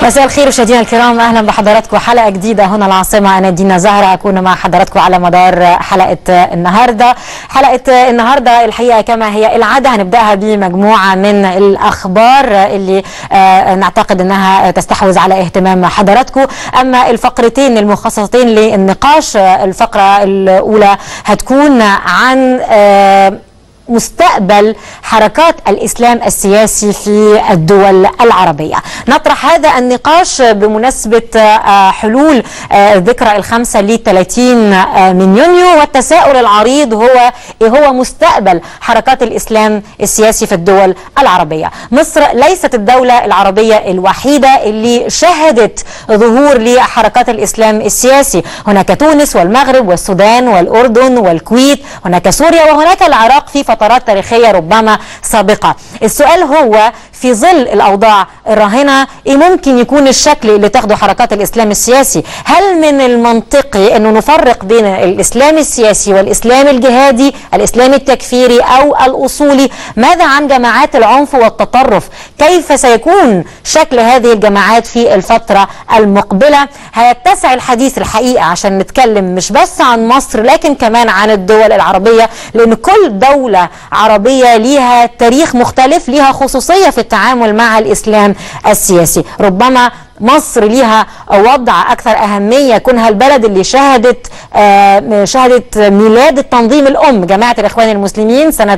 مساء الخير مشاهدينا الكرام اهلا بحضراتكم حلقه جديده هنا العاصمه انا دينا زهره اكون مع حضراتكم على مدار حلقه النهارده حلقه النهارده الحقيقه كما هي العاده هنبداها بمجموعه من الاخبار اللي آه نعتقد انها تستحوذ على اهتمام حضراتكم اما الفقرتين المخصصتين للنقاش الفقره الاولى هتكون عن آه مستقبل حركات الإسلام السياسي في الدول العربية نطرح هذا النقاش بمناسبة حلول الذكرى الخامسة للثلاثين من يونيو والتساؤل العريض هو إيه هو مستقبل حركات الإسلام السياسي في الدول العربية مصر ليست الدولة العربية الوحيدة اللي شهدت ظهور لحركات الإسلام السياسي هناك تونس والمغرب والسودان والأردن والكويت هناك سوريا وهناك العراق في فترات تاريخية ربما سابقة السؤال هو في ظل الأوضاع الراهنة إيه ممكن يكون الشكل اللي تاخده حركات الإسلام السياسي هل من المنطقي أنه نفرق بين الإسلام السياسي والإسلام الجهادي الإسلام التكفيري أو الأصولي ماذا عن جماعات العنف والتطرف كيف سيكون شكل هذه الجماعات في الفترة المقبلة هيتسع الحديث الحقيقة عشان نتكلم مش بس عن مصر لكن كمان عن الدول العربية لأن كل دولة عربية ليها تاريخ مختلف ليها خصوصية في التعامل مع الإسلام السياسي ربما مصر ليها وضع اكثر اهميه كونها البلد اللي شهدت آه شهدت ميلاد التنظيم الام جماعه الاخوان المسلمين سنه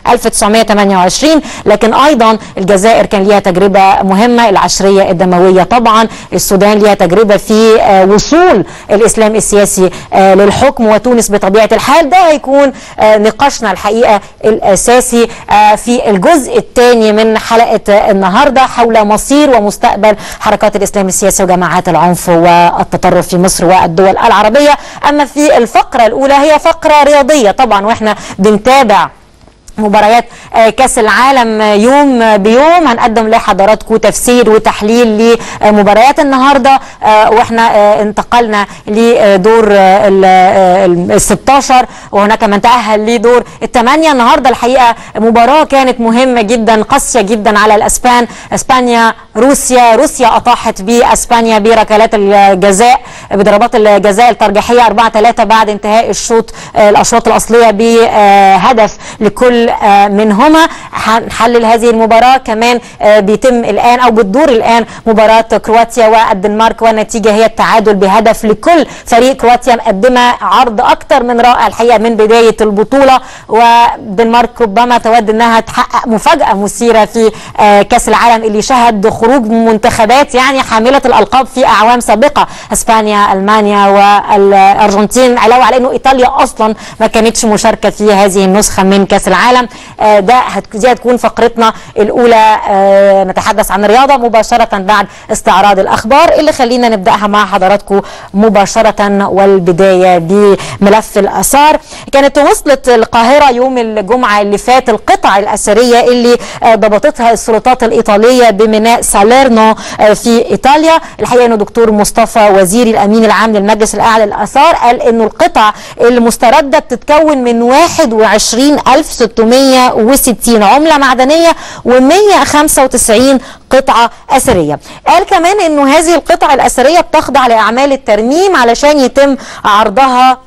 1928 لكن ايضا الجزائر كان ليها تجربه مهمه العشريه الدمويه طبعا السودان ليها تجربه في آه وصول الاسلام السياسي آه للحكم وتونس بطبيعه الحال ده هيكون نقاشنا الحقيقه الاساسي في الجزء الثاني من حلقه النهارده حول مصير ومستقبل حركات الاسلام السياسي وجماعات العنف والتطرف في مصر والدول العربيه اما في الفقره الاولى هي فقره رياضيه طبعا واحنا بنتابع مباريات كاس العالم يوم بيوم هنقدم لحضراتكم تفسير وتحليل لمباريات النهارده واحنا انتقلنا لدور ال 16 وهناك من تاهل لدور الثمانيه النهارده الحقيقه مباراه كانت مهمه جدا قاسيه جدا على الاسبان اسبانيا روسيا روسيا اطاحت باسبانيا بركلات الجزاء بضربات الجزاء الترجيحيه 4 3 بعد انتهاء الشوط الاشواط الاصليه بهدف لكل منهما هنحلل هذه المباراة كمان بيتم الآن أو بتدور الآن مباراة كرواتيا والدنمارك والنتيجة هي التعادل بهدف لكل فريق كرواتيا مقدمة عرض أكثر من رائع الحقيقة من بداية البطولة والدنمارك ربما تود أنها تحقق مفاجأة مثيرة في كأس العالم اللي شهد خروج منتخبات يعني حاملة الألقاب في أعوام سابقة اسبانيا المانيا والارجنتين علاوه على انه ايطاليا اصلا ما كانتش مشاركه في هذه النسخه من كاس العالم آه ده دي هتكون فقرتنا الاولى آه نتحدث عن الرياضه مباشره بعد استعراض الاخبار اللي خلينا نبداها مع حضراتكم مباشره والبدايه بملف الاثار كانت وصلت القاهره يوم الجمعه اللي فات القطع الاثريه اللي آه ضبطتها السلطات الايطاليه بميناء ساليرنو في ايطاليا الحقيقه انه دكتور مصطفى وزير الامين العام للمجلس الاعلى للاثار قال انه القطع المسترده بتتكون من 21660 عمله معدنيه و195 قطعه اثريه قال كمان انه هذه القطع الاثريه بتخضع لاعمال الترميم علشان يتم عرضها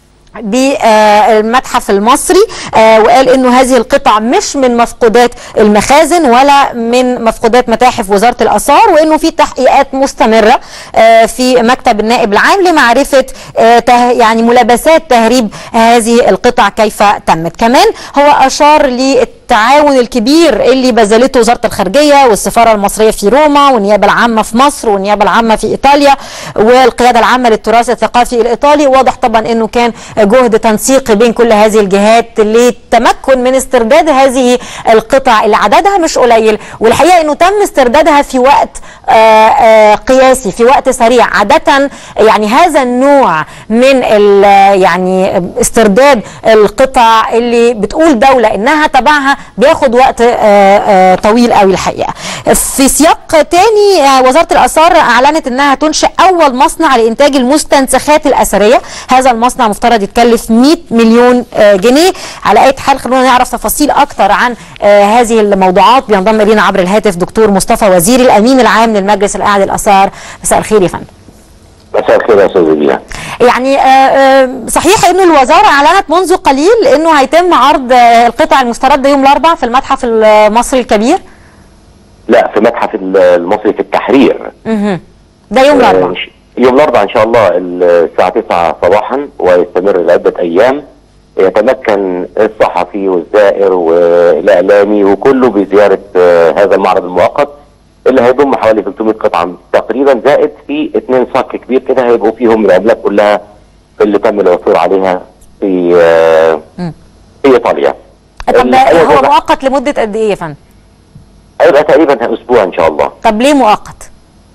بالمتحف المصري آه وقال انه هذه القطع مش من مفقودات المخازن ولا من مفقودات متاحف وزاره الاثار وانه في تحقيقات مستمره آه في مكتب النائب العام لمعرفه آه يعني ملابسات تهريب هذه القطع كيف تمت كمان هو اشار للتعاون الكبير اللي بذلته وزاره الخارجيه والسفاره المصريه في روما والنيابه العامه في مصر والنيابه العامه في ايطاليا والقياده العامه للتراث الثقافي الايطالي واضح طبعا انه كان جهد تنسيقي بين كل هذه الجهات للتمكن من استرداد هذه القطع اللي عددها مش قليل والحقيقه انه تم استردادها في وقت آآ آآ قياسي في وقت سريع عاده يعني هذا النوع من يعني استرداد القطع اللي بتقول دوله انها تبعها انها بياخد وقت آه، آه، طويل قوي الحقيقه في سياق تاني آه، وزاره الاثار اعلنت انها تنشئ اول مصنع لانتاج المستنسخات الاثريه هذا المصنع مفترض يتكلف 100 مليون آه، جنيه على اي حال خلونا نعرف تفاصيل اكتر عن آه، هذه الموضوعات بينضم الينا عبر الهاتف دكتور مصطفى وزير الامين العام للمجلس الاعلى للاثار مساء الخير يا فندم مساء الخير يا استاذ بيها يعني آه، آه، صحيح انه الوزاره اعلنت منذ قليل انه هيتم عرض آه، القطع المسترده يوم الاربعاء في المتحف المصري الكبير لا في متحف المصري في التحرير مهم. ده يوم الاربعاء آه، يوم الاربعاء ان شاء الله الساعه 9 صباحا ويستمر لعده ايام يتمكن الصحفي والزائر والاعلامي وكله بزياره آه، هذا المعرض المؤقت اللي هيضم حوالي 300 قطعه تقريبا زائد في اثنين صك كبير كده هيبقوا فيهم العملات كلها اللي تم العثور عليها في آه، مم. في ايطاليا طب الحقيقة هو ده مؤقت لمده قد ايه يا فندم؟ هيبقى تقريبا اسبوع ان شاء الله طب ليه مؤقت؟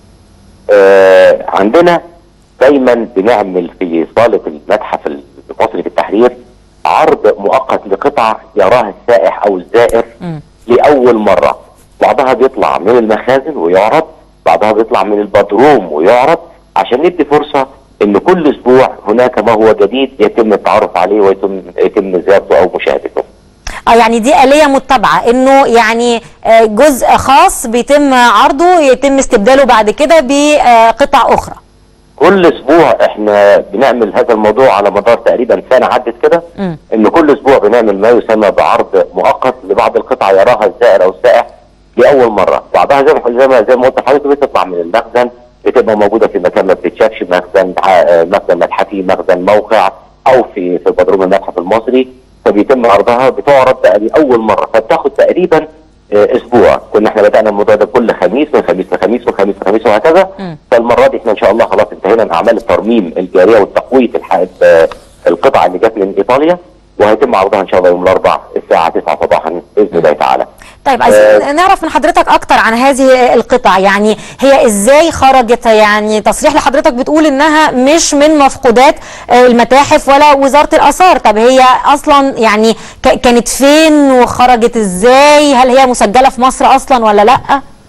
آه، عندنا دايما بنعمل في صالة المتحف المصري في التحرير عرض مؤقت لقطع يراها السائح او الزائر مم. لأول مرة بعضها بيطلع من المخازن ويعرض بعضها بيطلع من البدروم ويعرض عشان ندي فرصة ان كل اسبوع هناك ما هو جديد يتم التعرف عليه ويتم يتم زيارته او مشاهدته اه يعني دي آلية متبعة انه يعني آه، جزء خاص بيتم عرضه يتم استبداله بعد كده بقطع اخرى كل اسبوع احنا بنعمل هذا الموضوع على مدار تقريبا سنه عدت كده مم. ان كل اسبوع بنعمل ما يسمى بعرض مؤقت لبعض القطع يراها الزائر او السائح لاول مره بعضها زي ما زي ما زي ما قلت لحضرتك بتطلع من المخزن بتبقى موجوده في مكان ما بتتشافش مخزن آه، مخزن متحفي مخزن موقع او في في بدروم المتحف المصري فبيتم عرضها بتعرض بقى لاول مره فبتاخد تقريبا آه، اسبوع كنا احنا بدانا الموضوع ده كل خميس من خميس لخميس من خميس لخميس وهكذا مم. فالمره دي احنا ان شاء الله خلاص انتهينا من اعمال الترميم الجاريه والتقويه الحائط آه، القطع اللي جت من ايطاليا وهيتم عرضها ان شاء الله يوم الاربعاء الساعه 9 صباحا باذن الله تعالى. طيب عايزين نعرف من حضرتك اكتر عن هذه القطع يعني هي ازاي خرجت يعني تصريح لحضرتك بتقول انها مش من مفقودات آه، المتاحف ولا وزارة الاثار طب هي اصلا يعني ك- كانت فين وخرجت ازاي هل هي مسجلة في مصر اصلا ولا لا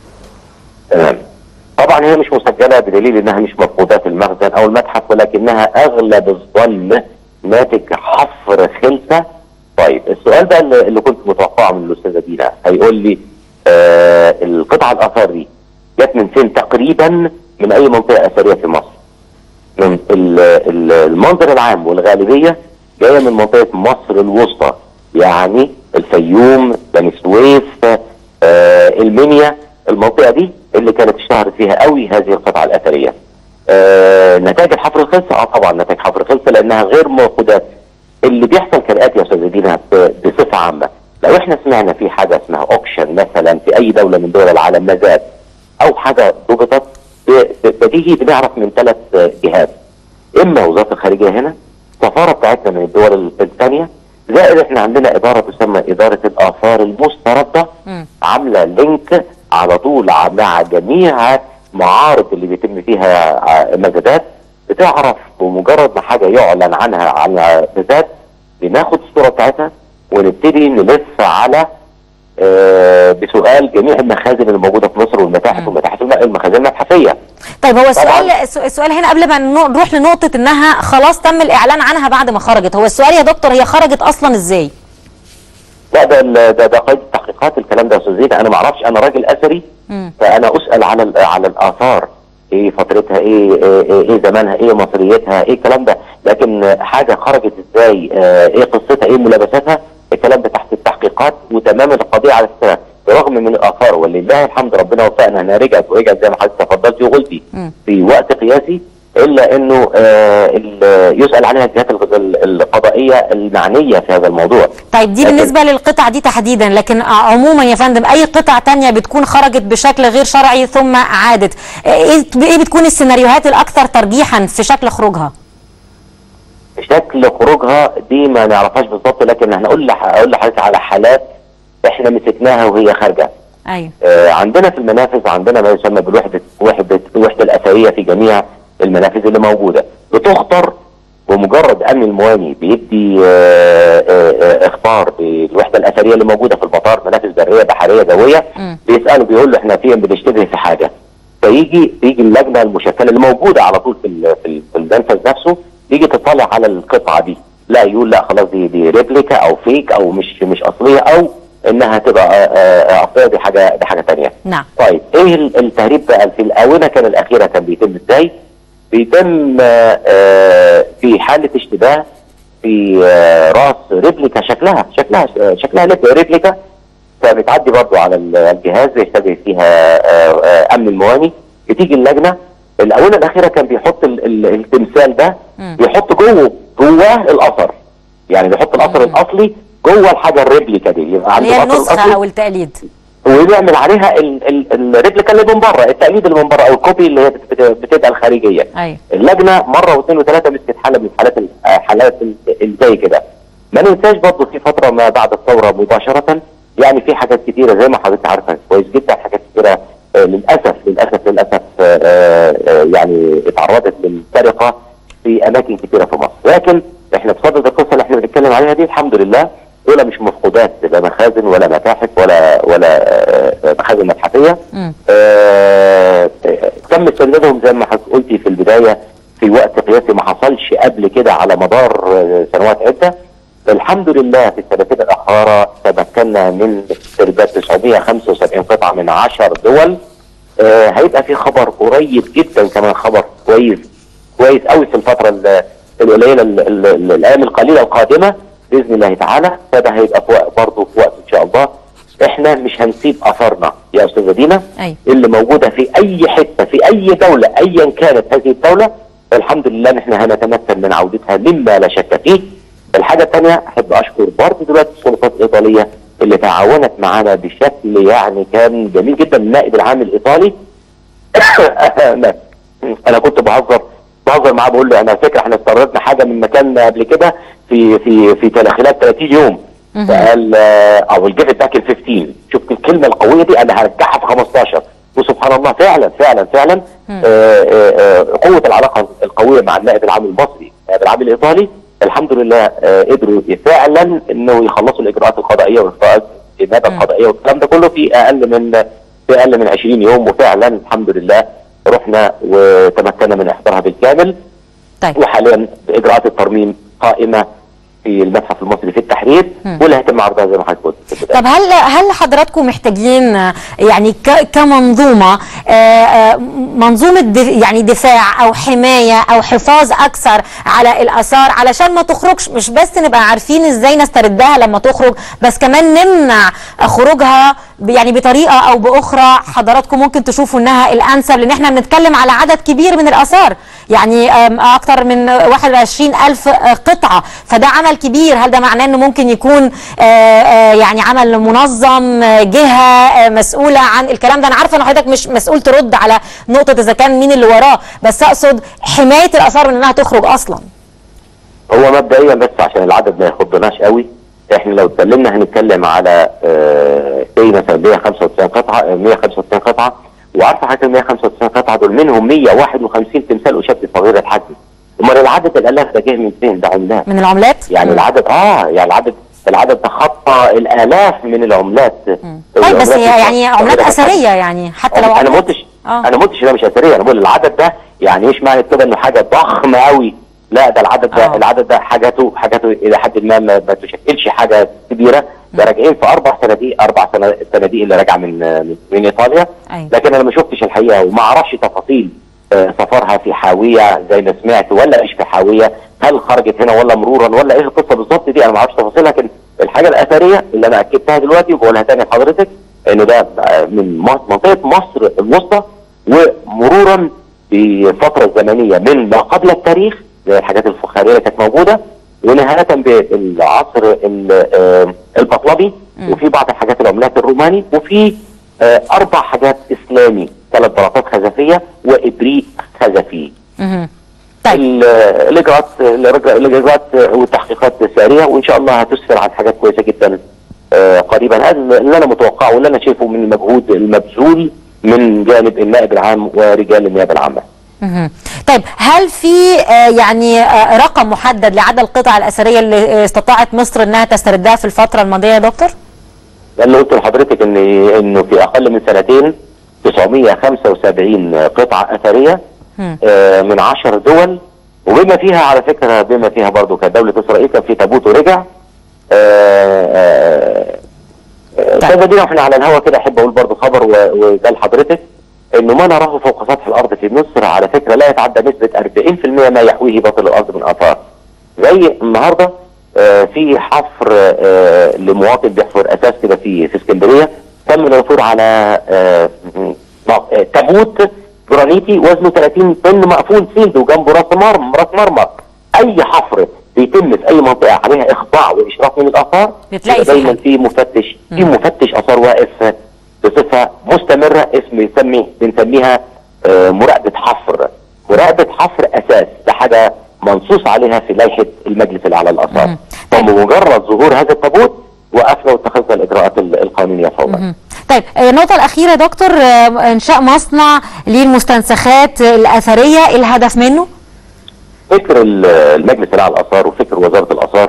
تمام. طبعا هي مش مسجله بدليل انها مش مفقودات المخزن او المتحف ولكنها اغلب الظن ناتج حفر خلسه. طيب السؤال بقى اللي اللي كنت متوقعه من الاستاذه دينا هيقول لي آه القطع الاثار دي جت من فين تقريبا من اي منطقه اثريه في مصر. من ال- ال- المنظر العام والغالبيه جايه من منطقه مصر الوسطى يعني الفيوم بني سويف آه المنيا المنطقه دي اللي كانت اشتهرت فيها قوي هذه القطعه الاثريه. آه نتائج الحفر الخلسه اه طبعا نتائج حفر الخلسه لانها غير موجودات اللي بيحصل كالاتي يا استاذ دينا ب- بصفه عامه لو احنا سمعنا في حاجه اسمها اوكشن مثلا في اي دوله من دول العالم مزاد او حاجه ضبطت ب- ب- بديهي بنعرف من ثلاث جهات اما وزاره الخارجيه هنا السفاره بتاعتنا من الدول الثانيه زائد احنا عندنا اداره تسمى اداره الاثار المسترده مم. عامله لينك على طول ع- مع جميع معارض اللي بيتم فيها ع- مزادات بتعرف بمجرد ما حاجه يعلن عنها على مزاد بناخد الصوره بتاعتها ونبتدي نلف على آه بسؤال جميع المخازن اللي موجوده في مصر والمتاحف والمتاحف المخازن المتحفيه طيب هو السؤال طبعاً. الس- السؤال هنا قبل ما نو- نروح لنقطة انها خلاص تم الاعلان عنها بعد ما خرجت هو السؤال يا دكتور هي خرجت اصلا ازاي لا ده ال- ده ده قيد التحقيقات الكلام ده يا استاذ زيد انا ما اعرفش انا راجل اثري مم. فانا اسال على ال- على الاثار ايه فترتها ايه ايه, إيه, إيه زمانها ايه مصريتها ايه الكلام ده لكن حاجه خرجت ازاي آه ايه قصتها ايه ملابساتها الكلام ده تحت التحقيقات وتماما القضيه على السنة برغم من الاثار ولله الحمد ربنا وفقنا انها رجعت ورجعت زي ما حضرتك تفضلتي وقلتي مم. في وقت قياسي الا انه آه ال- يسال عليها الجهات ال- ال- القضائيه المعنيه في هذا الموضوع طيب دي لكن- بالنسبة للقطع دي تحديدا لكن عموما يا فندم اي قطع تانية بتكون خرجت بشكل غير شرعي ثم عادت ايه ايه بتكون السيناريوهات الاكثر ترجيحا في شكل خروجها شكل خروجها دي ما نعرفهاش بالظبط لكن هنقول لح- اقول لحضرتك على حالات احنا مسكناها وهي خارجه ايوه آه عندنا في المنافذ عندنا ما يسمى بالوحده وحده الوحده الاثريه في جميع المنافذ اللي موجوده بتخطر بمجرد امن المواني بيدي آه، آه، آه، اخبار بالوحده الاثريه اللي موجوده في المطار منافذ بريه بحريه جويه مم. بيساله بيقول له احنا فين بنشتبه في حاجه فيجي تيجي اللجنه المشكله اللي موجوده على طول في ال- في ال- في المنفذ نفسه تيجي تطلع على القطعه دي لا يقول لا خلاص دي دي ريبليكا او فيك او مش مش اصليه او انها تبقى آه، آه، اصليه دي حاجه دي حاجه ثانيه نعم طيب ايه ال- التهريب بقى في الاونه كان الاخيره كان بيتم ازاي؟ بيتم آه، آه، في حاله اشتباه في آه، راس ريبليكا شكلها شكلها آه، شكلها لب- ريبليكا فبتعدي برضو على ال- الجهاز بيشتبه فيها آه، آه، امن المواني بتيجي اللجنه الاونه الاخيره كان بيحط ال- ال- التمثال ده مم. بيحط جوه جواه الاثر يعني بيحط الاثر مم. الاصلي جوه الحاجه الريبليكا دي يبقى اللي عنده هي الأثر الأصلي. النسخه او التقليد ويعمل عليها ال- ال- الريبليكا اللي من بره التقليد اللي من بره او الكوبي اللي هي بت- بت- بتبقى الخارجيه ايوه اللجنه مره واثنين وثلاثه مسكت حاله من الحالات ال- آه، حالات ال- اللي زي كده ما ننساش برضه في فتره ما بعد الثوره مباشره يعني في حاجات كتيره زي ما حضرتك عارفه كويس جدا حاجات كتيره آه، للاسف للاسف للاسف آه، آه، يعني اتعرضت للسرقه في اماكن كتيره في مصر لكن احنا بصدد القصه اللي احنا بنتكلم عليها دي الحمد لله دول مش مفقودات لا مخازن ولا متاحف ولا ولا آه، آه، مخازن متحفيه مم. آه، آه، تم استردادهم زي ما حضرتك قلتي في البدايه في وقت قياسي ما حصلش قبل كده على مدار آه، سنوات عده الحمد لله في السنتين الاخيره تمكنا من استرداد 975 قطعه من 10 دول آه، هيبقى في خبر قريب جدا كمان خبر كويس كويس قوي في الفتره ال- القليله ال- ال- ال- الايام القليله القادمه باذن الله تعالى فده هيبقى في وقت برضه في وقت ان شاء الله احنا مش هنسيب اثرنا يا استاذه دينا أيوة. اللي موجوده في اي حته في اي دوله ايا كانت هذه الدوله الحمد لله ان احنا هنتمكن من عودتها مما لا شك فيه الحاجه الثانيه احب اشكر برضه دلوقتي السلطات الايطاليه اللي تعاونت معانا بشكل يعني كان جميل جدا النائب العام الايطالي أنا- انا كنت بهزر بهزر معاه بقول له انا فكره احنا استوردنا حاجه من مكان قبل كده في في في تل- خلال 30 يوم مهم. فقال او الجيف باك ال 15 شوف الكلمه القويه دي انا هرجعها في 15 وسبحان الله فعلا فعلا فعلا مم. آه، آه، آه، قوه العلاقه القويه مع النائب العام المصري النائب العام الايطالي الحمد لله آه، قدروا فعلا انه يخلصوا الاجراءات القضائيه واجراءات النيابه مم. القضائيه والكلام ده كله في اقل من في اقل من 20 يوم وفعلا الحمد لله رحنا وتمكنا من احضارها بالكامل طيب وحاليا اجراءات الترميم قائمه في المتحف المصري في التحرير مم. واللي هيتم عرضها زي ما حضرتك قلت في البداية. طب هل هل حضراتكم محتاجين آه، يعني ك- كمنظومه آه، آه، منظومه دف يعني دفاع او حمايه او حفاظ اكثر على الاثار علشان ما تخرجش مش بس نبقى عارفين ازاي نستردها لما تخرج بس كمان نمنع خروجها ب- يعني بطريقه او باخرى حضراتكم ممكن تشوفوا انها الانسب لان احنا بنتكلم على عدد كبير من الاثار يعني آم، اكتر من 21 الف قطعه فده عمل كبير هل ده معناه انه ممكن يكون آه، آه، يعني عمل منظم آه، جهه آه، مسؤوله عن الكلام ده انا عارفه ان حضرتك مش مسؤول ترد على نقطه اذا كان مين اللي وراه بس اقصد حمايه الاثار من انها تخرج اصلا هو مبدئيا بس عشان العدد ما يخضناش قوي احنا لو اتكلمنا هنتكلم على آه زي مثلا 195 قطعه آه، 195 قطعه وعارفه حضرتك ال 195 قطعه دول منهم 151 تمثال وشكل صغير الحجم امال العدد الالاف ده جه من فين ده عملات من العملات يعني مم. العدد اه يعني العدد العدد تخطى الالاف من العملات طيب بس العملات هي يعني عملات صغيرة الحجم. اثريه يعني حتى لو انا ما عملات قلتش آه. انا ما قلتش ده مش اثريه انا بقول العدد ده يعني مش معنى كده انه حاجه ضخمه قوي لا ده العدد ده آه. العدد ده حاجاته حاجاته الى حد ما ما, ما تشكلش حاجه كبيره ده راجعين في اربع صناديق اربع سنة- صناديق اللي راجعه من من, من ايطاليا أيوة. لكن انا ما شفتش الحقيقه وما اعرفش تفاصيل آه، سفرها في حاويه زي ما سمعت ولا مش في حاويه هل خرجت هنا ولا مرورا ولا ايه القصه بالظبط دي انا ما اعرفش تفاصيلها لكن الحاجه الاثريه اللي انا اكدتها دلوقتي وبقولها تاني لحضرتك انه ده آه، من م- منطقه مصر الوسطى ومرورا بفتره زمنيه من ما قبل التاريخ زي الحاجات الفخاريه اللي كانت موجوده ونهايه بالعصر ال- آه، البطلمي مم. وفي بعض الحاجات العملات الروماني وفي آه، اربع حاجات اسلامي ثلاث بلاطات خزفيه وابريق خزفي مهم. طيب ال- الاجراءات الإجراء- الاجراءات والتحقيقات ساريه وان شاء الله هتسفر عن حاجات كويسه جدا آه، قريبا هذا اللي انا متوقعه واللي انا شايفه من المجهود المبذول من جانب النائب العام ورجال النيابه العامه. مهم. طيب هل في آه، يعني آه، رقم محدد لعدد القطع الاثريه اللي آه، استطاعت مصر انها تستردها في الفتره الماضيه يا دكتور؟ ده اللي قلت لحضرتك ان انه في اقل من سنتين 975 قطعه اثريه مم. آه، من 10 دول وبما فيها على فكره بما فيها برضو كانت دوله اسرائيل كان في تابوت ورجع آه، آه، آه، طيب. كذا دي واحنا على الهوا كده احب اقول برضو خبر و- وده لحضرتك انه ما نراه فوق سطح الارض في مصر على فكره لا يتعدى نسبه 40% ما يحويه باطل الارض من اثار. زي النهارده آه، في حفر آه، لمواطن بيحفر اساس كده في في اسكندريه تم العثور على آه، م- آه، تابوت جرانيتي وزنه 30 طن مقفول سيلد وجنبه راس مرم راس مرمى اي حفر بيتم في اي منطقه عليها اخضاع واشراف من الاثار بتلاقي يبقى في دايما حاجة. في مفتش في مفتش اثار واقف بصفه مستمره اسم يسمي بنسميها آه، مراقبه حفر مراقبه حفر اساس ده حاجه منصوص عليها في لائحه المجلس الاعلى للاثار مم. طيب. فبمجرد ظهور هذا التابوت وقفنا واتخذنا الاجراءات ال- القانونيه فورا مهم. طيب آه، النقطه الاخيره يا دكتور آه، انشاء مصنع للمستنسخات الاثريه إيه الهدف منه؟ فكر ال- المجلس الاعلى للاثار وفكر وزاره الاثار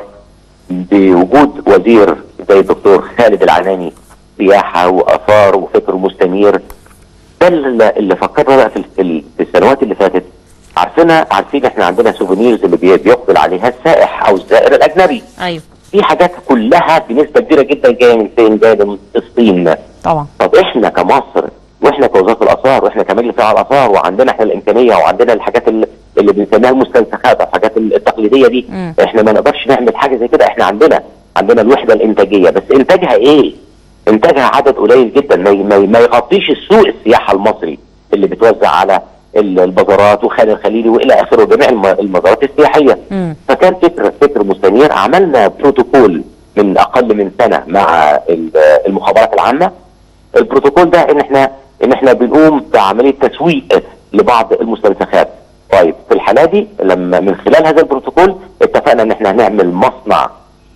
بوجود وزير زي الدكتور خالد العناني سياحه واثار وفكر مستنير ده اللي اللي فكرنا بقى في ال- في ال- في السنوات اللي فاتت عارفينها عارفين احنا عندنا سوفينيرز اللي بي- بيقبل عليها السائح او الزائر الاجنبي ايوه في حاجات كلها بنسبه كبيره جدا جايه من فين؟ جايه من الصين طبعا طب احنا كمصر واحنا كوزاره الاثار واحنا كمجلس اعلى الاثار وعندنا احنا الامكانيه وعندنا الحاجات اللي, اللي بنسميها المستنسخات او الحاجات التقليديه دي مم. احنا ما نقدرش نعمل حاجه زي كده احنا عندنا عندنا الوحده الانتاجيه بس انتاجها ايه؟ انتاجها عدد قليل جدا ما, ما, ما يغطيش السوق السياحه المصري اللي بتوزع على ال- البازارات وخان الخليلي والى اخره وجميع الم- المزارات السياحيه مم. فكان فكر فكر مستنير عملنا بروتوكول من اقل من سنه مع ال- المخابرات العامه البروتوكول ده ان احنا ان احنا بنقوم بعمليه تسويق لبعض المستنسخات طيب في الحاله دي لما من خلال هذا البروتوكول اتفقنا ان احنا هنعمل مصنع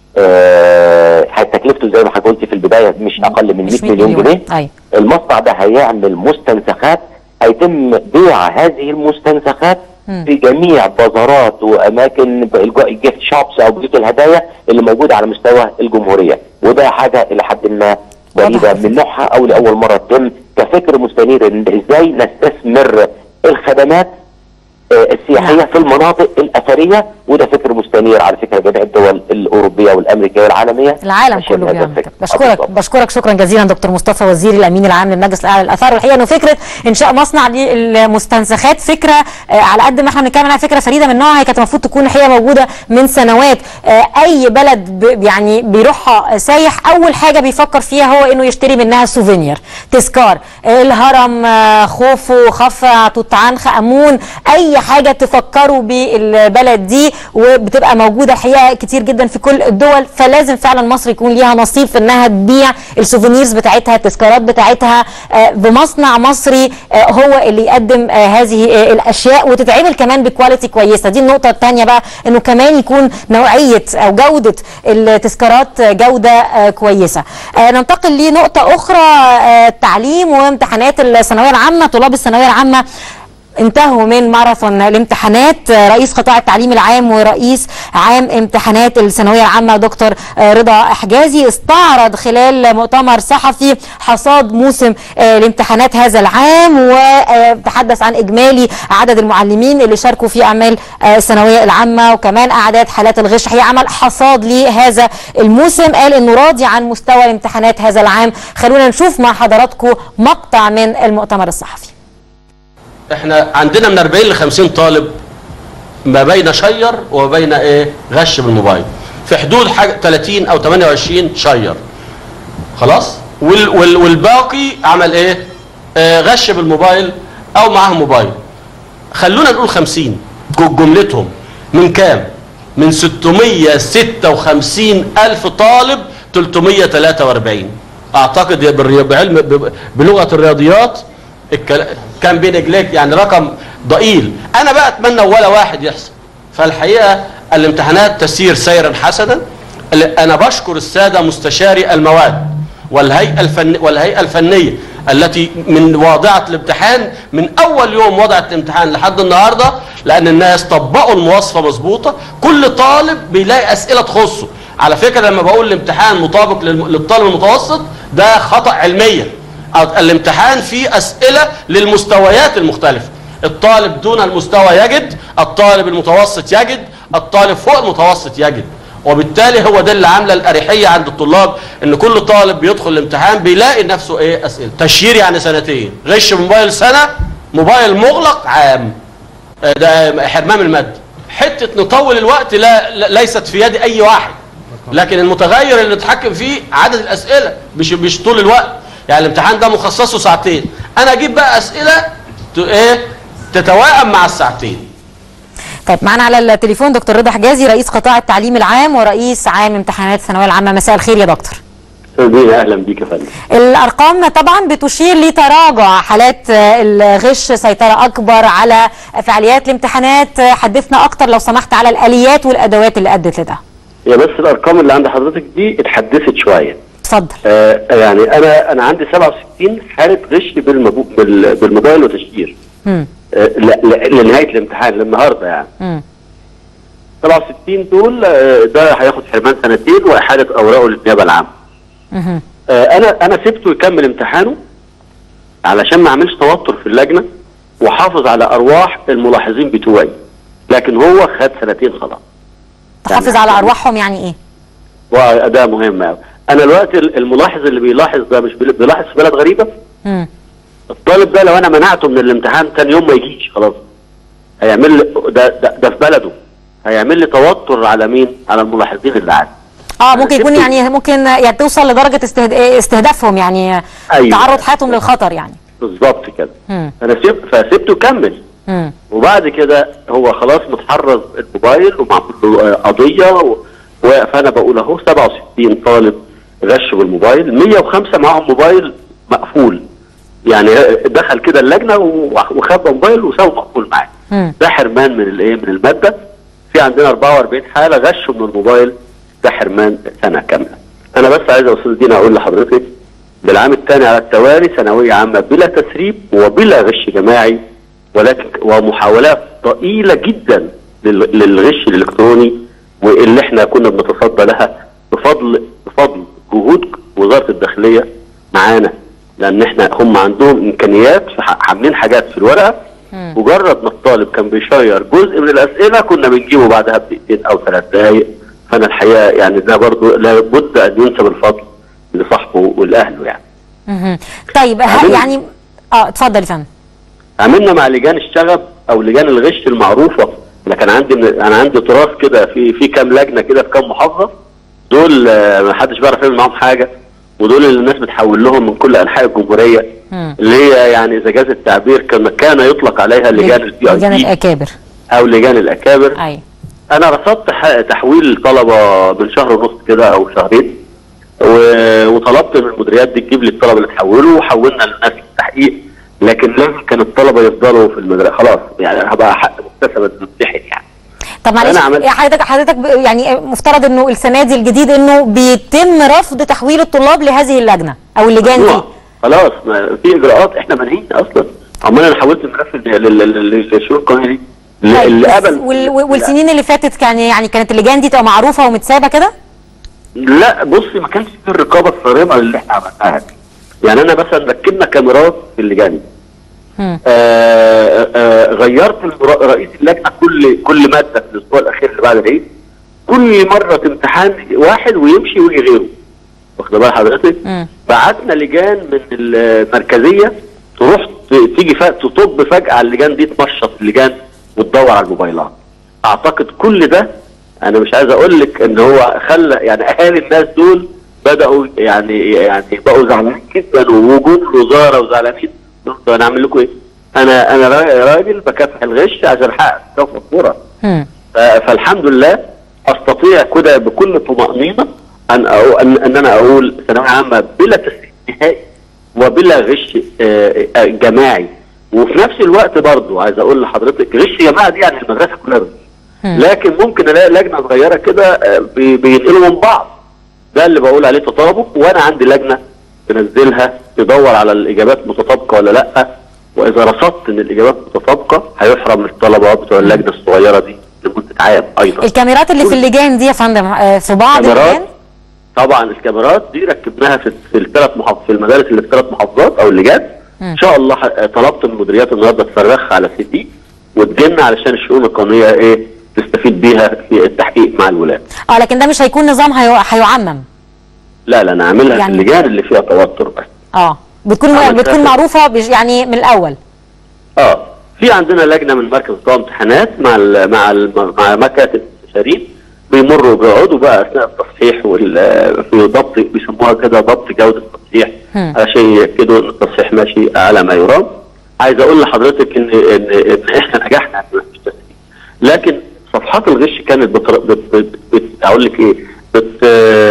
آه تكلفته زي ما حضرتك قلتي في البدايه مش اقل من 100 مش مليون جنيه ايوه المصنع ده هيعمل مستنسخات هيتم بيع هذه المستنسخات مم. في جميع بازارات واماكن الج- الجيفت شوبس او بيوت الهدايا اللي موجوده على مستوى الجمهوريه وده حاجه الى حد ما فريده واضح. من نوعها او لاول مره تتم كفكر مستنير ان ازاي نستثمر الخدمات آه، السياحيه نعم. في المناطق الاثريه وده فكر مستنير على فكره جميع الدول الاوروبيه والامريكيه والعالميه العالم عشان كله هذا بيعمل الفكر. كده آه، بشكرك بالضبط. بشكرك شكرا جزيلا دكتور مصطفى وزير الامين العام للمجلس الاعلى للاثار والحقيقه انه فكره انشاء مصنع للمستنسخات فكره آه، على قد ما احنا بنتكلم عنها فكره فريده من نوعها هي كانت المفروض تكون الحقيقه موجوده من سنوات آه، اي بلد ب- يعني بيروحها سايح اول حاجه بيفكر فيها هو انه يشتري منها سوفينير تذكار آه، الهرم آه، خوفو خفرع توت عنخ امون اي حاجه تفكروا بالبلد دي وبتبقى موجوده الحقيقه كتير جدا في كل الدول فلازم فعلا مصر يكون ليها نصيب في انها تبيع السوفينيرز بتاعتها التذكارات بتاعتها آه، بمصنع مصري آه، هو اللي يقدم آه، هذه آه، الاشياء وتتعمل كمان بكواليتي كويسه دي النقطه الثانيه بقى انه كمان يكون نوعيه او جوده التذكارات آه، جوده آه، كويسه آه، ننتقل لنقطه اخرى آه، التعليم وامتحانات الثانويه العامه طلاب الثانويه العامه انتهوا من ماراثون الامتحانات آه، رئيس قطاع التعليم العام ورئيس عام امتحانات الثانويه العامه دكتور آه، رضا حجازي استعرض خلال مؤتمر صحفي حصاد موسم آه، الامتحانات هذا العام وتحدث عن اجمالي عدد المعلمين اللي شاركوا في اعمال آه، الثانويه العامه وكمان اعداد حالات الغش هي عمل حصاد لهذا الموسم قال انه راضي عن مستوى الامتحانات هذا العام خلونا نشوف مع حضراتكم مقطع من المؤتمر الصحفي احنا عندنا من 40 ل 50 طالب ما بين شير وما بين ايه غش بالموبايل في حدود حاجه 30 او 28 شير خلاص وال وال والباقي عمل ايه آه غش بالموبايل او معاه موبايل خلونا نقول 50 جو- جملتهم من كام من 656 الف طالب 343 اعتقد يا بالري- بعلم ب- بلغه الرياضيات الكلا- كان بين رجليك يعني رقم ضئيل انا بقى اتمنى ولا واحد يحصل فالحقيقه الامتحانات تسير سيرا حسنا ال- انا بشكر الساده مستشاري المواد والهيئه الفن والهيئه الفنيه التي من واضعه الامتحان من اول يوم وضعت الامتحان لحد النهارده لان الناس طبقوا المواصفه مظبوطه كل طالب بيلاقي اسئله تخصه على فكره لما بقول الامتحان مطابق للم- للطالب المتوسط ده خطا علميا الامتحان فيه اسئله للمستويات المختلفه الطالب دون المستوى يجد الطالب المتوسط يجد الطالب فوق المتوسط يجد وبالتالي هو ده اللي عامله الاريحيه عند الطلاب ان كل طالب بيدخل الامتحان بيلاقي نفسه ايه اسئله تشهير يعني سنتين غش موبايل سنه موبايل مغلق عام آه، ده حرمان من الماده حته نطول الوقت لا لا- ليست في يد اي واحد لكن المتغير اللي نتحكم فيه عدد الاسئله مش مش طول الوقت يعني الامتحان ده مخصصه ساعتين انا اجيب بقى اسئله ت- ايه تتوائم مع الساعتين طيب معانا على التليفون دكتور رضا حجازي رئيس قطاع التعليم العام ورئيس عام امتحانات الثانويه العامه مساء الخير يا دكتور استاذ اهلا بيك يا فندم الارقام طبعا بتشير لتراجع حالات آه، الغش سيطره اكبر على فعاليات الامتحانات آه، حدثنا اكتر لو سمحت على الاليات والادوات اللي ادت لده هي بس الارقام اللي عند حضرتك دي اتحدثت شويه اتفضل آه يعني انا انا عندي 67 حاله غش بالمبو... بال... بالموبايل وتشهير مم. آه ل... ل... لنهايه الامتحان للنهارده يعني مم. 67 دول آه ده هياخد حرمان سنتين واحاله اوراقه للنيابه العامه مهم. آه انا انا سبته يكمل امتحانه علشان ما اعملش توتر في اللجنه وحافظ على ارواح الملاحظين بتوعي لكن هو خد سنتين خلاص تحافظ على ارواحهم يعني ايه وده مهم قوي انا دلوقتي الملاحظ اللي بيلاحظ ده مش بي- بيلاحظ في بلد غريبه مم. الطالب ده لو انا منعته من الامتحان تاني يوم ما يجيش خلاص هيعمل لي ده, ده, ده في بلده هيعمل لي توتر على مين؟ على الملاحظين اللي عندي اه ممكن يكون سبته- يعني ممكن يعني توصل لدرجه استهد... استهدافهم يعني أيوة. تعرض حياتهم للخطر يعني بالظبط كده مم. انا سبت فسبته كمل مم. وبعد كده هو خلاص متحرز الموبايل ومعمول له آه، قضيه و... و- فانا بقول اهو 67 طالب غش بالموبايل 105 معاهم موبايل مقفول يعني دخل كده اللجنه و- وخد موبايل وسوى مقفول معاه مم. ده حرمان من الايه من الماده في عندنا 44 حاله غشوا من الموبايل ده حرمان سنه كامله انا بس عايز يا استاذ دينا اقول لحضرتك بالعام الثاني على التوالي ثانويه عامه بلا تسريب وبلا غش جماعي ولكن ومحاولات ضئيله جدا لل- للغش الالكتروني واللي احنا كنا بنتصدى لها بفضل بفضل جهود وزاره الداخليه معانا لان احنا هم عندهم امكانيات في ح- عاملين حاجات في الورقه مجرد ما الطالب كان بيشير جزء من الاسئله كنا بنجيبه بعدها بدقيقتين او ثلاث دقائق فانا الحقيقه يعني ده برضو لابد ان ينسب الفضل لصاحبه ولاهله يعني مهم. طيب ه- عملنا- يعني اه اتفضل يا فندم عملنا مع لجان الشغب او لجان الغش المعروفه انا كان عندي من انا عندي تراث كده في في كام لجنه كده في كام محافظه دول آه، ما حدش بيعرف يعمل معاهم حاجه ودول اللي الناس بتحول لهم من كل انحاء الجمهوريه مم. اللي هي يعني اذا جاز التعبير كما كان يطلق عليها لجان البي لجان اي الاكابر او لجان الاكابر ايوه انا رصدت ح- تحويل طلبه من شهر ونص كده او شهرين و- وطلبت من المديريات دي تجيب لي الطلبه اللي تحولوا وحولنا للناس التحقيق لكن لازم كان الطلبه يفضلوا في المدرسه خلاص يعني هبقى حق مكتسب ان نمتحن يعني طب معلش أنا عملت- يا حضرتك حضرتك ب- يعني مفترض انه السنه دي الجديد انه بيتم رفض تحويل الطلاب لهذه اللجنه او اللجان دي ممنوع. خلاص ما في اجراءات احنا مانعين اصلا امال انا حولت الملف لل- لل- لل- للشؤون القانونيه دي ل- طيب، اللي بس قبل وال- وال- والسنين اللي فاتت كان يعني كانت اللجان دي تبقى معروفه ومتسابه كده لا بصي ما كانش في الرقابه الصارمه اللي احنا عملناها دي. يعني انا مثلا ركبنا كاميرات في اللجان مم. آه آه غيرت الر- رئيس اللجنه كل كل ماده في الاسبوع الاخير اللي بعد العيد كل مره امتحان واحد ويمشي ويجي غيره واخد بال حضرتك؟ مم. بعتنا لجان من المركزيه تروح ت- تيجي ف- تطب فجاه على اللجان دي تنشط اللجان وتدور على الموبايلات. اعتقد كل ده انا مش عايز اقول لك ان هو خلى يعني اهالي الناس دول بداوا يعني يعني بقوا زعلانين جدا ووجود الوزاره وزعلانين قلت انا اعمل لكم ايه؟ انا انا را- راجل بكافح الغش عشان احقق سوف الكوره مم. ف- فالحمد لله استطيع كده بكل طمانينه ان أو ان, أن انا اقول ثانويه عامه بلا تسليم نهائي وبلا غش آه، آه، جماعي وفي نفس الوقت برضو عايز اقول لحضرتك غش جماعي دي يعني المدرسه كلها بتغش. مم. لكن ممكن الاقي لجنه صغيره كده آه، بي- بينقلوا من بعض ده اللي بقول عليه تطابق وانا عندي لجنه تنزلها تدور على الاجابات متطابقه ولا لا واذا رصدت ان الاجابات متطابقه هيحرم الطلبه بتوع اللجنه الصغيره دي لمده عام ايضا الكاميرات اللي في اللجان دي يا فندم آه، في بعض كاميرات اللجان طبعا الكاميرات دي ركبناها في في الثلاث محافظ في المدارس اللي في ثلاث محافظات او اللجان ان شاء الله ح- طلبت من المديريات النهارده تفرغها على سي دي وتجينا علشان الشؤون القانونيه ايه تستفيد بيها في التحقيق مع الولاد اه لكن ده مش هيكون نظام هيو- هيعمم لا لا نعملها يعني- في اللجان اللي فيها توتر بس اه بتكون عمل بتكون كده. معروفه بش- يعني من الاول اه في عندنا لجنه من مركز قوى امتحانات مع ال مع ال مع مكاتب المستشارين بيمروا بيقعدوا بقى اثناء التصحيح وال في ضبط بيسموها كده ضبط جوده التصحيح مم. عشان ياكدوا ان التصحيح ماشي على ما يرام عايز اقول لحضرتك ان ان, إن احنا نجحنا في التسجيل لكن صفحات الغش كانت بتر... بت... بت... بت... اقول لك ايه بت...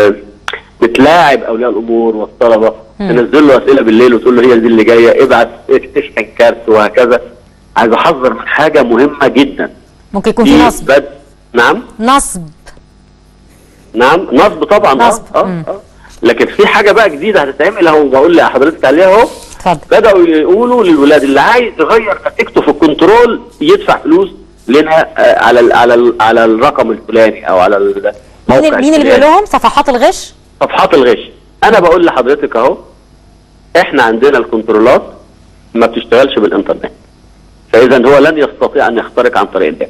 بتلاعب اولياء الامور والطلبه تنزل له اسئله بالليل وتقول له هي دي اللي جايه ابعت تشحن كارت وهكذا عايز احذر من حاجه مهمه جدا ممكن يكون في نصب بد... نعم نصب نعم نصب طبعا نصب. اه مم. اه, آه. لكن في حاجه بقى جديده هتتعمل اهو بقول لحضرتك عليها اهو اتفضل بداوا يقولوا للولاد اللي عايز يغير نتيجته في الكنترول يدفع فلوس لنا آه، على ال على ال على الرقم الفلاني او على الموقع مين مين اللي الفلاني. بيقول لهم صفحات الغش صفحات الغش انا بقول لحضرتك اهو احنا عندنا الكنترولات ما بتشتغلش بالانترنت فاذا هو لن يستطيع ان يخترق عن طريق النت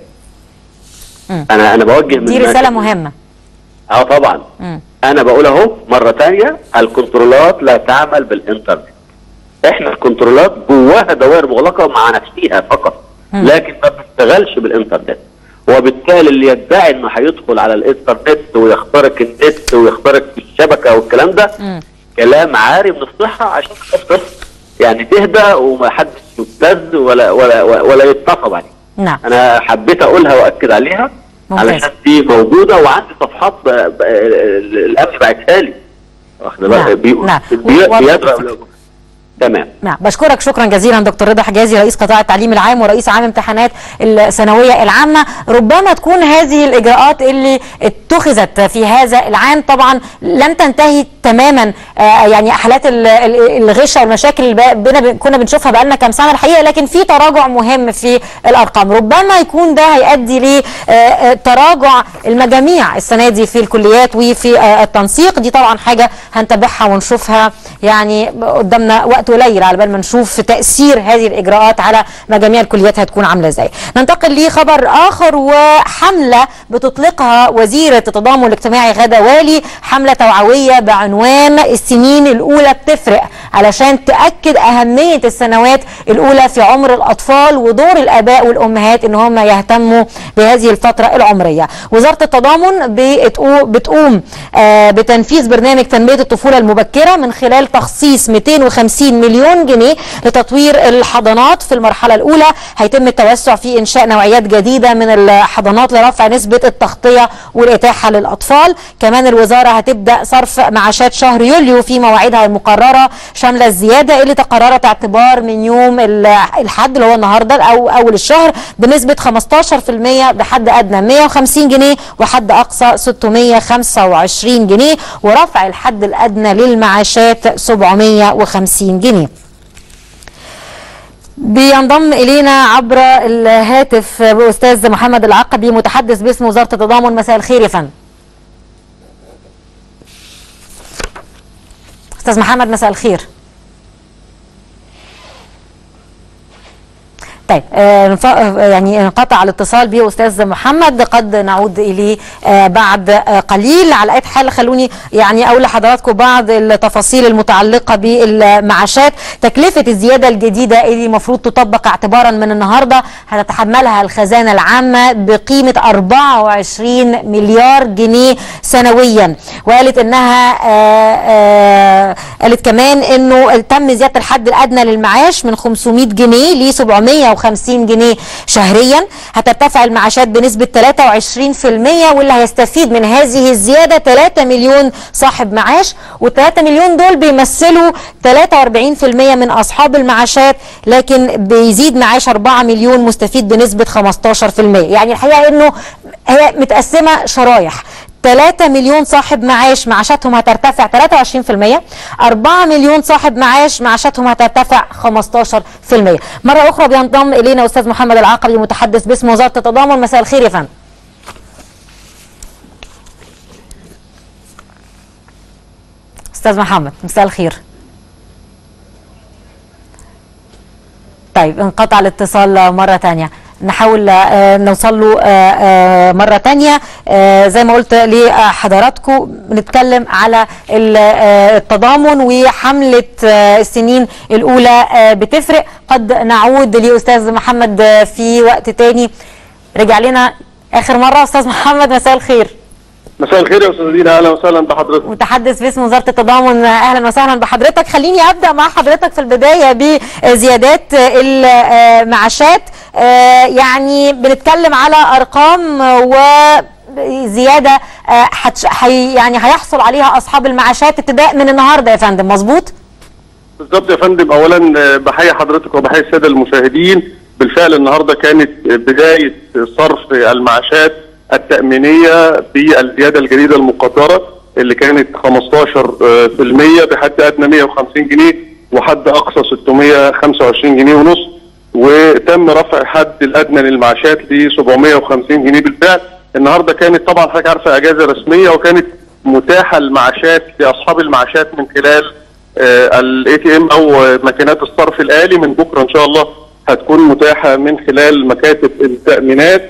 مم. انا انا بوجه من دي الناس- رساله مهمه اه طبعا مم. انا بقول اهو مره ثانيه الكنترولات لا تعمل بالانترنت احنا الكنترولات جواها دوائر مغلقه مع نفسها فقط لكن ما بتشتغلش بالانترنت وبالتالي اللي يدعي انه هيدخل على الانترنت ويخترق النت ويخترق الشبكه والكلام ده مم. كلام عاري من الصحه عشان خاطر يعني تهدى وما حدش يبتز ولا ولا ولا يتصب عليه نعم انا حبيت اقولها واكد عليها ممتاز. علشان دي موجوده وعندي صفحات ب- ب- الامن بعتها لي واخد نعم، بالك بيقول نعم. بي- و- بيدعو تمام نعم بشكرك شكرا جزيلا دكتور رضا حجازي رئيس قطاع التعليم العام ورئيس عام امتحانات الثانويه العامه ربما تكون هذه الاجراءات اللي اتخذت في هذا العام طبعا لم تنتهي تماما آه، يعني حالات ال- ال- الغش والمشاكل اللي بقى- بينا كنا بنشوفها بقالنا كام سنه الحقيقه لكن في تراجع مهم في الارقام ربما يكون ده هيؤدي لتراجع المجاميع السنه دي في الكليات وفي آه، التنسيق دي طبعا حاجه هنتابعها ونشوفها يعني قدامنا وقت قليل على بال ما نشوف تاثير هذه الاجراءات على مجاميع الكليات هتكون عامله ازاي ننتقل لخبر اخر وحمله بتطلقها وزيره التضامن الاجتماعي غدا والي حمله توعويه بعنوان السنين الاولى بتفرق علشان تاكد اهميه السنوات الاولى في عمر الاطفال ودور الاباء والامهات ان هم يهتموا بهذه الفتره العمريه وزاره التضامن بتقو- بتقوم آه، بتنفيذ برنامج تنميه الطفوله المبكره من خلال تخصيص 250 مليون جنيه لتطوير الحضانات في المرحله الاولى هيتم التوسع في انشاء نوعيات جديده من الحضانات لرفع نسبه التغطيه والاتاحه للاطفال كمان الوزاره هتبدا صرف معاشات شهر يوليو في مواعيدها المقرره شامله الزياده اللي تقررت اعتبار من يوم ال- الحد اللي هو النهارده او اول الشهر بنسبه 15% بحد ادنى 150 جنيه وحد اقصى 625 جنيه ورفع الحد الادنى للمعاشات 750 جنيه بينضم الينا عبر الهاتف استاذ محمد العقبي متحدث باسم وزاره التضامن مساء الخير يا فندم استاذ محمد مساء الخير طيب آه، نف- آه، يعني انقطع الاتصال به استاذ محمد قد نعود اليه آه، بعد آه، قليل على اي حال خلوني يعني اقول لحضراتكم بعض التفاصيل المتعلقه بالمعاشات تكلفه الزياده الجديده اللي المفروض تطبق اعتبارا من النهارده هتتحملها الخزانه العامه بقيمه 24 مليار جنيه سنويا وقالت انها آه، آه، قالت كمان انه تم زياده الحد الادنى للمعاش من 500 جنيه ل 750 جنيه شهريا هترتفع المعاشات بنسبه 23% واللي هيستفيد من هذه الزياده 3 مليون صاحب معاش وال3 مليون دول بيمثلوا 43% من اصحاب المعاشات لكن بيزيد معاش 4 مليون مستفيد بنسبه 15% يعني الحقيقه انه هي متقسمه شرايح 3 مليون صاحب معاش معاشاتهم هترتفع 23% 4 مليون صاحب معاش معاشاتهم هترتفع 15% مرة أخرى بينضم إلينا أستاذ محمد العقبي متحدث باسم وزارة التضامن مساء الخير يا فندم أستاذ محمد مساء الخير طيب انقطع الاتصال مرة تانية نحاول آه، نوصل له آه، آه، مرة تانية آه، زي ما قلت لحضراتكم بنتكلم على ال- آه، التضامن وحملة آه، السنين الأولى آه، بتفرق قد نعود لأستاذ محمد آه، في وقت تاني رجع لنا آخر مرة أستاذ محمد مساء الخير مساء الخير يا استاذ دينا اهلا وسهلا بحضرتك متحدث باسم وزاره التضامن اهلا وسهلا بحضرتك خليني ابدا مع حضرتك في البدايه بزيادات المعاشات آه، يعني بنتكلم على ارقام وزياده آه، هتش- هي- يعني هيحصل عليها اصحاب المعاشات ابتداء من النهارده يا فندم مظبوط بالظبط يا فندم اولا آه، بحيي حضرتك وبحيي الساده المشاهدين بالفعل النهارده كانت بدايه صرف المعاشات التامينيه بالزياده الجديده المقدره اللي كانت 15% بحد ادنى 150 جنيه وحد اقصى 625 جنيه ونص وتم رفع حد الادنى للمعاشات ل 750 جنيه بالفعل النهارده كانت طبعا حضرتك عارفه اجازه رسميه وكانت متاحه المعاشات لاصحاب المعاشات من خلال الاي تي ام او آه، ماكينات الصرف الالي من بكره ان شاء الله هتكون متاحه من خلال مكاتب التامينات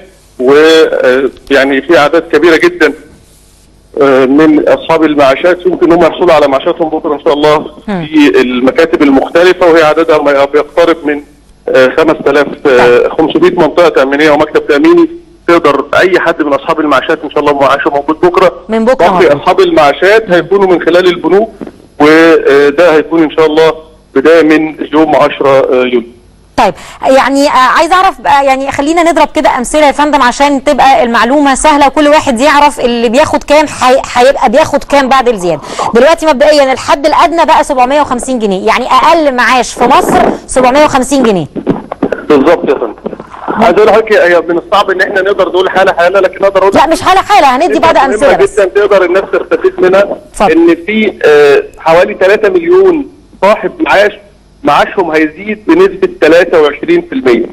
ويعني في اعداد كبيره جدا آه، من اصحاب المعاشات يمكن هم يحصلوا على معاشاتهم بكره ان شاء الله في المكاتب المختلفه وهي عددها ما بيقترب من آه، 5500 منطقه تامينيه ومكتب تاميني تقدر اي حد من اصحاب المعاشات ان شاء الله معاشه موجود بكره من بكرة باقي موجود. اصحاب المعاشات هيكونوا من خلال البنوك وده هيكون ان شاء الله بدايه من يوم 10 يوليو طيب يعني آه، عايز اعرف بقى يعني خلينا نضرب كده امثله يا فندم عشان تبقى المعلومه سهله وكل واحد يعرف اللي بياخد كام حي- هيبقى بياخد كام بعد الزياده دلوقتي مبدئيا الحد الادنى بقى 750 جنيه يعني اقل معاش في مصر 750 جنيه بالظبط يا فندم عايز اقول لحضرتك هي من الصعب ان احنا نقدر نقول حاله حاله لكن اقدر اقول لا مش حاله حاله هندي بعض مهمة امثله بس جدا تقدر الناس تستفيد منها اتفضل. ان في آه، حوالي 3 مليون صاحب معاش معاشهم هيزيد بنسبه 23%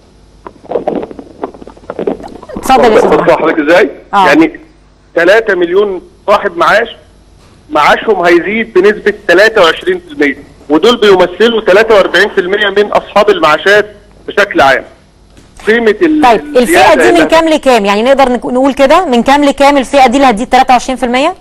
اتفضل يا بص فندم حضرتك ازاي؟ آه. يعني 3 مليون صاحب معاش معاشهم هيزيد بنسبه 23% ودول بيمثلوا 43% من اصحاب المعاشات بشكل عام. قيمه ال- طيب الفئه الزيادة دي من اللي كام لكام يعني نقدر نك- نقول كده من كام لكام الفئه دي اللي هتزيد 23%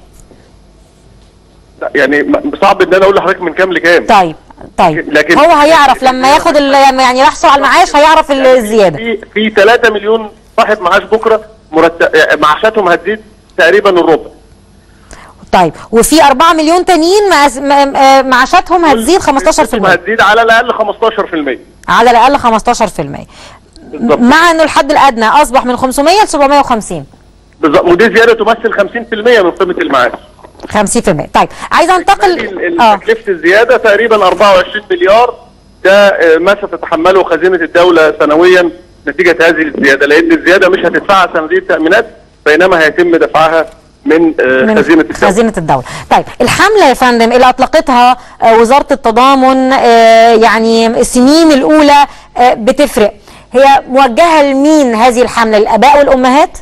لا، يعني م- صعب ان انا اقول لحضرتك من كام لكام طيب طيب لكن- هو هيعرف لما ياخد ال- لما يعني يحصل على المعاش هيعرف ال- الزياده في في 3 مليون صاحب معاش بكره مرتب معاشاتهم هتزيد تقريبا الربع طيب وفي 4 مليون تانيين مع- م- آه، معاشاتهم هتزيد 15% هتزيد على الاقل 15% على الاقل 15% بالظبط مع انه الحد الادنى اصبح من 500 ل 750 بالظبط ودي زياده تمثل 50% من قيمه المعاش 50% طيب عايزه انتقل ال- اه تكلفه الزياده تقريبا 24 مليار ده آه، ما ستتحمله خزينه الدوله سنويا نتيجه هذه الزياده لان الزياده مش هتدفعها صناديق التامينات بينما هيتم دفعها من آه، من خزينه الدوله خزينه الدوله طيب الحمله يا فندم اللي اطلقتها آه، وزاره التضامن آه، يعني السنين الاولى آه، بتفرق هي موجهه لمين هذه الحمله الاباء والامهات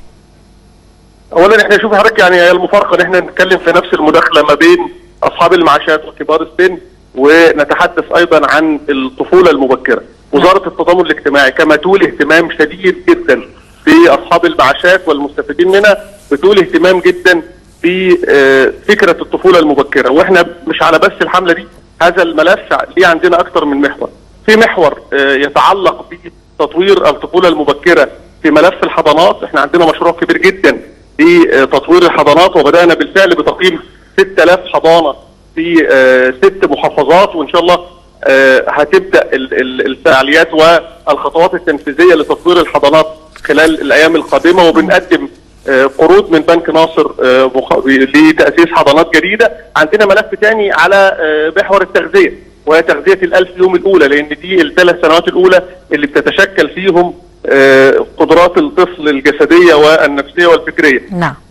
اولا احنا شوف حضرتك يعني هي المفارقه ان احنا نتكلم في نفس المداخله ما بين اصحاب المعاشات وكبار السن ونتحدث ايضا عن الطفوله المبكره. وزاره التضامن الاجتماعي كما تولي اهتمام شديد جدا باصحاب المعاشات والمستفيدين منها بتولي اهتمام جدا بفكره الطفوله المبكره واحنا مش على بس الحمله دي هذا الملف ليه عندنا اكثر من محور. في محور آه، يتعلق بتطوير الطفوله المبكره في ملف الحضانات احنا عندنا مشروع كبير جدا في آه، تطوير الحضانات وبدانا بالفعل بتقييم 6000 حضانه في آه، ست محافظات وان شاء الله آه، هتبدا ال- ال- الفعاليات والخطوات التنفيذيه لتطوير الحضانات خلال الايام القادمه وبنقدم آه، قروض من بنك ناصر آه، مخ- لتاسيس حضانات جديده عندنا ملف تاني على آه، محور التغذيه وهي تغذيه الالف يوم الاولى لان دي الثلاث سنوات الاولى اللي بتتشكل فيهم آه، قدرات الطفل الجسديه والنفسيه والفكريه نعم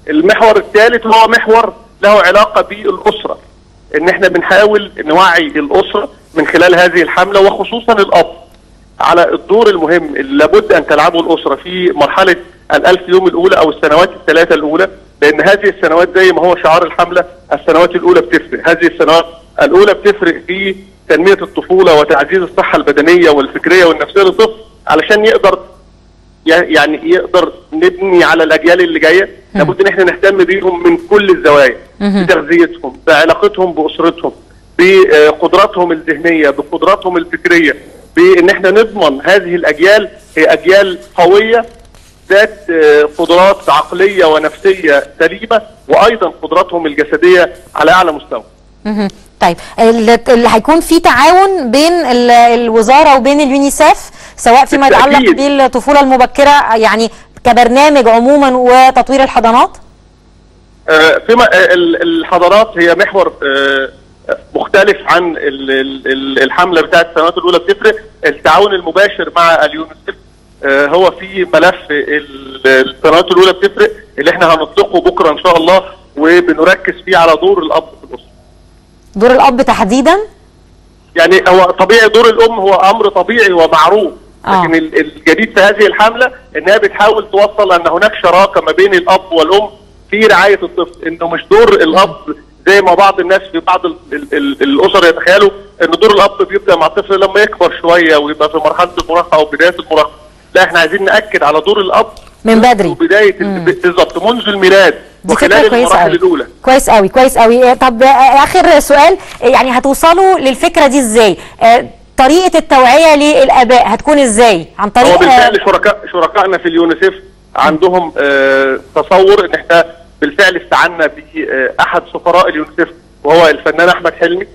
المحور الثالث هو محور له علاقه بالاسره ان احنا بنحاول نوعي الاسره من خلال هذه الحمله وخصوصا الاب على الدور المهم اللي لابد ان تلعبه الاسره في مرحله الالف يوم الاولى او السنوات الثلاثه الاولى لان هذه السنوات زي ما هو شعار الحمله السنوات الاولى بتفرق هذه السنوات الاولى بتفرق في تنميه الطفوله وتعزيز الصحه البدنيه والفكريه والنفسيه للطفل علشان يقدر يعني يقدر نبني على الاجيال اللي جايه لابد ان احنا نهتم بيهم من كل الزوايا بتغذيتهم بعلاقتهم باسرتهم بقدراتهم الذهنيه بقدراتهم الفكريه بان احنا نضمن هذه الاجيال هي اجيال قويه ذات قدرات عقليه ونفسيه سليمه وايضا قدراتهم الجسديه على اعلى مستوى. طيب اللي هيكون في تعاون بين الوزاره وبين اليونيسف سواء فيما يتعلق بالطفوله المبكره يعني كبرنامج عموما وتطوير الحضانات؟ آه فيما الحضانات هي محور آه مختلف عن الحمله بتاعت السنوات الاولى بتفرق التعاون المباشر مع اليونيسف آه هو في ملف السنوات الاولى بتفرق اللي احنا هنطلقه بكره ان شاء الله وبنركز فيه على دور الاب في الاسره. دور الاب تحديدا؟ يعني هو طبيعي دور الام هو امر طبيعي ومعروف آه. لكن الجديد في هذه الحمله انها بتحاول توصل ان هناك شراكه ما بين الاب والام في رعايه الطفل انه مش دور الاب زي ما بعض الناس في بعض ال ال ال الاسر يتخيلوا ان دور الاب بيبدا مع الطفل لما يكبر شويه ويبقى في مرحله المراهقه او بدايه المراهقه لا احنا عايزين ناكد على دور الاب من بدري بدايه بالظبط منذ الميلاد دي وخلال فكرة كويس المراحل قوي الاولى كويس قوي كويس قوي طب اخر سؤال يعني هتوصلوا للفكره دي ازاي طريقه التوعيه للاباء هتكون ازاي عن طريق هو بالفعل شركاء شركائنا في اليونيسف عندهم آه تصور ان احنا بالفعل استعنا باحد سفراء اليونيسف وهو الفنان احمد حلمي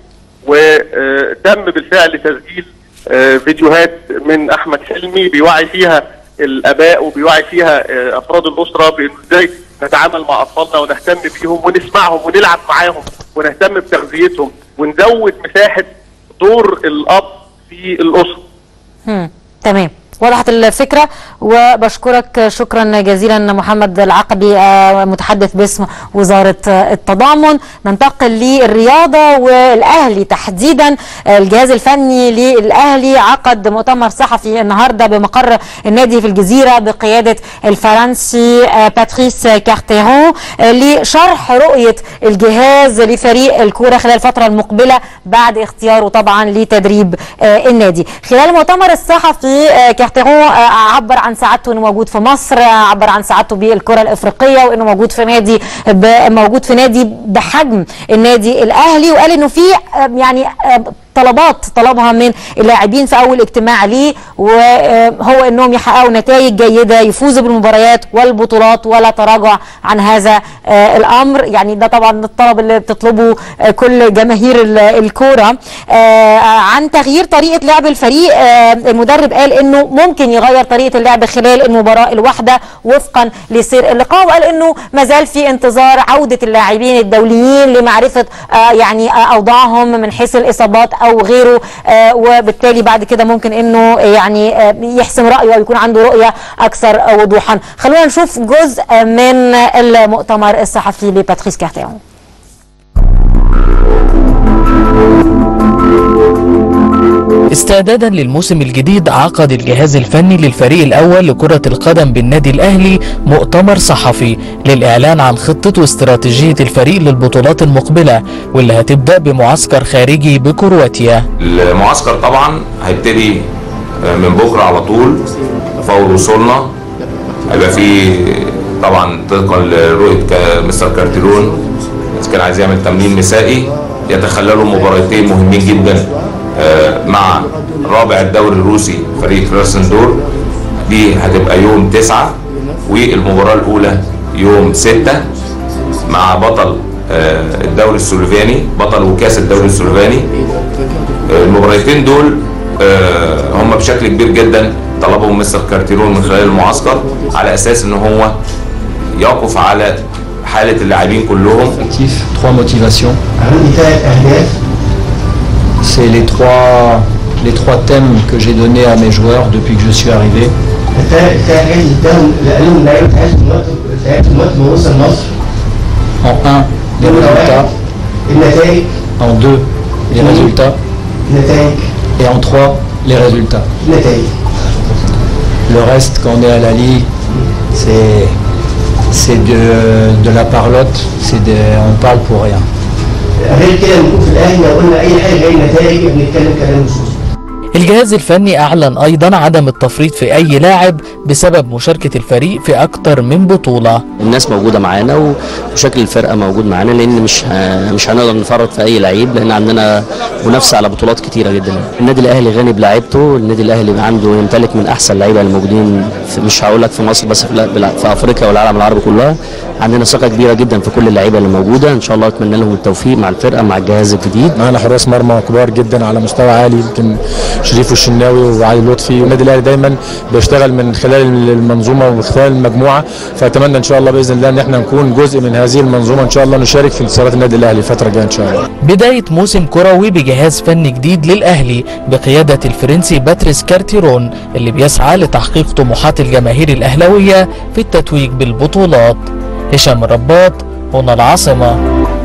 وتم بالفعل تسجيل آه فيديوهات من احمد حلمي بيوعي فيها الاباء وبيوعي فيها آه افراد الاسره بانه ازاي نتعامل مع اطفالنا ونهتم بيهم ونسمعهم ونلعب معاهم ونهتم بتغذيتهم ونزود مساحه دور الاب في الاسره. مم. تمام وضحت الفكرة وبشكرك شكرا جزيلا محمد العقبي متحدث باسم وزارة التضامن ننتقل للرياضة والأهلي تحديدا الجهاز الفني للأهلي عقد مؤتمر صحفي النهاردة بمقر النادي في الجزيرة بقيادة الفرنسي باتريس كارتيرون لشرح رؤية الجهاز لفريق الكورة خلال الفترة المقبلة بعد اختياره طبعا لتدريب النادي خلال المؤتمر الصحفي كارتيرون عبر عن سعادته انه موجود في مصر عبر عن سعادته بالكره الافريقيه وانه موجود في نادي موجود في نادي بحجم النادي الاهلي وقال انه في يعني طلبات طلبها من اللاعبين في اول اجتماع ليه وهو انهم يحققوا نتائج جيده يفوزوا بالمباريات والبطولات ولا تراجع عن هذا الامر يعني ده طبعا الطلب اللي بتطلبه كل جماهير الكوره عن تغيير طريقه لعب الفريق المدرب قال انه ممكن يغير طريقه اللعب خلال المباراه الواحده وفقا لسير اللقاء وقال انه ما زال في انتظار عوده اللاعبين الدوليين لمعرفه يعني اوضاعهم من حيث الاصابات او غيره آه وبالتالي بعد كده ممكن انه يعني آه يحسم رايه ويكون عنده رؤيه اكثر وضوحا خلونا نشوف جزء من المؤتمر الصحفي لباتريس كارتيرون استعدادا للموسم الجديد عقد الجهاز الفني للفريق الأول لكرة القدم بالنادي الأهلي مؤتمر صحفي للإعلان عن خطة واستراتيجية الفريق للبطولات المقبلة واللي هتبدأ بمعسكر خارجي بكرواتيا المعسكر طبعا هيبتدي من بكرة على طول فور وصولنا هيبقى فيه طبعا طبقا لرؤية مستر كارتيرون كان عايز يعمل تمرين مسائي يتخللوا مباراتين مهمين جدا مع رابع الدوري الروسي فريق كراسندور دي هتبقى يوم تسعة والمباراة الأولى يوم ستة مع بطل الدوري السلوفاني بطل وكاس الدوري السلوفاني المباراتين دول هم بشكل كبير جدا طلبهم مستر كارتيرون من خلال المعسكر على اساس ان هو يقف على حاله اللاعبين كلهم trois motivations c'est les trois les trois thèmes que j'ai donnés à mes joueurs depuis que je suis arrivé En 1, les résultats. النتائج En 2, les résultats. نتائج Et en 3, les résultats. نتائج Le reste, quand on est à la Ligue, c'est c'est de, de la parlotte, c'est de, on parle pour rien. غير كده بنكون في الاهلي لو قلنا اي حاجه غير نتائج بنتكلم كلام مش مظبوط الجهاز الفني أعلن أيضا عدم التفريط في أي لاعب بسبب مشاركة الفريق في أكثر من بطولة الناس موجوده معانا و- وشكل الفرقه موجود معانا لان مش ه- مش هنقدر نفرط في اي لعيب لان عندنا منافسه على بطولات كتيره جدا النادي الاهلي غني بلاعيبته النادي الاهلي عنده يمتلك من احسن اللعيبه اللي موجودين في مش هقول لك في مصر بس في, لا- في افريقيا والعالم العربي كلها عندنا ثقه كبيره جدا في كل اللعيبه اللي موجوده ان شاء الله اتمنى لهم التوفيق مع الفرقه مع الجهاز الجديد معانا حراس مرمى كبار جدا على مستوى عالي يمكن شريف والشناوي وعلي لطفي والنادي الاهلي دايما بيشتغل من خلال المنظومه ومن خلال المجموعه فاتمنى ان شاء الله باذن الله ان احنا نكون جزء من هذه المنظومه ان شاء الله نشارك في انتصارات النادي الاهلي الفتره الجايه ان شاء الله بداية موسم كروي بجهاز فني جديد للأهلي بقيادة الفرنسي باتريس كارتيرون اللي بيسعى لتحقيق طموحات الجماهير الأهلاوية في التتويج بالبطولات هشام الرباط هنا العاصمة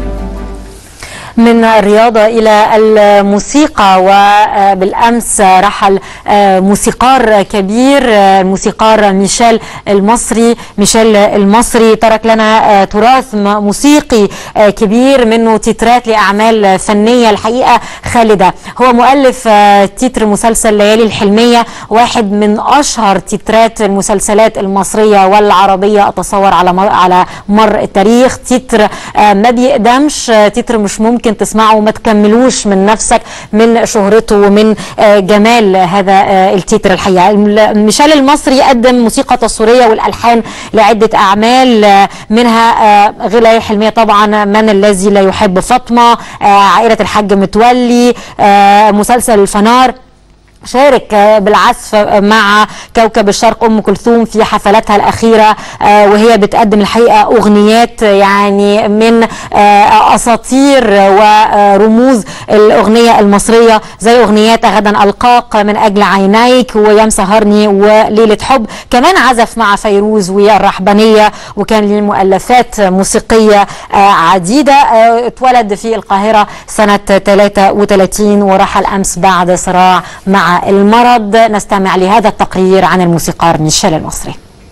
من الرياضة إلى الموسيقى وبالأمس رحل موسيقار كبير الموسيقار ميشيل المصري ميشيل المصري ترك لنا تراث موسيقي كبير منه تترات لأعمال فنية الحقيقة خالدة هو مؤلف تتر مسلسل ليالي الحلمية واحد من أشهر تترات المسلسلات المصرية والعربية أتصور على مر على مر التاريخ تتر ما بيقدمش تتر مش ممكن ممكن تسمعه وما تكملوش من نفسك من شهرته ومن جمال هذا التتر الحقيقه ميشيل المصري قدم موسيقى تصويريه والالحان لعده اعمال منها غلاية الحلميه طبعا من الذي لا يحب فاطمه عائله الحاج متولي مسلسل الفنار شارك بالعزف مع كوكب الشرق ام كلثوم في حفلاتها الاخيره وهي بتقدم الحقيقه اغنيات يعني من اساطير ورموز الاغنيه المصريه زي اغنيات غدا القاك من اجل عينيك ويا مسهرني وليله حب كمان عزف مع فيروز والرحبانيه وكان له مؤلفات موسيقيه عديده اتولد في القاهره سنه 33 ورحل امس بعد صراع مع المرض نستمع لهذا التقرير عن الموسيقار ميشيل المصري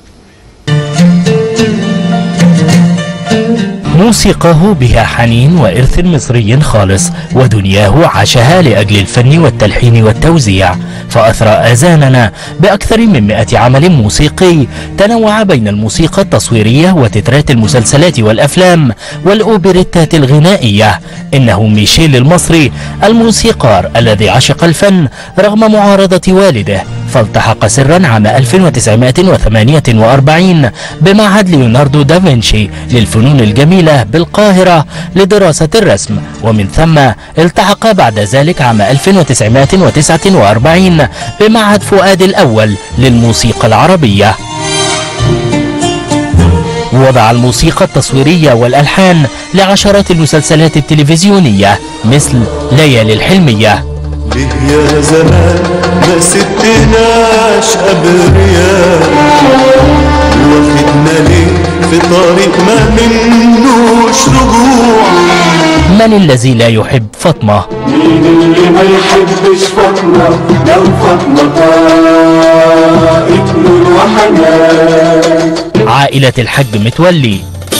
موسيقاه بها حنين وإرث مصري خالص ودنياه عاشها لأجل الفن والتلحين والتوزيع فأثرى آذاننا بأكثر من مئة عمل موسيقي تنوع بين الموسيقى التصويرية وتترات المسلسلات والأفلام والأوبريتات الغنائية إنه ميشيل المصري الموسيقار الذي عشق الفن رغم معارضة والده فالتحق سرا عام 1948 بمعهد ليوناردو دافنشي للفنون الجميلة بالقاهرة لدراسة الرسم ومن ثم التحق بعد ذلك عام 1949 بمعهد فؤاد الأول للموسيقى العربية وضع الموسيقى التصويرية والألحان لعشرات المسلسلات التلفزيونية مثل ليالي الحلمية ليه يا زمان ما سبتناش أبرياء واخدنا ليه في طريق ما منوش رجوع من الذي لا يحب فاطمة مين اللي ما يحبش فاطمة لو فاطمة طائق نور وحنان عائلة الحج متولي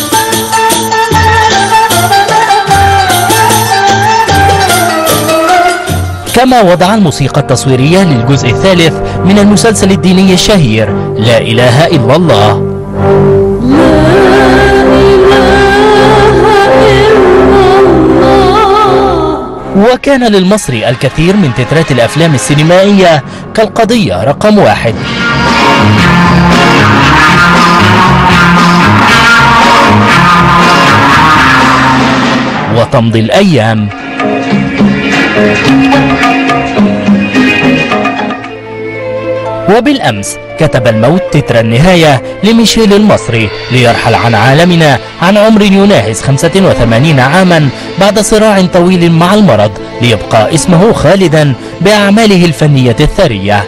كما وضع الموسيقى التصويرية للجزء الثالث من المسلسل الديني الشهير لا إله إلا الله وكان للمصري الكثير من تترات الأفلام السينمائية كالقضية رقم واحد وتمضي الأيام وبالأمس كتب الموت تتر النهاية لميشيل المصري ليرحل عن عالمنا عن عمر يناهز 85 عاما بعد صراع طويل مع المرض ليبقى اسمه خالدا بأعماله الفنية الثرية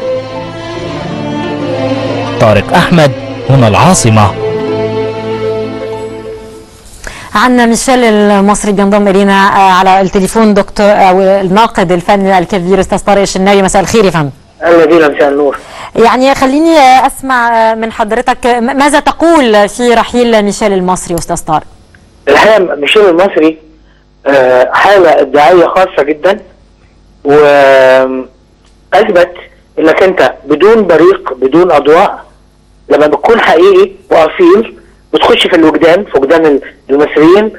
طارق أحمد هنا العاصمة عنا ميشيل المصري بينضم الينا آه، على التليفون دكتور او الناقد الفني الكبير استاذ طارق الشناوي مساء الخير يا فندم اهلا بينا مساء النور يعني خليني آه، اسمع آه، من حضرتك آه، م- ماذا تقول في رحيل ميشيل المصري استاذ طارق الحقيقه ميشيل المصري آه، حاله ابداعيه خاصه جدا واثبت انك انت بدون بريق بدون اضواء لما بتكون حقيقي واصيل بتخش في الوجدان في وجدان ال- المصريين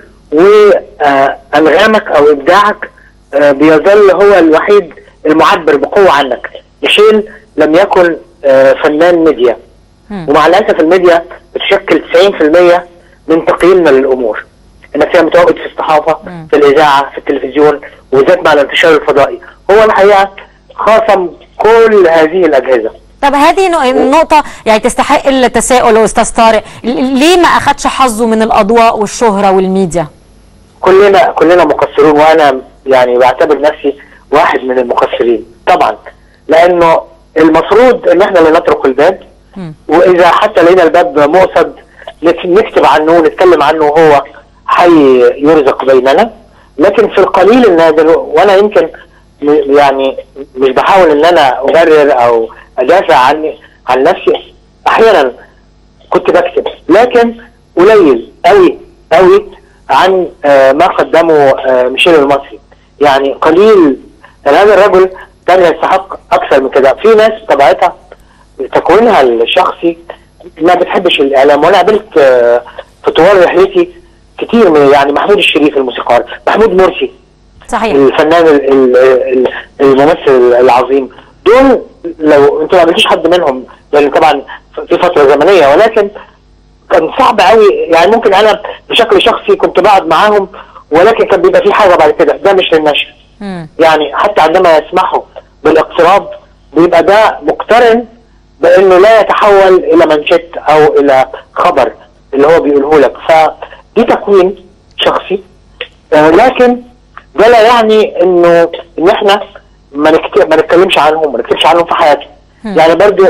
وانغامك او ابداعك آه، بيظل هو الوحيد المعبر بقوه عنك ميشيل لم يكن آه، فنان ميديا ومع الاسف الميديا بتشكل 90% من تقييمنا للامور انك تبقى متواجد في الصحافه في الاذاعه في التلفزيون وبالذات مع الانتشار الفضائي هو الحقيقه خاصم كل هذه الاجهزه طب هذه نق- النقطة يعني تستحق التساؤل يا أستاذ طارق ل- ليه ما أخدش حظه من الأضواء والشهرة والميديا؟ كلنا كلنا مقصرون وانا يعني بعتبر نفسي واحد من المقصرين طبعا لانه المفروض ان احنا اللي نطرق الباب واذا حتى لقينا الباب مؤصد نك- نكتب عنه ونتكلم عنه وهو حي يرزق بيننا لكن في القليل النادر وانا يمكن م- يعني مش بحاول ان انا ابرر او ادافع عني عن نفسي احيانا كنت بكتب لكن قليل قوي قوي عن آه، ما قدمه آه، ميشيل المصري يعني قليل يعني هذا الرجل كان يستحق اكثر من كده في ناس طبيعتها تكوينها الشخصي ما بتحبش الاعلام وانا قابلت آه، في طوال رحلتي كتير من يعني محمود الشريف الموسيقار محمود مرسي صحيح الفنان ال- ال- ال- الممثل العظيم دول لو انتوا ما قابلتوش حد منهم لان طبعا في فتره زمنيه ولكن كان صعب قوي يعني ممكن انا بشكل شخصي كنت بقعد معاهم ولكن كان بيبقى في حاجه بعد كده ده مش للنشر يعني حتى عندما يسمحوا بالاقتراب بيبقى ده مقترن بانه لا يتحول الى منشط او الى خبر اللي هو بيقوله لك فدي تكوين شخصي آه، لكن ده لا يعني انه ان احنا ما نكت- ما نتكلمش عنهم ما نكتبش عنهم في حياتهم يعني برضو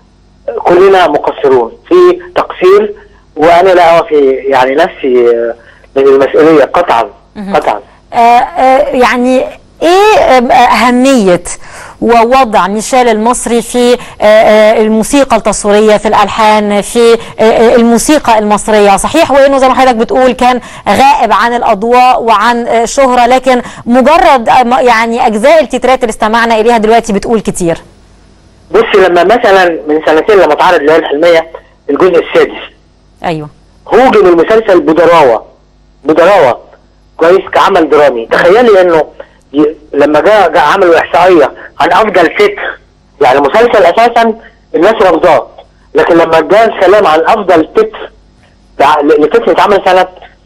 كلنا مقصرون في تقصير وانا لا اعفي يعني نفسي آه، من المسؤوليه قطعا قطعا آه، آه، يعني ايه آه، اهميه ووضع ميشيل المصري في آه، آه، الموسيقى التصويريه في الالحان في آه، آه، الموسيقى المصريه صحيح وانه زي ما حضرتك بتقول كان غائب عن الاضواء وعن آه، شهره لكن مجرد آه، م- يعني اجزاء التترات اللي استمعنا اليها دلوقتي بتقول كتير بصي لما مثلا من سنتين لما اتعرض الليالي الحلميه الجزء السادس ايوه هوجم المسلسل بضراوه بضراوه كويس كعمل درامي تخيلي انه ي- لما جاء جاء عملوا احصائيه عن افضل تتر يعني مسلسل اساسا الناس رافضاه لكن لما جاء الكلام عن افضل تتر بع- ل- لتتر اتعمل سنه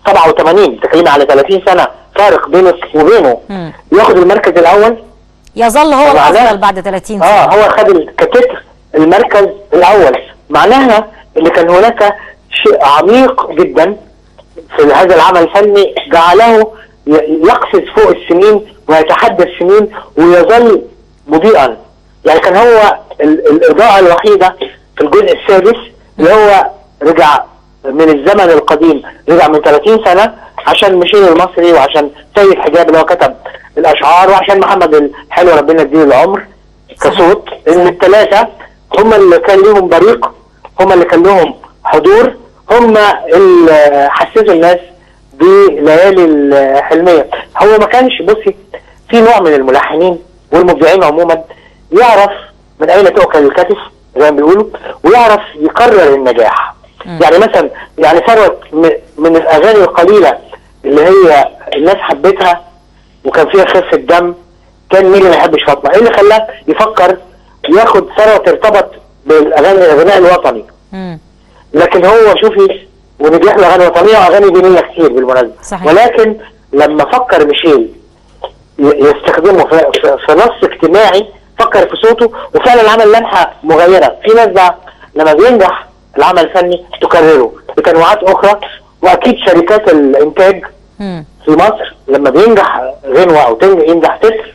87 تكلمي على 30 سنه فارق بينك وبينه ياخد المركز الاول يظل هو طبعاً. الافضل بعد 30 سنه اه هو خد ال- كتتر المركز الاول معناها ان كان هناك شيء عميق جدا في هذا العمل الفني جعله ي- يقفز فوق السنين ويتحدى السنين ويظل مضيئا يعني كان هو ال- الاضاءه الوحيده في الجزء السادس اللي هو رجع من الزمن القديم رجع من 30 سنه عشان ميشيل المصري وعشان سيد حجاب اللي هو كتب الاشعار وعشان محمد الحلو ربنا يديله العمر كصوت ان الثلاثه هم اللي كان لهم بريق هم اللي كان لهم حضور هم اللي حسسوا الناس بليالي الحلميه هو ما كانش بصي في نوع من الملحنين والمبدعين عموما يعرف من اين تؤكل الكتف زي ما بيقولوا ويعرف يقرر النجاح يعني مثلا يعني ثروت م- من الاغاني القليله اللي هي الناس حبتها وكان فيها خفه دم كان مين اللي ما يحبش فاطمه؟ ايه اللي خلاه يفكر ياخد ثروت ارتبط بالاغاني الغناء الوطني لكن هو شوفي ونجح له اغاني وطنيه واغاني دينيه كتير بالمناسبه صحيح. ولكن لما فكر ميشيل ي- يستخدمه في, في, في نص اجتماعي فكر في صوته وفعلا عمل لمحه مغيره في ناس بقى لما بينجح العمل الفني تكرره بتنوعات اخرى واكيد شركات الانتاج في مصر لما بينجح غنوه او تن- ينجح تتر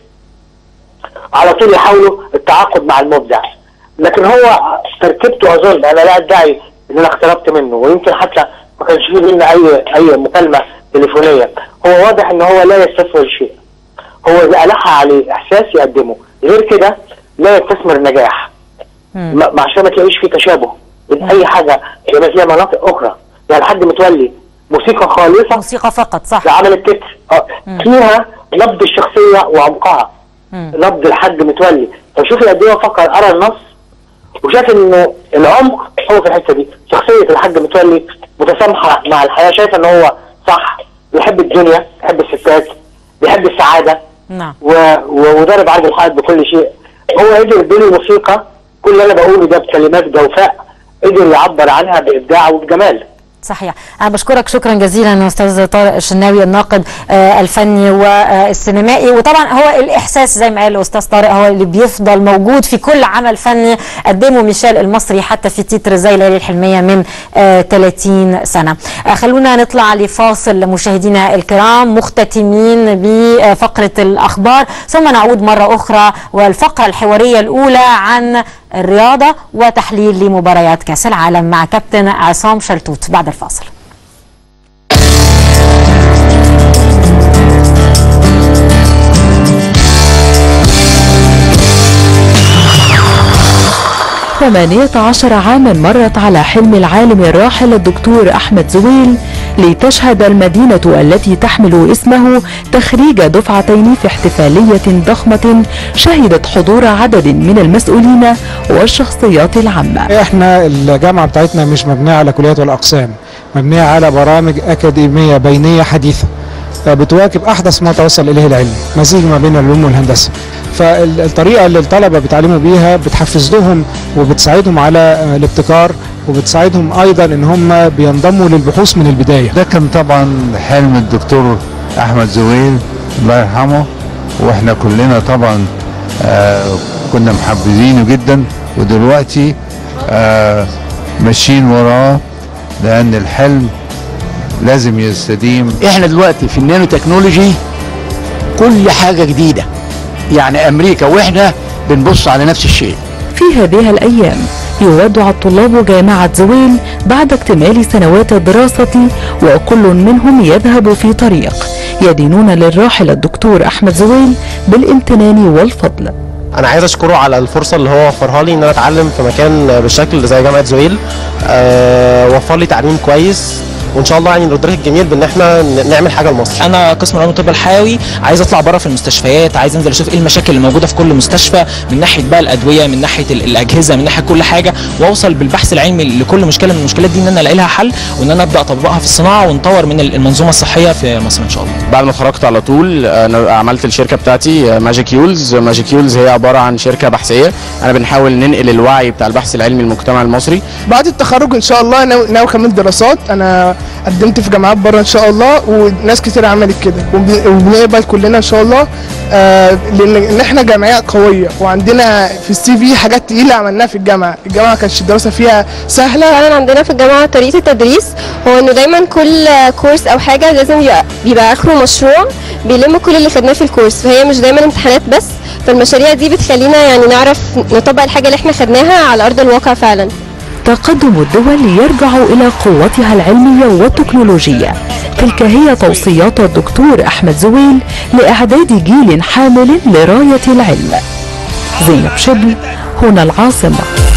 على طول يحاولوا التعاقد مع المبدع لكن هو تركيبته اظن انا لا ادعي ان انا اقتربت منه ويمكن حتى ما كانش فيه بينا اي اي مكالمه تليفونيا هو واضح ان هو لا يستثمر شيء هو إذا ألح عليه احساس يقدمه غير كده لا يستثمر نجاح ما ما- عشان ما تلاقيش في تشابه بين اي حاجه يبقى فيها مناطق اخرى يعني حد متولي موسيقى خالصه موسيقى فقط صح عمل التتر آه، فيها نبض الشخصيه وعمقها نبض الحاج متولي فشوفي قد ايه هو فكر قرا النص وشاف انه العمق هو في الحته دي شخصيه الحاج متولي متسامحه مع الحياه شايفه ان هو صح بيحب الدنيا بيحب الستات بيحب السعاده نعم و... و... وضرب عرض الحائط بكل شيء هو قدر يديله موسيقى كل اللي انا بقوله ده بكلمات جوفاء قدر يعبر عنها بابداع وبجمال صحيح أنا بشكرك شكرا جزيلا أستاذ طارق الشناوي الناقد آه، الفني والسينمائي وطبعا هو الإحساس زي ما قال الأستاذ طارق هو اللي بيفضل موجود في كل عمل فني قدمه ميشيل المصري حتى في تتر زي ليالي الحلمية من آه، 30 سنة آه، خلونا نطلع لفاصل مشاهدينا الكرام مختتمين بفقرة الأخبار ثم نعود مرة أخرى والفقرة الحوارية الأولى عن الرياضة وتحليل لمباريات كأس العالم مع كابتن عصام شلتوت بعد الفاصل ثمانية عشر عاما مرت على حلم العالم الراحل الدكتور أحمد زويل لتشهد المدينة التي تحمل اسمه تخريج دفعتين في احتفالية ضخمة شهدت حضور عدد من المسؤولين والشخصيات العامة احنا الجامعه بتاعتنا مش مبنيه على كليات ولا اقسام مبنيه على برامج اكاديميه بينيه حديثه آه، بتواكب احدث ما توصل اليه العلم مزيج ما بين العلوم والهندسه فالطريقه اللي الطلبه بيتعلموا بيها بتحفز لهم وبتساعدهم على آه، الابتكار وبتساعدهم ايضا ان هم بينضموا للبحوث من البدايه ده كان طبعا حلم الدكتور احمد زويل الله يرحمه واحنا كلنا طبعا آه كنا محبذينه جدا ودلوقتي آه ماشيين وراه لان الحلم لازم يستديم احنا دلوقتي في النانو تكنولوجي كل حاجه جديده يعني امريكا واحنا بنبص على نفس الشيء في هذه الأيام يودع الطلاب جامعة زويل بعد اكتمال سنوات الدراسة وكل منهم يذهب في طريق يدينون للراحل الدكتور أحمد زويل بالامتنان والفضل انا عايز اشكره على الفرصه اللي هو وفرها لي ان انا اتعلم في مكان بالشكل زي جامعه زويل أه وفر لي تعليم كويس وان شاء الله يعني ندرك الجميل بان احنا ن- نعمل حاجه لمصر انا قسم العلوم الطب الحيوي عايز اطلع بره في المستشفيات عايز انزل اشوف ايه المشاكل اللي موجوده في كل مستشفى من ناحيه بقى الادويه من ناحيه ال- الاجهزه من ناحيه كل حاجه واوصل بالبحث العلمي لكل مشكله من المشكلات دي ان انا الاقي لها حل وان انا ابدا اطبقها في الصناعه ونطور من ال- المنظومه الصحيه في مصر ان شاء الله بعد ما اتخرجت على طول انا عملت الشركه بتاعتي ماجيك يولز ماجيك يولز هي عباره عن شركه بحثيه انا بنحاول ننقل الوعي بتاع البحث العلمي للمجتمع المصري بعد التخرج ان شاء الله ناوي ناوي اكمل دراسات انا قدمت في جامعات بره ان شاء الله وناس كتير عملت كده وبن- وبنقبل كلنا ان شاء الله آه لان إن احنا جمعيه قويه وعندنا في السي في حاجات تقيله عملناها في الجامعه الجامعه ما كانتش الدراسه فيها سهله فعلا عندنا في الجامعه طريقه التدريس هو انه دايما كل كورس او حاجه لازم يبقى بيبقى اخره مشروع بيلم كل اللي خدناه في الكورس فهي مش دايما امتحانات بس فالمشاريع دي بتخلينا يعني نعرف نطبق الحاجه اللي احنا خدناها على ارض الواقع فعلا تقدم الدول يرجع إلى قوتها العلمية والتكنولوجية تلك هي توصيات الدكتور أحمد زويل لإعداد جيل حامل لراية العلم زينب شبل هنا العاصمة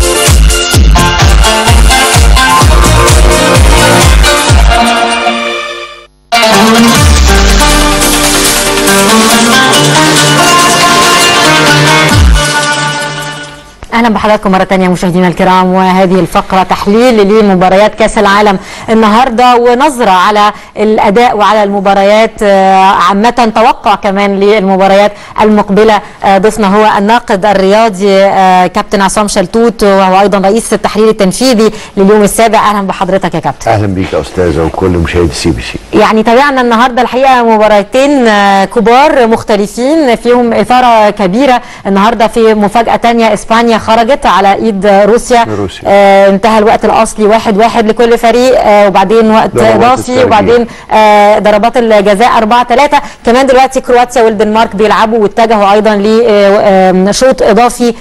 اهلا بحضراتكم مره ثانيه مشاهدينا الكرام وهذه الفقره تحليل لمباريات كاس العالم النهارده ونظره على الاداء وعلى المباريات آه، عامه توقع كمان للمباريات المقبله آه، ضيفنا هو الناقد الرياضي آه، كابتن عصام شلتوت وهو ايضا رئيس التحرير التنفيذي لليوم السابع اهلا بحضرتك يا كابتن اهلا بيك يا استاذه وكل مشاهدي سي بي سي يعني تابعنا النهارده الحقيقه مباراتين آه، كبار مختلفين فيهم اثاره كبيره النهارده في مفاجاه تانية اسبانيا خرجت على ايد روسيا, روسيا. آه انتهى الوقت الاصلي واحد واحد لكل فريق آه وبعدين وقت ضربات اضافي الترجيح. وبعدين آه ضربات الجزاء 4 3 كمان دلوقتي كرواتيا والدنمارك بيلعبوا واتجهوا ايضا لشوط اضافي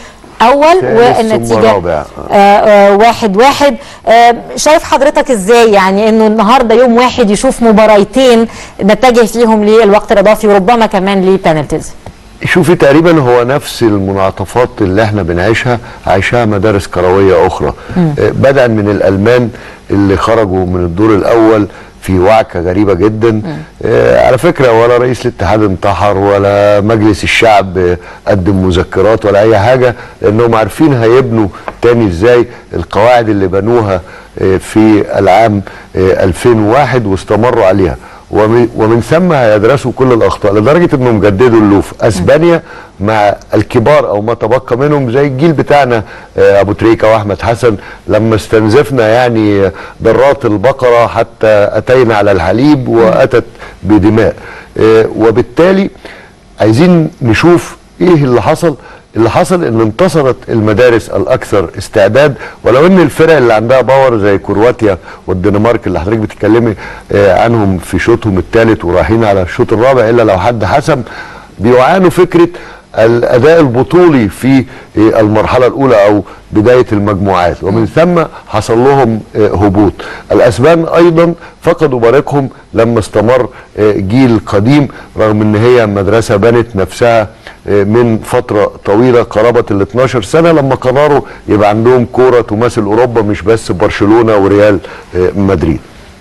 اول ثالث ثم والنتيجه رابع. آه، آه، واحد واحد آه، شايف حضرتك ازاي يعني انه النهارده يوم واحد يشوف مباريتين نتجه فيهم للوقت الاضافي وربما كمان لبنالتيز شوفي تقريبا هو نفس المنعطفات اللي احنا بنعيشها عايشاها مدارس كرويه اخرى مم. آه، بدءا من الالمان اللي خرجوا من الدور الاول في وعكه غريبه جدا آه على فكره ولا رئيس الاتحاد انتحر ولا مجلس الشعب آه، قدم مذكرات ولا اي حاجه لانهم عارفين هيبنوا تاني ازاي القواعد اللي بنوها آه في العام آه 2001 واستمروا عليها ومن, ومن ثم هيدرسوا كل الاخطاء لدرجه انهم جددوا اللوف اسبانيا مع الكبار او ما تبقى منهم زي الجيل بتاعنا آه، ابو تريكه واحمد حسن لما استنزفنا يعني ضرات البقره حتى اتينا على الحليب واتت بدماء آه، وبالتالي عايزين نشوف ايه اللي حصل اللي حصل ان انتصرت المدارس الاكثر استعداد ولو ان الفرق اللي عندها باور زي كرواتيا والدنمارك اللي حضرتك بتتكلمي آه، عنهم في شوطهم الثالث ورايحين على الشوط الرابع الا لو حد حسم بيعانوا فكره الاداء البطولي في آه، المرحله الاولى او بدايه المجموعات ومن ثم حصل لهم آه، هبوط الاسبان ايضا فقدوا بريقهم لما استمر آه، جيل قديم رغم ان هي مدرسه بنت نفسها آه، من فتره طويله قرابه ال 12 سنه لما قرروا يبقى عندهم كوره تماثل اوروبا مش بس برشلونه وريال آه، مدريد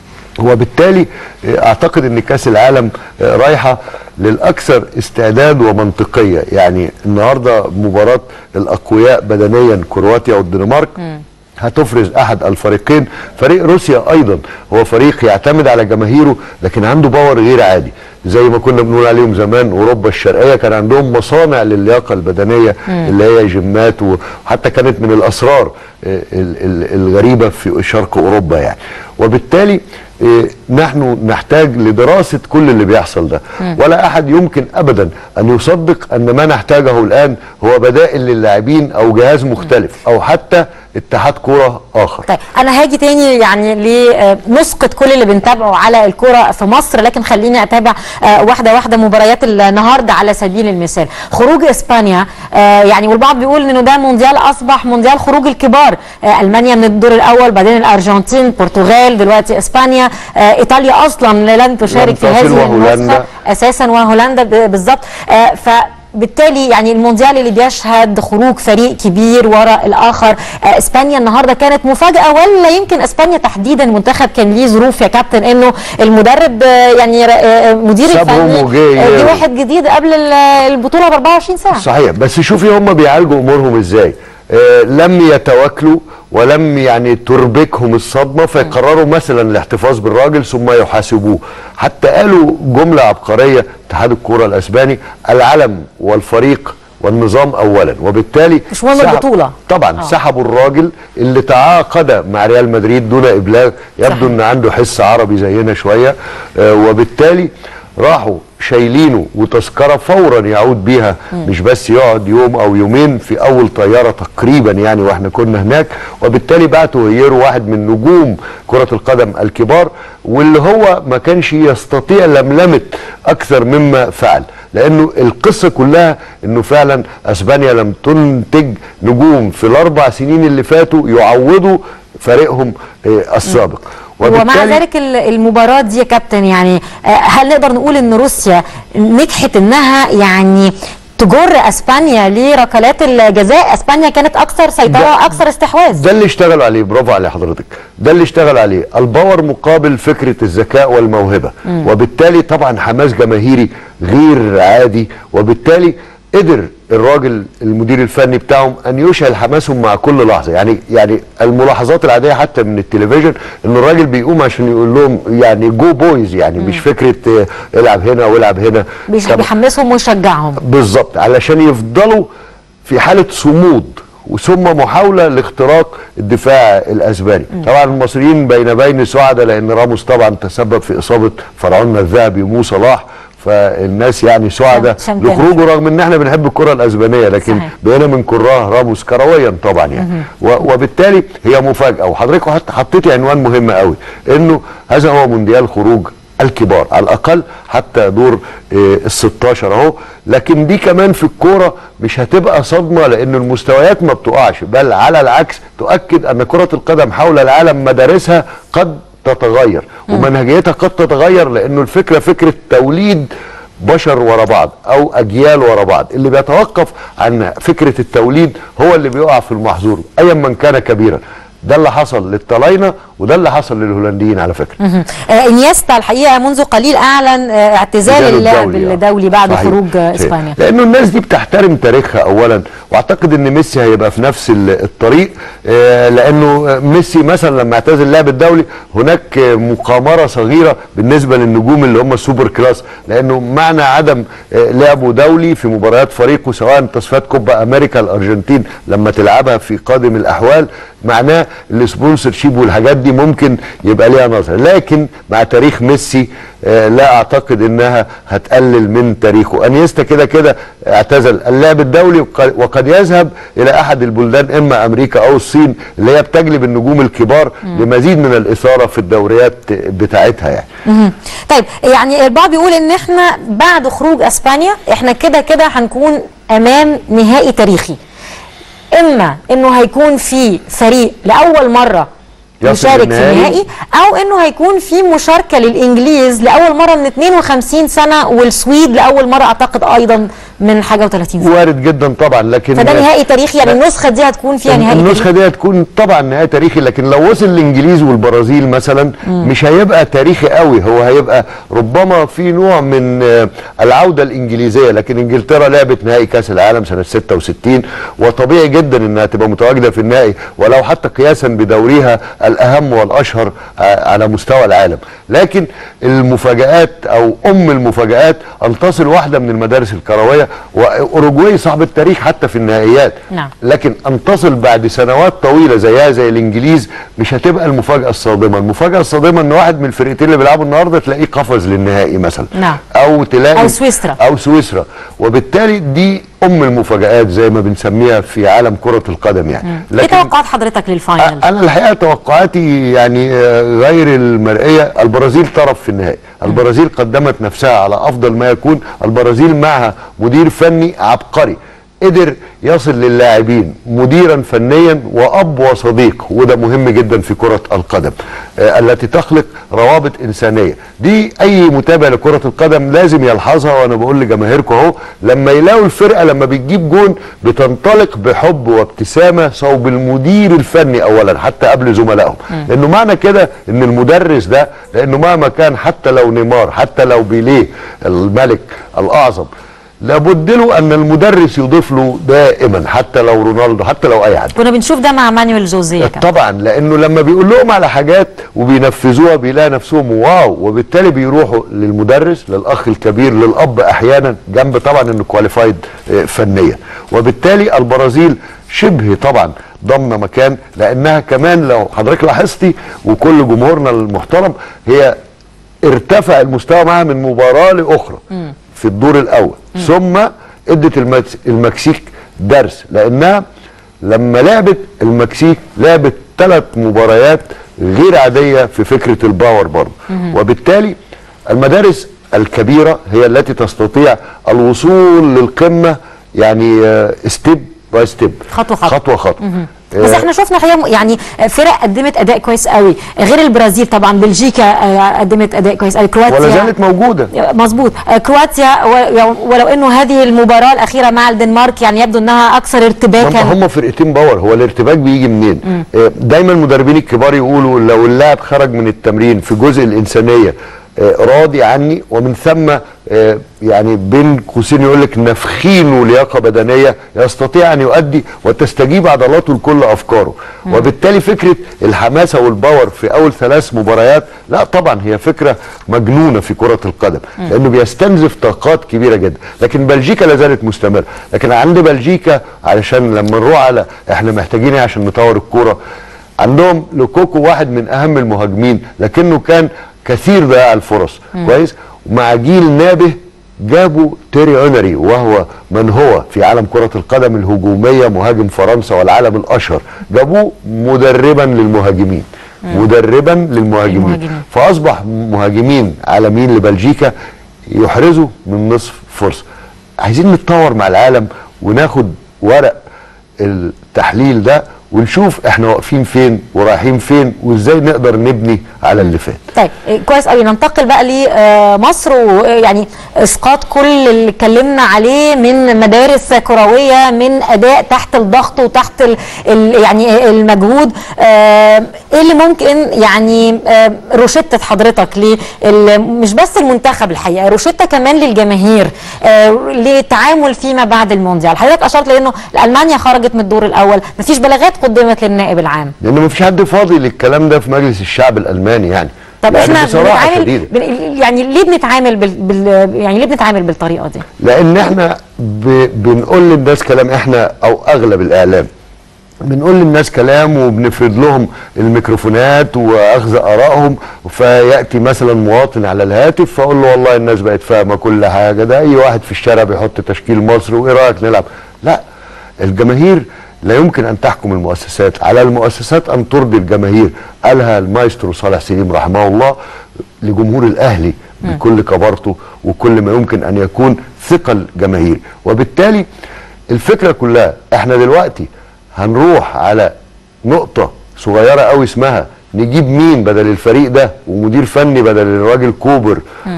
وبالتالي آه، اعتقد ان كاس العالم آه، رايحه للاكثر استعداد ومنطقيه يعني النهارده مباراه الاقوياء بدنيا كرواتيا والدنمارك هتفرز احد الفريقين فريق روسيا ايضا هو فريق يعتمد على جماهيره لكن عنده باور غير عادي زي ما كنا بنقول عليهم زمان اوروبا الشرقيه كان عندهم مصانع للياقه البدنيه مم. اللي هي جيمات وحتى كانت من الاسرار آه، ال- ال- الغريبه في شرق اوروبا يعني وبالتالي آه، نحن نحتاج لدراسه كل اللي بيحصل ده مم. ولا احد يمكن ابدا ان يصدق ان ما نحتاجه الان هو بدائل للاعبين او جهاز مختلف او حتى اتحاد كره اخر طيب انا هاجي تاني يعني لنسقط كل اللي بنتابعه على الكوره في مصر لكن خليني اتابع آه، واحده واحده مباريات النهارده على سبيل المثال خروج اسبانيا آه، يعني والبعض بيقول انه ده مونديال اصبح مونديال خروج الكبار آه، المانيا من الدور الاول بعدين الارجنتين البرتغال دلوقتي اسبانيا آه، ايطاليا اصلا لن تشارك في تصل هذه وهولندا. النسخه اساسا وهولندا ب- بالظبط آه، ف بالتالي يعني المونديال اللي بيشهد خروج فريق كبير وراء الاخر آه، اسبانيا النهارده كانت مفاجاه ولا يمكن اسبانيا تحديدا المنتخب كان ليه ظروف يا كابتن انه المدرب آه، يعني آه، مدير سابهم الفني وجاي آه، جه يلعب. واحد جديد قبل ال- البطوله ب 24 ساعه صحيح بس شوفي هم بيعالجوا امورهم ازاي آه لم يتواكلوا ولم يعني تربكهم الصدمه فيقرروا مثلا الاحتفاظ بالراجل ثم يحاسبوه حتى قالوا جمله عبقريه اتحاد الكوره الاسباني العلم والفريق والنظام اولا وبالتالي مش مهم سحب- البطولة. طبعا آه. سحبوا الراجل اللي تعاقد مع ريال مدريد دون ابلاغ يبدو ان عنده حس عربي زينا شويه آه وبالتالي راحوا شايلينه وتذكره فورا يعود بيها مم. مش بس يقعد يوم او يومين في اول طياره تقريبا يعني واحنا كنا هناك وبالتالي بعتوا هيرو واحد من نجوم كره القدم الكبار واللي هو ما كانش يستطيع لملمه اكثر مما فعل لانه القصه كلها انه فعلا اسبانيا لم تنتج نجوم في الاربع سنين اللي فاتوا يعوضوا فريقهم آه، السابق ومع ذلك ال- المباراة دي يا كابتن يعني آه، هل نقدر نقول ان روسيا نجحت انها يعني تجر اسبانيا لركلات الجزاء اسبانيا كانت اكثر سيطرة اكثر استحواذ ده اللي اشتغلوا عليه برافو على حضرتك ده اللي اشتغل عليه الباور مقابل فكرة الذكاء والموهبة مم. وبالتالي طبعا حماس جماهيري غير عادي وبالتالي قدر الراجل المدير الفني بتاعهم ان يشعل حماسهم مع كل لحظه يعني يعني الملاحظات العاديه حتى من التلفزيون ان الراجل بيقوم عشان يقول لهم يعني جو بويز يعني مش فكره آه، العب هنا والعب هنا بيش- طب- بيحمسهم ويشجعهم بالظبط علشان يفضلوا في حاله صمود وثم محاوله لاختراق الدفاع الاسباني طبعا المصريين بين بين سعداء لان راموس طبعا تسبب في اصابه فرعوننا الذهبي مو صلاح فالناس يعني سعداء شمتان. لخروجه رغم ان احنا بنحب الكره الاسبانيه لكن صحيح. بقينا من كراه راموس كرويا طبعا يعني و- وبالتالي هي مفاجاه وحضرتك حط- حطيتي عنوان مهم قوي انه هذا هو مونديال خروج الكبار على الاقل حتى دور ال 16 اهو لكن دي كمان في الكوره مش هتبقى صدمه لان المستويات ما بتقعش بل على العكس تؤكد ان كره القدم حول العالم مدارسها قد تتغير ومنهجيتها قد تتغير لانه الفكره فكره توليد بشر ورا بعض او اجيال ورا بعض اللي بيتوقف عن فكره التوليد هو اللي بيقع في المحظور ايا من كان كبيرا ده اللي حصل للطلاينه وده اللي حصل للهولنديين على فكره مهم. آه، انيستا الحقيقه منذ قليل اعلن آه، اعتزال اعتزاله اللعب الدولي، آه. الدولي بعد صحيح. خروج آه، صحيح. اسبانيا لانه الناس دي بتحترم تاريخها اولا واعتقد ان ميسي هيبقى في نفس ال- الطريق آه، لانه آه، ميسي مثلا لما اعتزل اللعب الدولي هناك آه، مقامره صغيره بالنسبه للنجوم اللي هم السوبر كلاس لانه معنى عدم آه، لعبه دولي في مباريات فريقه سواء تصفيات كوبا امريكا الارجنتين لما تلعبها في قادم الاحوال معناه السبونسر شيب والحاجات دي ممكن يبقى ليها نظر لكن مع تاريخ ميسي آه، لا اعتقد انها هتقلل من تاريخه انيستا كده كده اعتزل اللعب الدولي وق- وقد يذهب الى احد البلدان اما امريكا او الصين اللي هي بتجلب النجوم الكبار لمزيد من الاثاره في الدوريات بتاعتها يعني مهم. طيب يعني البعض بيقول ان احنا بعد خروج اسبانيا احنا كده كده هنكون امام نهائي تاريخي اما انه هيكون في فريق لاول مره يصل يشارك في للنهائي. النهائي او انه هيكون في مشاركه للانجليز لاول مره من 52 سنه والسويد لاول مره اعتقد ايضا من حاجه و30 سنه وارد جدا طبعا لكن فده نهائي تاريخي يعني النسخه دي هتكون فيها نهائي النسخه تاريخي دي هتكون طبعا نهائي تاريخي لكن لو وصل الانجليز والبرازيل مثلا مم. مش هيبقى تاريخي قوي هو هيبقى ربما في نوع من آه، العوده الانجليزيه لكن انجلترا لعبت نهائي كاس العالم سنه 66 وطبيعي جدا انها تبقى متواجده في النهائي ولو حتى قياسا بدوريها الاهم والاشهر آه، على مستوى العالم لكن المفاجات او ام المفاجات ان تصل واحده من المدارس الكرويه واوروجواي صاحب التاريخ حتى في النهائيات نعم لكن ان تصل بعد سنوات طويله زيها زي الانجليز مش هتبقى المفاجاه الصادمه، المفاجاه الصادمه ان واحد من الفرقتين اللي بيلعبوا النهارده تلاقيه قفز للنهائي مثلا نعم او تلاقي أو سويسرا. او سويسرا وبالتالي دي ام المفاجات زي ما بنسميها في عالم كره القدم يعني ايه توقعات حضرتك للفاينل انا الحقيقه توقعاتي يعني آه، غير المرئيه البرازيل طرف في النهائي البرازيل قدمت نفسها على افضل ما يكون البرازيل معها مدير فني عبقري قدر يصل للاعبين مديرا فنيا واب وصديق وده مهم جدا في كره القدم آه التي تخلق روابط انسانيه دي اي متابع لكره القدم لازم يلحظها وانا بقول لجماهيركم اهو لما يلاقوا الفرقه لما بتجيب جون بتنطلق بحب وابتسامه صوب المدير الفني اولا حتى قبل زملائهم لانه معنى كده ان المدرس ده لانه مهما كان حتى لو نيمار حتى لو بيليه الملك الاعظم لابد له ان المدرس يضيف له دائما حتى لو رونالدو حتى لو اي حد كنا بنشوف ده مع مانويل جوزيه كمان. طبعا لانه لما بيقول لهم على حاجات وبينفذوها بيلاقي نفسهم واو وبالتالي بيروحوا للمدرس للاخ الكبير للاب احيانا جنب طبعا انه كواليفايد فنيا وبالتالي البرازيل شبه طبعا ضمن مكان لانها كمان لو حضرتك لاحظتي وكل جمهورنا المحترم هي ارتفع المستوى معها من مباراه لاخرى في الدور الاول ثم ادت المكس- المكسيك درس لانها لما لعبت المكسيك لعبت ثلاث مباريات غير عاديه في فكره الباور برضه مهم. وبالتالي المدارس الكبيره هي التي تستطيع الوصول للقمه يعني ستيب باي ستيب خطوه خطوه خطوه خطوه مهم. بس احنا شفنا الحقيقه يعني فرق قدمت اداء كويس قوي غير البرازيل طبعا بلجيكا آه، قدمت اداء كويس قوي كرواتيا ولا زالت موجوده مظبوط آه، كرواتيا و- ولو انه هذه المباراه الاخيره مع الدنمارك يعني يبدو انها اكثر ارتباكا هم هم فرقتين باور هو الارتباك بيجي منين مم. آه، دايما المدربين الكبار يقولوا لو اللاعب خرج من التمرين في جزء الانسانيه آه، راضي عني ومن ثم آه، يعني بين قوسين يقول لك نفخينه لياقه بدنيه يستطيع ان يؤدي وتستجيب عضلاته لكل افكاره مم. وبالتالي فكره الحماسه والباور في اول ثلاث مباريات لا طبعا هي فكره مجنونه في كره القدم مم. لانه بيستنزف طاقات كبيره جدا لكن بلجيكا لا زالت مستمره لكن عند بلجيكا علشان لما نروح على احنا محتاجين ايه عشان نطور الكوره عندهم لوكوكو واحد من اهم المهاجمين لكنه كان كثير ضياع الفرص مم. كويس ومع جيل نابه جابوا تيري اونري وهو من هو في عالم كرة القدم الهجومية مهاجم فرنسا والعالم الأشهر جابوه مدربا للمهاجمين مم. مدربا للمهاجمين المهاجمين. فاصبح مهاجمين عالميين لبلجيكا يحرزوا من نصف فرصه عايزين نتطور مع العالم وناخد ورق التحليل ده ونشوف احنا واقفين فين ورايحين فين وازاي نقدر نبني على اللي فات طيب إيه، كويس قوي ننتقل بقى لمصر ويعني اسقاط كل اللي اتكلمنا عليه من مدارس كرويه من اداء تحت الضغط وتحت ال ال يعني المجهود آه، ايه اللي ممكن يعني آه، روشته حضرتك لل- مش بس المنتخب الحقيقه روشته كمان للجماهير آه، للتعامل فيما بعد المونديال حضرتك اشرت لانه المانيا خرجت من الدور الاول مفيش بلاغات قدمت للنائب العام لان مفيش حد فاضي للكلام ده في مجلس الشعب الالماني يعني طب يعني احنا بصراحه بنتعامل شديده بن يعني ليه بنتعامل بال, بال يعني ليه بنتعامل بالطريقه دي؟ لان احنا ب... بنقول للناس كلام احنا او اغلب الاعلام بنقول للناس كلام وبنفرد لهم الميكروفونات واخذ ارائهم فياتي مثلا مواطن على الهاتف فاقول له والله الناس بقت فاهمه كل حاجه ده اي واحد في الشارع بيحط تشكيل مصر وايه رايك نلعب لا الجماهير لا يمكن ان تحكم المؤسسات على المؤسسات ان ترضي الجماهير قالها المايسترو صالح سليم رحمه الله لجمهور الاهلي بكل كبرته وكل ما يمكن ان يكون ثقل جماهير وبالتالي الفكره كلها احنا دلوقتي هنروح على نقطه صغيره قوي اسمها نجيب مين بدل الفريق ده ومدير فني بدل الراجل كوبر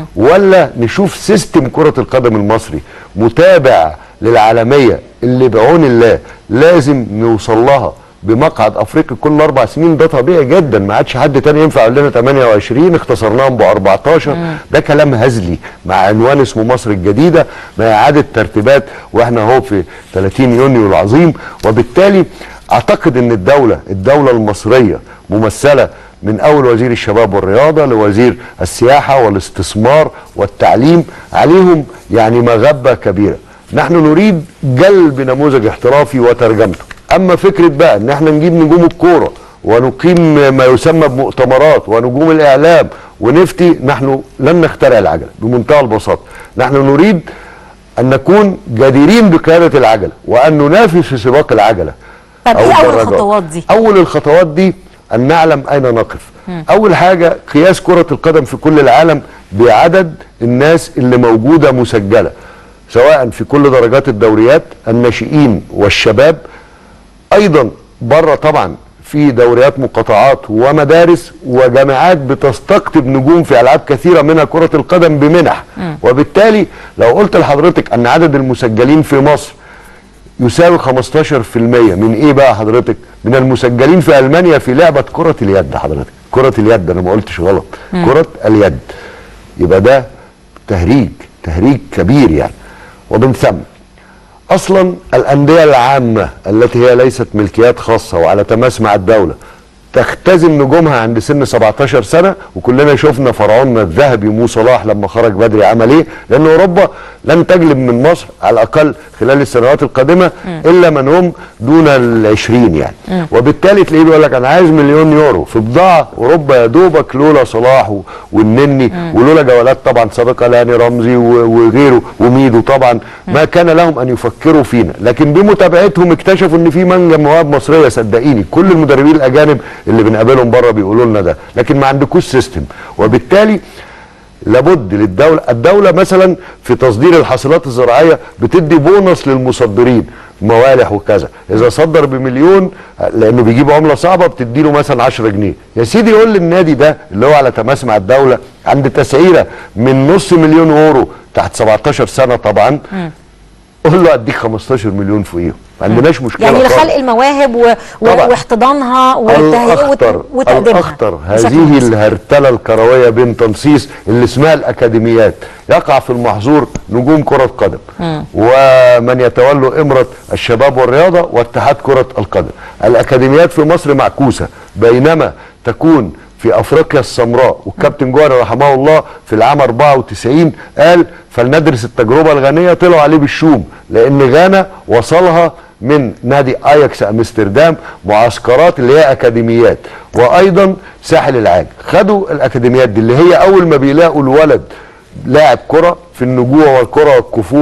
ولا نشوف سيستم كرة القدم المصري متابع للعالمية اللي بعون الله لازم نوصل لها بمقعد افريقيا كل اربع سنين ده طبيعي جدا ما عادش حد تاني ينفع يقول لنا 28 اختصرناهم ب 14 ده كلام هزلي مع عنوان اسمه مصر الجديده مع اعاده ترتيبات واحنا اهو في 30 يونيو العظيم وبالتالي اعتقد ان الدوله الدوله المصريه ممثله من اول وزير الشباب والرياضه لوزير السياحه والاستثمار والتعليم عليهم يعني مغبه كبيره نحن نريد جلب نموذج احترافي وترجمته اما فكره بقى ان احنا نجيب نجوم الكوره ونقيم ما يسمى بمؤتمرات ونجوم الاعلام ونفتي نحن لن نخترع العجله بمنتهى البساطه نحن نريد ان نكون جديرين بقياده العجله وان ننافس في سباق العجله طب أو ايه اول الدراجات. الخطوات دي؟ اول الخطوات دي ان نعلم اين نقف مم. اول حاجه قياس كره القدم في كل العالم بعدد الناس اللي موجوده مسجله سواء في كل درجات الدوريات الناشئين والشباب ايضا بره طبعا في دوريات مقاطعات ومدارس وجامعات بتستقطب نجوم في العاب كثيره منها كره القدم بمنح مم. وبالتالي لو قلت لحضرتك ان عدد المسجلين في مصر يساوي 15% من ايه بقى حضرتك من المسجلين في المانيا في لعبه كره اليد حضرتك كره اليد انا ما قلتش غلط مم. كره اليد يبقى ده تهريج تهريج كبير يعني ومن ثم اصلا الانديه العامه التي هي ليست ملكيات خاصه وعلى تماس مع الدوله تختزن نجومها عند سن 17 سنه وكلنا شفنا فرعوننا الذهبي مو صلاح لما خرج بدري عمل ايه لان اوروبا لن تجلب من مصر على الاقل خلال السنوات القادمه مم. الا من هم دون ال 20 يعني مم. وبالتالي تلاقيه بيقول لك انا عايز مليون يورو في بضاعه اوروبا يا دوبك لولا صلاح و- والنني ولولا جولات طبعا سابقه لهاني رمزي و- وغيره وميدو طبعا ما كان لهم ان يفكروا فينا لكن بمتابعتهم اكتشفوا ان في منجم مواهب مصريه صدقيني كل المدربين الاجانب اللي بنقابلهم بره بيقولوا لنا ده لكن ما عندكوش سيستم وبالتالي لابد للدولة الدولة مثلا في تصدير الحاصلات الزراعية بتدي بونص للمصدرين موالح وكذا إذا صدر بمليون لأنه بيجيب عملة صعبة بتدي له مثلا 10 جنيه يا سيدي يقول للنادي ده اللي هو على تماس مع الدولة عند تسعيرة من نص مليون يورو تحت 17 سنة طبعا قول له اديك 15 مليون فوقيهم ما عندناش مشكلة يعني خالص. لخلق المواهب و... و... طبعا. واحتضانها والتهيئ الاخطر وت... وتقديمها الاخطر بشكل هذه مناسب. الهرتله الكرويه بين تنصيص اللي اسمها الاكاديميات يقع في المحظور نجوم كره قدم مم. ومن يتولوا امره الشباب والرياضه واتحاد كره القدم الاكاديميات في مصر معكوسه بينما تكون في افريقيا السمراء والكابتن جوهري رحمه الله في العام 94 قال فلندرس التجربه الغانيه طلعوا عليه بالشوم لان غانا وصلها من نادي اياكس امستردام معسكرات اللي هي اكاديميات وايضا ساحل العاج خدوا الاكاديميات دي اللي هي اول ما بيلاقوا الولد لاعب كره في النجوع والكره والكفور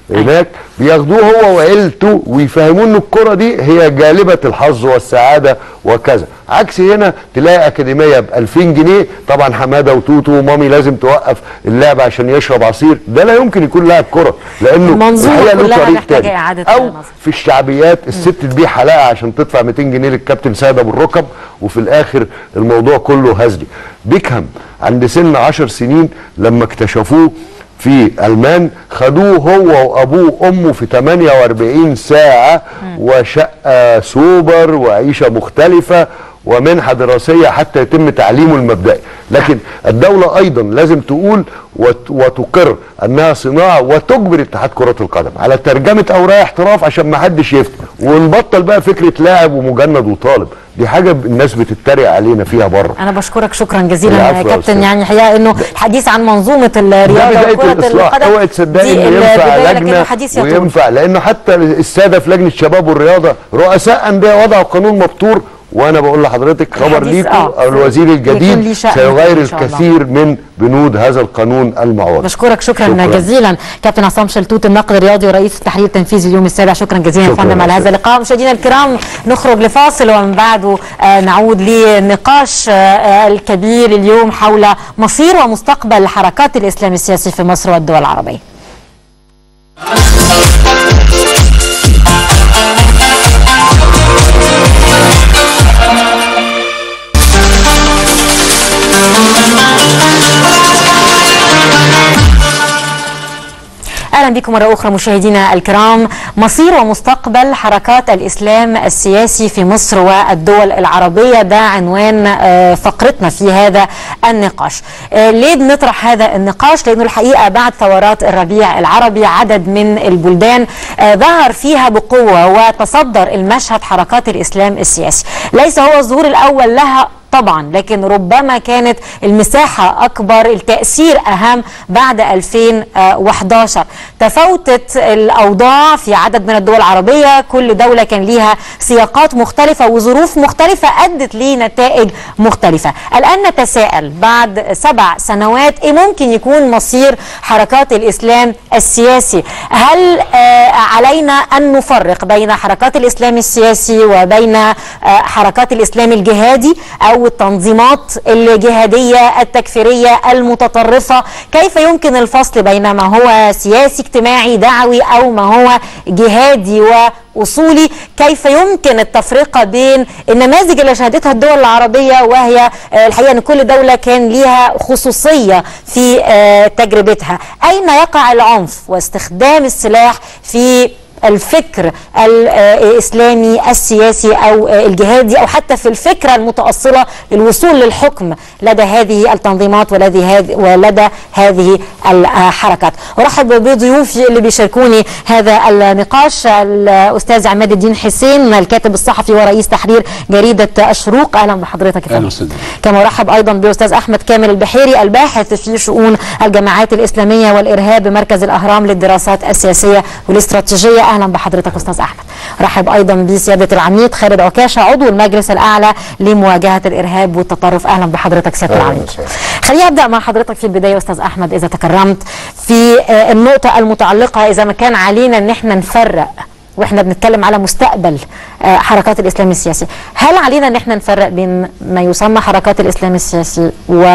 هناك بياخدوه هو وعيلته ويفهموه ان الكره دي هي جالبه الحظ والسعاده وكذا عكس هنا تلاقي اكاديميه ب 2000 جنيه طبعا حماده وتوتو ومامي لازم توقف اللعب عشان يشرب عصير ده لا يمكن يكون لاعب كره لانه المنظومة الحقيقة له كلها طريق محتاجة تاني. إعادة او نظر. في الشعبيات الست تبيع حلاقه عشان تدفع 200 جنيه للكابتن سيد ابو الركب وفي الاخر الموضوع كله هزلي بيكهام عند سن 10 سنين لما اكتشفوه في المان خدوه هو وابوه وامه في 48 ساعه وشقه سوبر وعيشه مختلفه ومنحه دراسيه حتى يتم تعليمه المبدئي لكن الدوله ايضا لازم تقول وت- وتقر انها صناعه وتجبر اتحاد كره القدم على ترجمه اوراق احتراف عشان ما حدش يفتي ونبطل بقى فكره لاعب ومجند وطالب دي حاجه الناس بتتريق علينا فيها بره انا بشكرك شكرا جزيلا العفو يا يا كابتن أستاذ. يعني الحقيقه انه الحديث عن منظومه ده الرياضه بدايه وكره الاصلاح القدم اوعي تصدقي دي انه ينفع البداية، لكن لجنه الحديث يطول. وينفع لانه حتى الساده في لجنه الشباب والرياضه رؤساء انديه وضعوا قانون مبتور وانا بقول لحضرتك خبر الحديث ليكم آه. الوزير يكون الجديد ليه شأن سيغير إن شاء الله. الكثير من بنود هذا القانون المعوض بشكرك شكرا, شكراً. جزيلا كابتن عصام شلتوت الناقد الرياضي ورئيس التحرير التنفيذي اليوم السابع شكرا جزيلا يا شكراً فندم على يا هذا اللقاء مشاهدينا الكرام نخرج لفاصل ومن بعده آه، نعود للنقاش آه، الكبير اليوم حول مصير ومستقبل حركات الاسلام السياسي في مصر والدول العربيه اهلا بكم مره اخرى مشاهدينا الكرام مصير ومستقبل حركات الاسلام السياسي في مصر والدول العربيه ده عنوان آه، فقرتنا في هذا النقاش آه، ليه بنطرح هذا النقاش لانه الحقيقه بعد ثورات الربيع العربي عدد من البلدان آه، ظهر فيها بقوه وتصدر المشهد حركات الاسلام السياسي ليس هو الظهور الاول لها طبعا لكن ربما كانت المساحة أكبر التأثير أهم بعد 2011 تفاوتت الأوضاع في عدد من الدول العربية كل دولة كان ليها سياقات مختلفة وظروف مختلفة أدت لنتائج مختلفة الآن نتساءل بعد سبع سنوات إيه ممكن يكون مصير حركات الإسلام السياسي هل آه، علينا أن نفرق بين حركات الإسلام السياسي وبين آه، حركات الإسلام الجهادي أو التنظيمات الجهادية التكفيرية المتطرفة كيف يمكن الفصل بين ما هو سياسي اجتماعي دعوي أو ما هو جهادي وأصولي كيف يمكن التفرقة بين النماذج اللي شهدتها الدول العربية وهي آه، الحقيقة أن كل دولة كان ليها خصوصية في آه، تجربتها أين يقع العنف واستخدام السلاح في الفكر الإسلامي السياسي أو الجهادي أو حتى في الفكرة المتأصلة للوصول للحكم لدى هذه التنظيمات ولدى هذه ولدى هذه الحركات أرحب بضيوفي اللي بيشاركوني هذا النقاش الأستاذ عماد الدين حسين الكاتب الصحفي ورئيس تحرير جريدة الشروق أهلا بحضرتك يا فندم كما أرحب أيضا بأستاذ أحمد كامل البحيري الباحث في شؤون الجماعات الإسلامية والإرهاب بمركز الأهرام للدراسات السياسية والاستراتيجية أهلا بحضرتك أستاذ أحمد رحب أيضا بسيادة العميد خالد عكاشة عضو المجلس الأعلى لمواجهة الإرهاب والتطرف أهلا بحضرتك سيادة العميد خليني أبدأ مع حضرتك في البداية أستاذ أحمد إذا تكرمت في آه، النقطة المتعلقة إذا ما كان علينا أن احنا نفرق واحنا بنتكلم على مستقبل آه، حركات الاسلام السياسي هل علينا ان احنا نفرق بين ما يسمى حركات الاسلام السياسي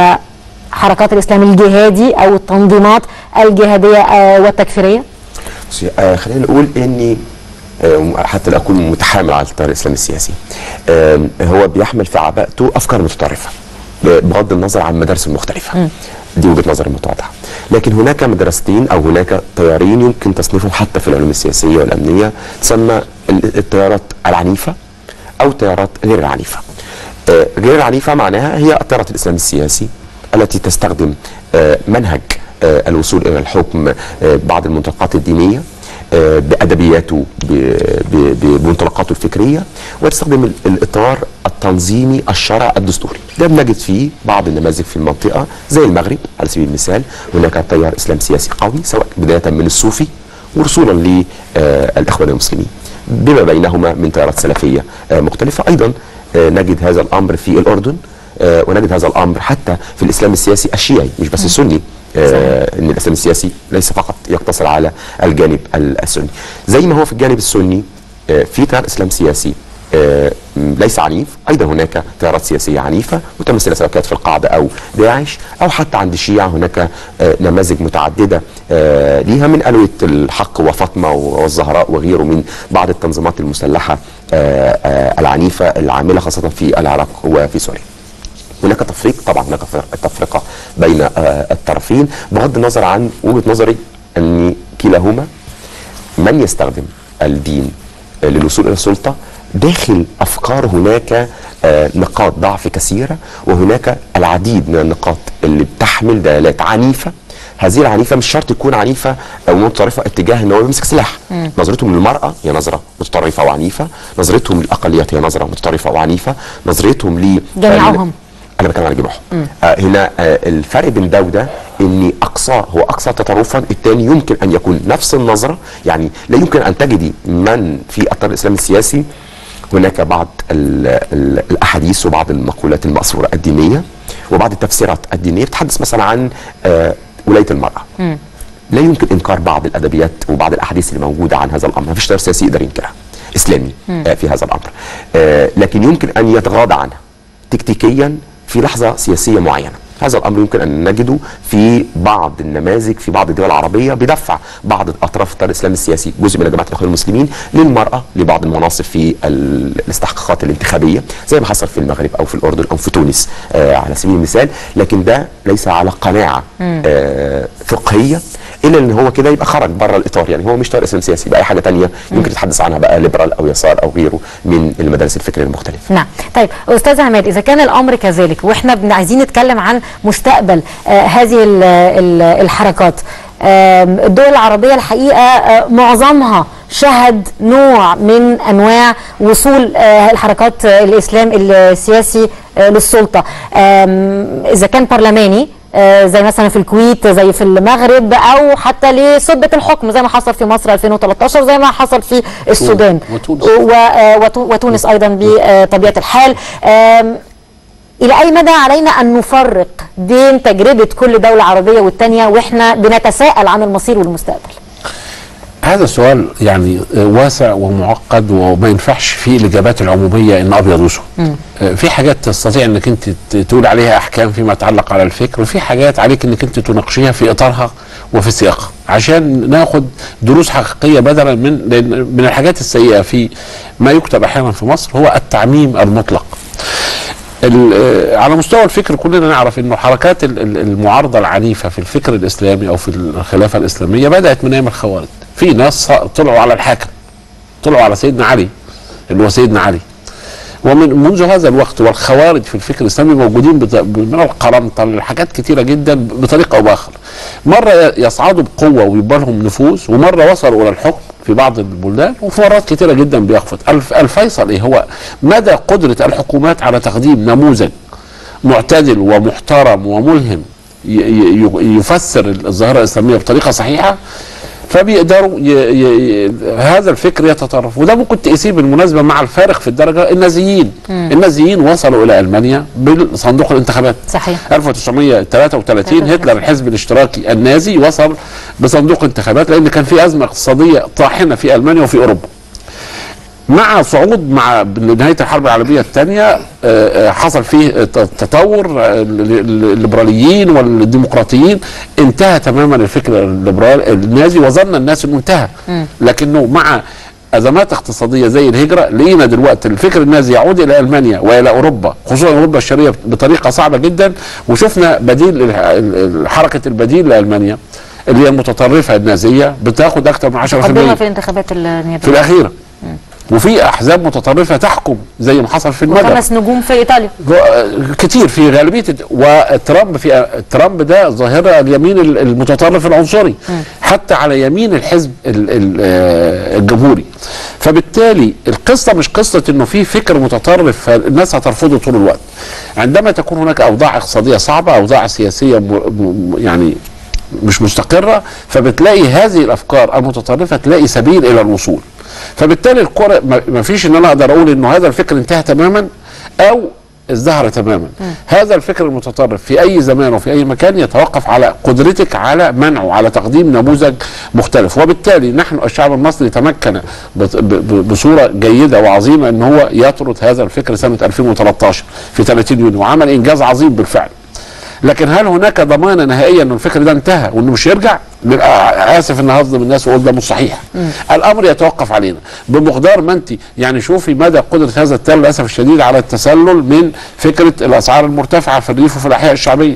وحركات الاسلام الجهادي او التنظيمات الجهاديه آه، والتكفيريه بصي، آه خلينا نقول اني آه، حتى لا اكون متحامل على التيار الاسلامي السياسي آه هو بيحمل في عباءته افكار متطرفه بغض النظر عن المدارس المختلفه دي وجهه نظر متواضعه لكن هناك مدرستين او هناك تيارين يمكن تصنيفهم حتى في العلوم السياسيه والامنيه تسمى ال- التيارات العنيفه او التيارات غير العنيفه آه، غير العنيفه معناها هي التيارات الاسلامي السياسي التي تستخدم آه، منهج آه، الوصول الى الحكم آه، بعض المنطلقات الدينيه آه، بادبياته ب- ب- بمنطلقاته الفكريه وتستخدم ال- الاطار التنظيمي الشرع الدستوري ده بنجد فيه بعض النماذج في المنطقه زي المغرب على سبيل المثال هناك تيار اسلام سياسي قوي سواء بدايه من الصوفي وصولا للاخوان المسلمين بما بينهما من تيارات سلفيه آه، مختلفه ايضا آه، نجد هذا الامر في الاردن آه، ونجد هذا الامر حتى في الاسلام السياسي الشيعي مش بس السني آه ان الاسلام السياسي ليس فقط يقتصر على الجانب السني زي ما هو في الجانب السني آه في تيار اسلام سياسي آه ليس عنيف ايضا هناك تيارات سياسيه عنيفه متمثله سواء كانت في القاعده او داعش او حتى عند الشيعه هناك آه نماذج متعدده آه ليها من الويه الحق وفاطمه والزهراء وغيره من بعض التنظيمات المسلحه آه آه العنيفه العامله خاصه في العراق وفي سوريا. هناك تفريق طبعا هناك تفرقه بين آه الطرفين بغض النظر عن وجهه نظري ان كلاهما من يستخدم الدين آه للوصول الى السلطه داخل افكار هناك آه نقاط ضعف كثيره وهناك العديد من النقاط اللي بتحمل دلالات عنيفه هذه العنيفه مش شرط تكون عنيفه او متطرفه اتجاه ان هو يمسك سلاح مم. نظرتهم للمراه هي نظره متطرفه وعنيفه نظرتهم للاقليات هي نظره متطرفه وعنيفه نظرتهم ل جميعهم انا بتكلم عن جميعهم مم. آه هنا آه الفرق بين ده وده ان اقصى هو اقصى تطرفا الثاني يمكن ان يكون نفس النظره يعني لا يمكن ان تجدي من في الطريق الاسلامي السياسي هناك بعض ال ال الاحاديث وبعض المقولات المأثوره الدينيه وبعض التفسيرات الدينيه بتحدث مثلا عن آه ولايه المراه مم. لا يمكن انكار بعض الادبيات وبعض الاحاديث اللي موجوده عن هذا الامر ما فيش تيار سياسي يقدر ينكرها اسلامي مم. آه في هذا الامر آه لكن يمكن ان يتغاضى عنها تكتيكيا في لحظه سياسيه معينه هذا الامر يمكن ان نجده في بعض النماذج في بعض الدول العربيه بدفع بعض اطراف التيار الاسلامي السياسي جزء من جماعه الاخوان المسلمين للمراه لبعض المناصب في ال- الاستحقاقات الانتخابيه زي ما حصل في المغرب او في الاردن او في تونس آه على سبيل المثال لكن ده ليس على قناعه مم. آه فقهيه الا ان هو كده يبقى خرج بره الاطار يعني هو مش تيار اسلام سياسي يبقى اي حاجه تانية يمكن يتحدث عنها بقى ليبرال او يسار او غيره من المدارس الفكريه المختلفه نعم طيب استاذ عماد اذا كان الامر كذلك واحنا بن- عايزين نتكلم عن مستقبل آه هذه ال ال الحركات آم، الدول العربيه الحقيقه آه معظمها شهد نوع من انواع وصول آه الحركات آه الاسلام السياسي آه للسلطه آم، اذا كان برلماني آه، زي مثلا في الكويت زي في المغرب او حتى لسدة الحكم زي ما حصل في مصر 2013 زي ما حصل في السودان وتونس. و- آه، وتو- وتونس ايضا بطبيعه الحال آم، الى اي مدى علينا ان نفرق بين تجربه كل دوله عربيه والتانيه واحنا بنتساءل عن المصير والمستقبل هذا السؤال يعني واسع ومعقد وما ينفعش فيه الاجابات العموميه ان ابيض واسود آه، في حاجات تستطيع انك انت ت- تقول عليها احكام فيما يتعلق على الفكر وفي حاجات عليك انك انت تناقشيها في اطارها وفي سياقها عشان ناخد دروس حقيقيه بدلا من لأن من الحاجات السيئه في ما يكتب احيانا في مصر هو التعميم المطلق ال- آه، على مستوى الفكر كلنا نعرف انه حركات ال- ال- المعارضه العنيفه في الفكر الاسلامي او في الخلافه الاسلاميه بدات من ايام الخوارج في ناس ص- طلعوا على الحاكم طلعوا على سيدنا علي اللي هو سيدنا علي ومن منذ هذا الوقت والخوارج في الفكر الاسلامي موجودين بط- من القرنطه لحاجات كثيره جدا بطريقه او باخر. مره يصعدوا بقوه ويبقى لهم نفوذ ومره وصلوا الى الحكم في بعض البلدان وفي مرات كثيره جدا بيخفض. الف- الفيصل ايه هو مدى قدره الحكومات على تقديم نموذج معتدل ومحترم وملهم ي- ي- يفسر الظاهره الاسلاميه بطريقه صحيحه فبيقدروا ي... ي... ي... هذا الفكر يتطرف وده ممكن تقيسيه بالمناسبه مع الفارق في الدرجه النازيين مم. النازيين وصلوا الى المانيا بصندوق الانتخابات صحيح 1933 هتلر الحزب الاشتراكي النازي وصل بصندوق انتخابات لان كان في ازمه اقتصاديه طاحنه في المانيا وفي اوروبا مع صعود مع نهايه الحرب العالميه الثانيه حصل فيه ت- تطور آه، ال- ال- الليبراليين والديمقراطيين انتهى تماما الفكر الليبرال النازي وظن الناس انه انتهى لكنه مع ازمات اقتصاديه زي الهجره لقينا دلوقتي الفكر النازي يعود الى المانيا والى اوروبا خصوصا اوروبا الشرقيه بطريقه صعبه جدا وشفنا بديل الح- ال- حركه البديل لالمانيا اللي هي المتطرفه النازيه بتاخد اكثر من 10% قدمها في الانتخابات النيابيه في الاخيره وفي احزاب متطرفه تحكم زي ما حصل في المجر وخمس نجوم في ايطاليا كتير في غالبيه الد- وترامب في ترامب ده ظاهره اليمين ال- المتطرف العنصري حتى على يمين الحزب ال- ال- آه، الجمهوري فبالتالي القصه مش قصه انه في فكر متطرف فالناس هترفضه طول الوقت عندما تكون هناك اوضاع اقتصاديه صعبه اوضاع سياسيه م- م- يعني مش مستقره فبتلاقي هذه الافكار المتطرفه تلاقي سبيل الى الوصول فبالتالي الكره ما- ما فيش ان انا اقدر اقول انه هذا الفكر انتهى تماما او ازدهر تماما هذا الفكر المتطرف في اي زمان وفي اي مكان يتوقف على قدرتك على منعه على تقديم نموذج مختلف وبالتالي نحن الشعب المصري تمكن بط- ب- ب- بصوره جيده وعظيمه ان هو يطرد هذا الفكر سنه 2013 في 30 يونيو وعمل انجاز عظيم بالفعل لكن هل هناك ضمانه نهائيه ان الفكر ده انتهى وانه مش يرجع؟ بيبقى اسف ان هظلم الناس واقول ده مش صحيح. الامر يتوقف علينا بمقدار ما انت يعني شوفي مدى قدره هذا التل للاسف الشديد على التسلل من فكره الاسعار المرتفعه في الريف وفي الاحياء الشعبيه.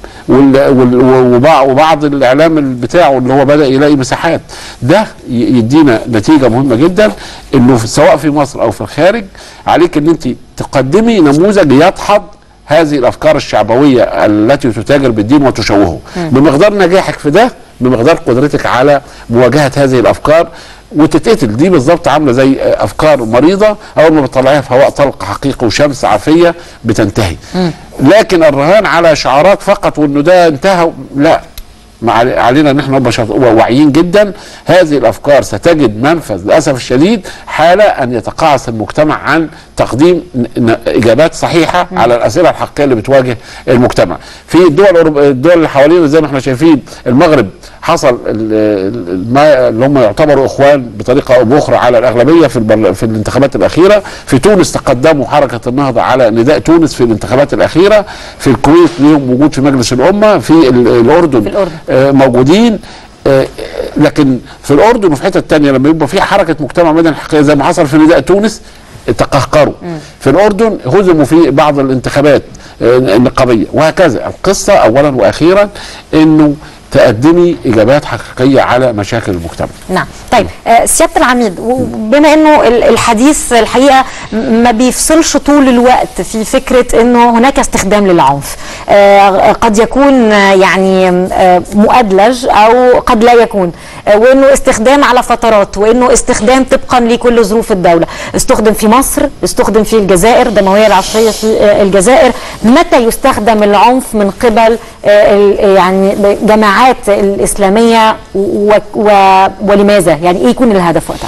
وال وال وبع- وبعض الاعلام بتاعه اللي هو بدا يلاقي مساحات ده ي- يدينا نتيجه مهمه جدا انه في- سواء في مصر او في الخارج عليك ان انت تقدمي نموذج يدحض هذه الافكار الشعبويه التي تتاجر بالدين وتشوهه مم. بمقدار نجاحك في ده بمقدار قدرتك على مواجهه هذه الافكار وتتقتل دي بالظبط عامله زي افكار مريضه اول ما بتطلعيها في هواء طلق حقيقي وشمس عافيه بتنتهي لكن الرهان على شعارات فقط وانه ده انتهى لا ما علي- علينا ان احنا نبقى شاط- واعيين جدا هذه الافكار ستجد منفذ للاسف الشديد حال ان يتقاعس المجتمع عن تقديم ن- ن- اجابات صحيحه على الاسئله الحقيقيه اللي بتواجه المجتمع. في الدول الأوروب- الدول اللي حوالينا زي ما احنا شايفين المغرب حصل ال- ال- ما اللي هم يعتبروا اخوان بطريقه او باخرى على الاغلبيه في البرل- في الانتخابات الاخيره، في تونس تقدموا حركه النهضه على نداء تونس في الانتخابات الاخيره، في الكويت ليهم وجود في مجلس الامه، في ال- الاردن, في الأردن. آه، موجودين آه، لكن في الاردن وفي حتت تانية لما يبقى في حركه مجتمع مدني حقيقيه زي ما حصل في نداء تونس تقهقروا في الاردن هزموا في بعض الانتخابات آه، النقابيه وهكذا القصه اولا واخيرا انه تقدمي اجابات حقيقيه على مشاكل المجتمع نعم طيب آه، سياده العميد وبما انه ال- الحديث الحقيقه م- ما بيفصلش طول الوقت في فكره انه هناك استخدام للعنف آه، قد يكون آه، يعني آه، مؤدلج او قد لا يكون آه، وانه استخدام على فترات وانه استخدام طبقا لكل ظروف الدوله استخدم في مصر استخدم في الجزائر دمويه العشريه في آه، الجزائر متى يستخدم العنف من قبل آه، ال- يعني جماعات الاسلاميه و و ولماذا يعني ايه يكون الهدف وقتها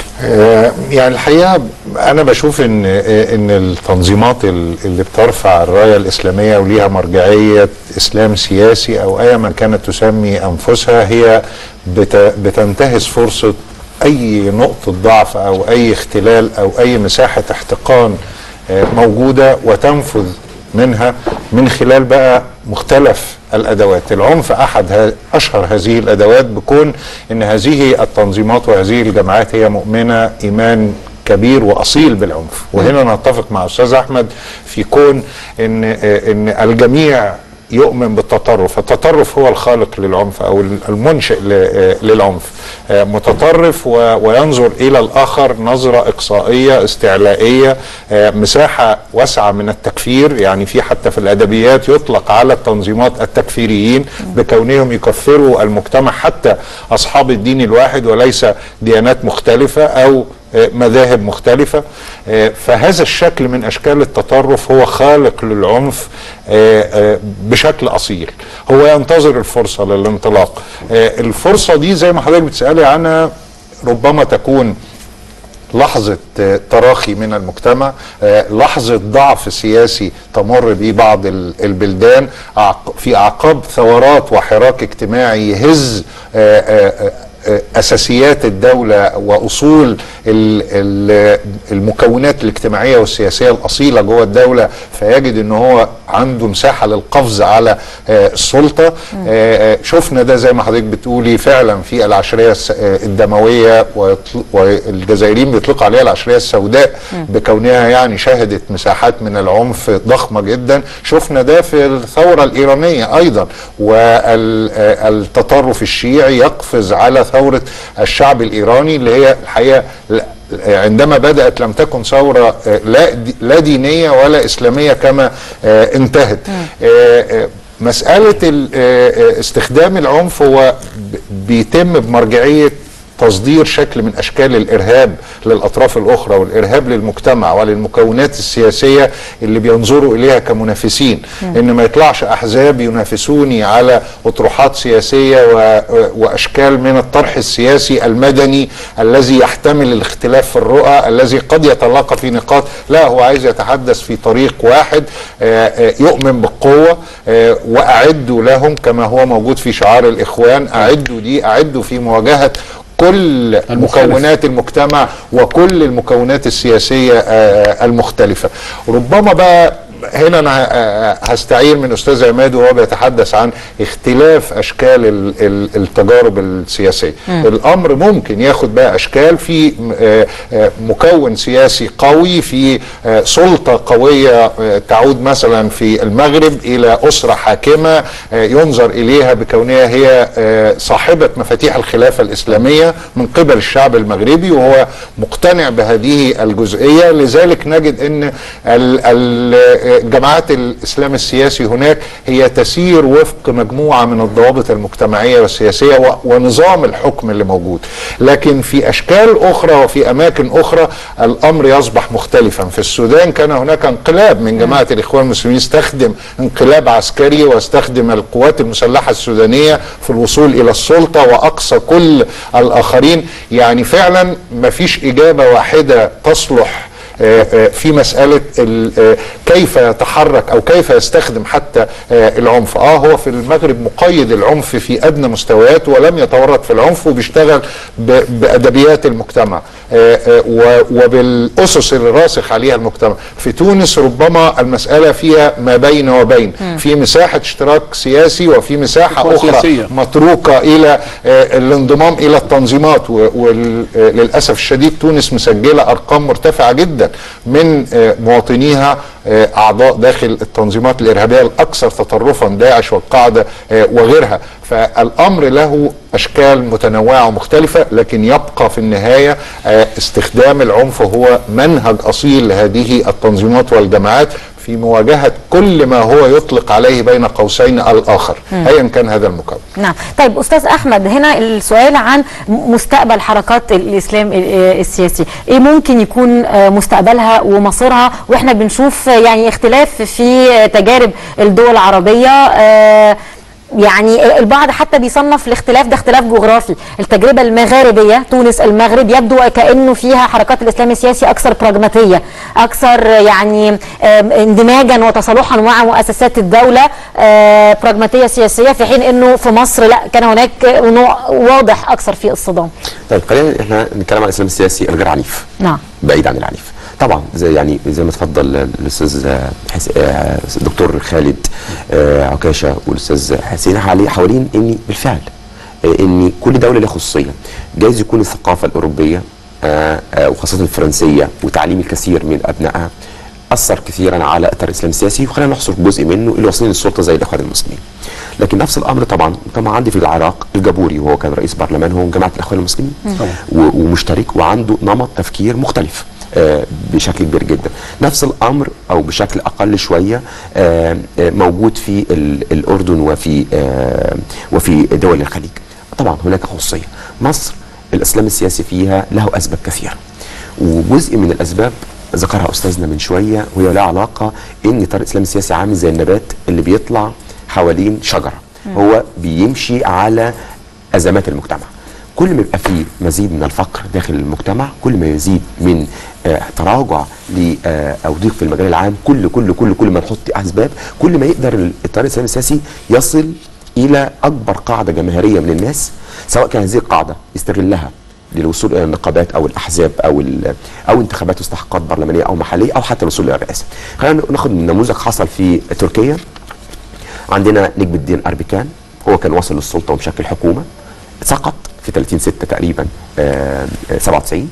آه، يعني الحقيقه انا بشوف ان آه، ان التنظيمات ال- اللي بترفع الرايه الاسلاميه وليها مرجعيه اسلام سياسي او اي ما كانت تسمي انفسها هي بت- بتنتهز فرصه اي نقطه ضعف او اي اختلال او اي مساحه احتقان آه، موجوده وتنفذ منها من خلال بقى مختلف الادوات العنف احد ه- اشهر هذه الادوات بكون ان هذه التنظيمات وهذه الجماعات هي مؤمنه ايمان كبير واصيل بالعنف وهنا نتفق مع استاذ احمد في كون ان آه، ان الجميع يؤمن بالتطرف التطرف هو الخالق للعنف او المنشئ ل- آه، للعنف آه، متطرف و- وينظر الى الاخر نظره اقصائيه استعلائيه آه، مساحه واسعه من التكفير يعني في حتى في الادبيات يطلق على التنظيمات التكفيريين بكونهم يكفروا المجتمع حتى اصحاب الدين الواحد وليس ديانات مختلفه او آه، مذاهب مختلفة آه، فهذا الشكل من أشكال التطرف هو خالق للعنف آه، آه، بشكل أصيل هو ينتظر الفرصة للانطلاق آه، الفرصة دي زي ما حضرتك بتسألي عنها ربما تكون لحظة آه، تراخي من المجتمع آه، لحظة ضعف سياسي تمر به بعض ال- البلدان أعق- في أعقاب ثورات وحراك اجتماعي يهز آه، آه، آه، اساسيات الدوله واصول ال- ال- المكونات الاجتماعيه والسياسيه الاصيله جوه الدوله فيجد ان هو عنده مساحه للقفز على آه، السلطه آه، آه، شفنا ده زي ما حضرتك بتقولي فعلا في العشريه الس- آه، الدمويه ويطل- والجزائريين بيطلقوا عليها العشريه السوداء بكونها يعني شهدت مساحات من العنف ضخمه جدا شفنا ده في الثوره الايرانيه ايضا والتطرف الشيعي يقفز على ثوره الشعب الايراني اللي هي الحقيقه ل- عندما بدات لم تكن ثوره آه، لا دي- لا دينيه ولا اسلاميه كما آه، انتهت آه، آه، مساله ال- آه، آه، استخدام العنف هو ب- بيتم بمرجعيه تصدير شكل من اشكال الارهاب للاطراف الاخرى والارهاب للمجتمع وللمكونات السياسيه اللي بينظروا اليها كمنافسين ان ما يطلعش احزاب ينافسوني على اطروحات سياسيه و... واشكال من الطرح السياسي المدني الذي يحتمل الاختلاف في الرؤى الذي قد يتلاقى في نقاط لا هو عايز يتحدث في طريق واحد آه، آه، يؤمن بالقوه آه، واعدوا لهم كما هو موجود في شعار الاخوان اعدوا دي اعدوا في مواجهه كل مكونات المجتمع وكل المكونات السياسيه آه، المختلفه ربما بقى هنا انا آه، هستعير من استاذ عماد وهو بيتحدث عن اختلاف اشكال ال- ال- التجارب السياسيه مم. الامر ممكن ياخد بقى اشكال في آه، آه، مكون سياسي قوي في آه، سلطه قويه آه، تعود مثلا في المغرب الى اسره حاكمه آه، ينظر اليها بكونها هي آه، صاحبه مفاتيح الخلافه الاسلاميه من قبل الشعب المغربي وهو مقتنع بهذه الجزئيه لذلك نجد ان ال- ال- جماعات الاسلام السياسي هناك هي تسير وفق مجموعه من الضوابط المجتمعيه والسياسيه و- ونظام الحكم اللي موجود لكن في اشكال اخرى وفي اماكن اخرى الامر يصبح مختلفا في السودان كان هناك انقلاب من جماعه الاخوان المسلمين استخدم انقلاب عسكري واستخدم القوات المسلحه السودانيه في الوصول الى السلطه واقصى كل الاخرين يعني فعلا ما فيش اجابه واحده تصلح آه، آه، في مسألة ال- آه، كيف يتحرك أو كيف يستخدم حتى آه، العنف آه هو في المغرب مقيد العنف في أدنى مستويات ولم يتورط في العنف وبيشتغل ب- بأدبيات المجتمع آه، آه، و- وبالأسس اللي راسخ عليها المجتمع في تونس ربما المسألة فيها ما بين وبين مم. في مساحة اشتراك سياسي وفي مساحة قوى أخرى سياسية. متروكة إلى آه، الانضمام إلى التنظيمات وللأسف الشديد تونس مسجلة أرقام مرتفعة جدا من آه، مواطنيها آه، أعضاء داخل التنظيمات الإرهابية الأكثر تطرفا داعش والقاعدة آه، وغيرها فالأمر له أشكال متنوعة ومختلفة لكن يبقى في النهاية آه، استخدام العنف هو منهج أصيل لهذه التنظيمات والجماعات في مواجهة كل ما هو يطلق عليه بين قوسين الآخر مم. أيا كان هذا المكون نعم طيب استاذ احمد هنا السؤال عن م- مستقبل حركات الاسلام ال- آه السياسي ايه ممكن يكون آه، مستقبلها ومصيرها واحنا بنشوف آه، يعني اختلاف في آه، تجارب الدول العربيه آه، يعني البعض حتى بيصنف الاختلاف ده اختلاف جغرافي التجربة المغاربية تونس المغرب يبدو كأنه فيها حركات الإسلام السياسي أكثر براجماتية أكثر يعني آم، اندماجا وتصالحا مع مؤسسات الدولة آه، براجماتية سياسية في حين أنه في مصر لا كان هناك نوع واضح أكثر في الصدام طيب خلينا احنا نتكلم عن الاسلام السياسي الغير عنيف نعم بعيد عن العنيف طبعا زي يعني زي ما تفضل الاستاذ حس... آه، الدكتور خالد آه، عكاشه والاستاذ حسين علي حوالين ان بالفعل آه، ان كل دوله لها خصوصيه جايز يكون الثقافه الاوروبيه آه، آه، وخاصه الفرنسيه وتعليم الكثير من ابنائها اثر كثيرا على اثر الاسلام السياسي وخلينا نحصر جزء منه اللي واصلين للسلطه زي الاخوان المسلمين لكن نفس الامر طبعا طبعا عندي في العراق الجابوري وهو كان رئيس برلمان هو من جماعه الاخوان المسلمين و- ومشترك وعنده نمط تفكير مختلف آه، بشكل كبير جدا نفس الامر او بشكل اقل شويه آه، آه، موجود في ال- الاردن وفي آه، وفي دول الخليج طبعا هناك خصوصيه مصر الاسلام السياسي فيها له اسباب كثيره وجزء من الاسباب ذكرها استاذنا من شويه وهي لها علاقه ان طريق الاسلام السياسي عامل زي النبات اللي بيطلع حوالين شجره هو بيمشي على ازمات المجتمع كل ما يبقى فيه مزيد من الفقر داخل المجتمع كل ما يزيد من آه تراجع ل آه او ضيق في المجال العام كل كل كل كل ما نحط اسباب كل ما يقدر الطريق الاسلامي السياسي يصل الى اكبر قاعده جماهيريه من الناس سواء كان هذه القاعده يستغلها للوصول الى النقابات او الاحزاب او ال- او انتخابات واستحقاقات برلمانيه او محليه او حتى الوصول الى الرئاسه. خلينا ناخد نموذج حصل في تركيا عندنا نجم الدين اربكان هو كان واصل للسلطه ومشكل حكومه سقط في 30 6 تقريبا آه، آه، 97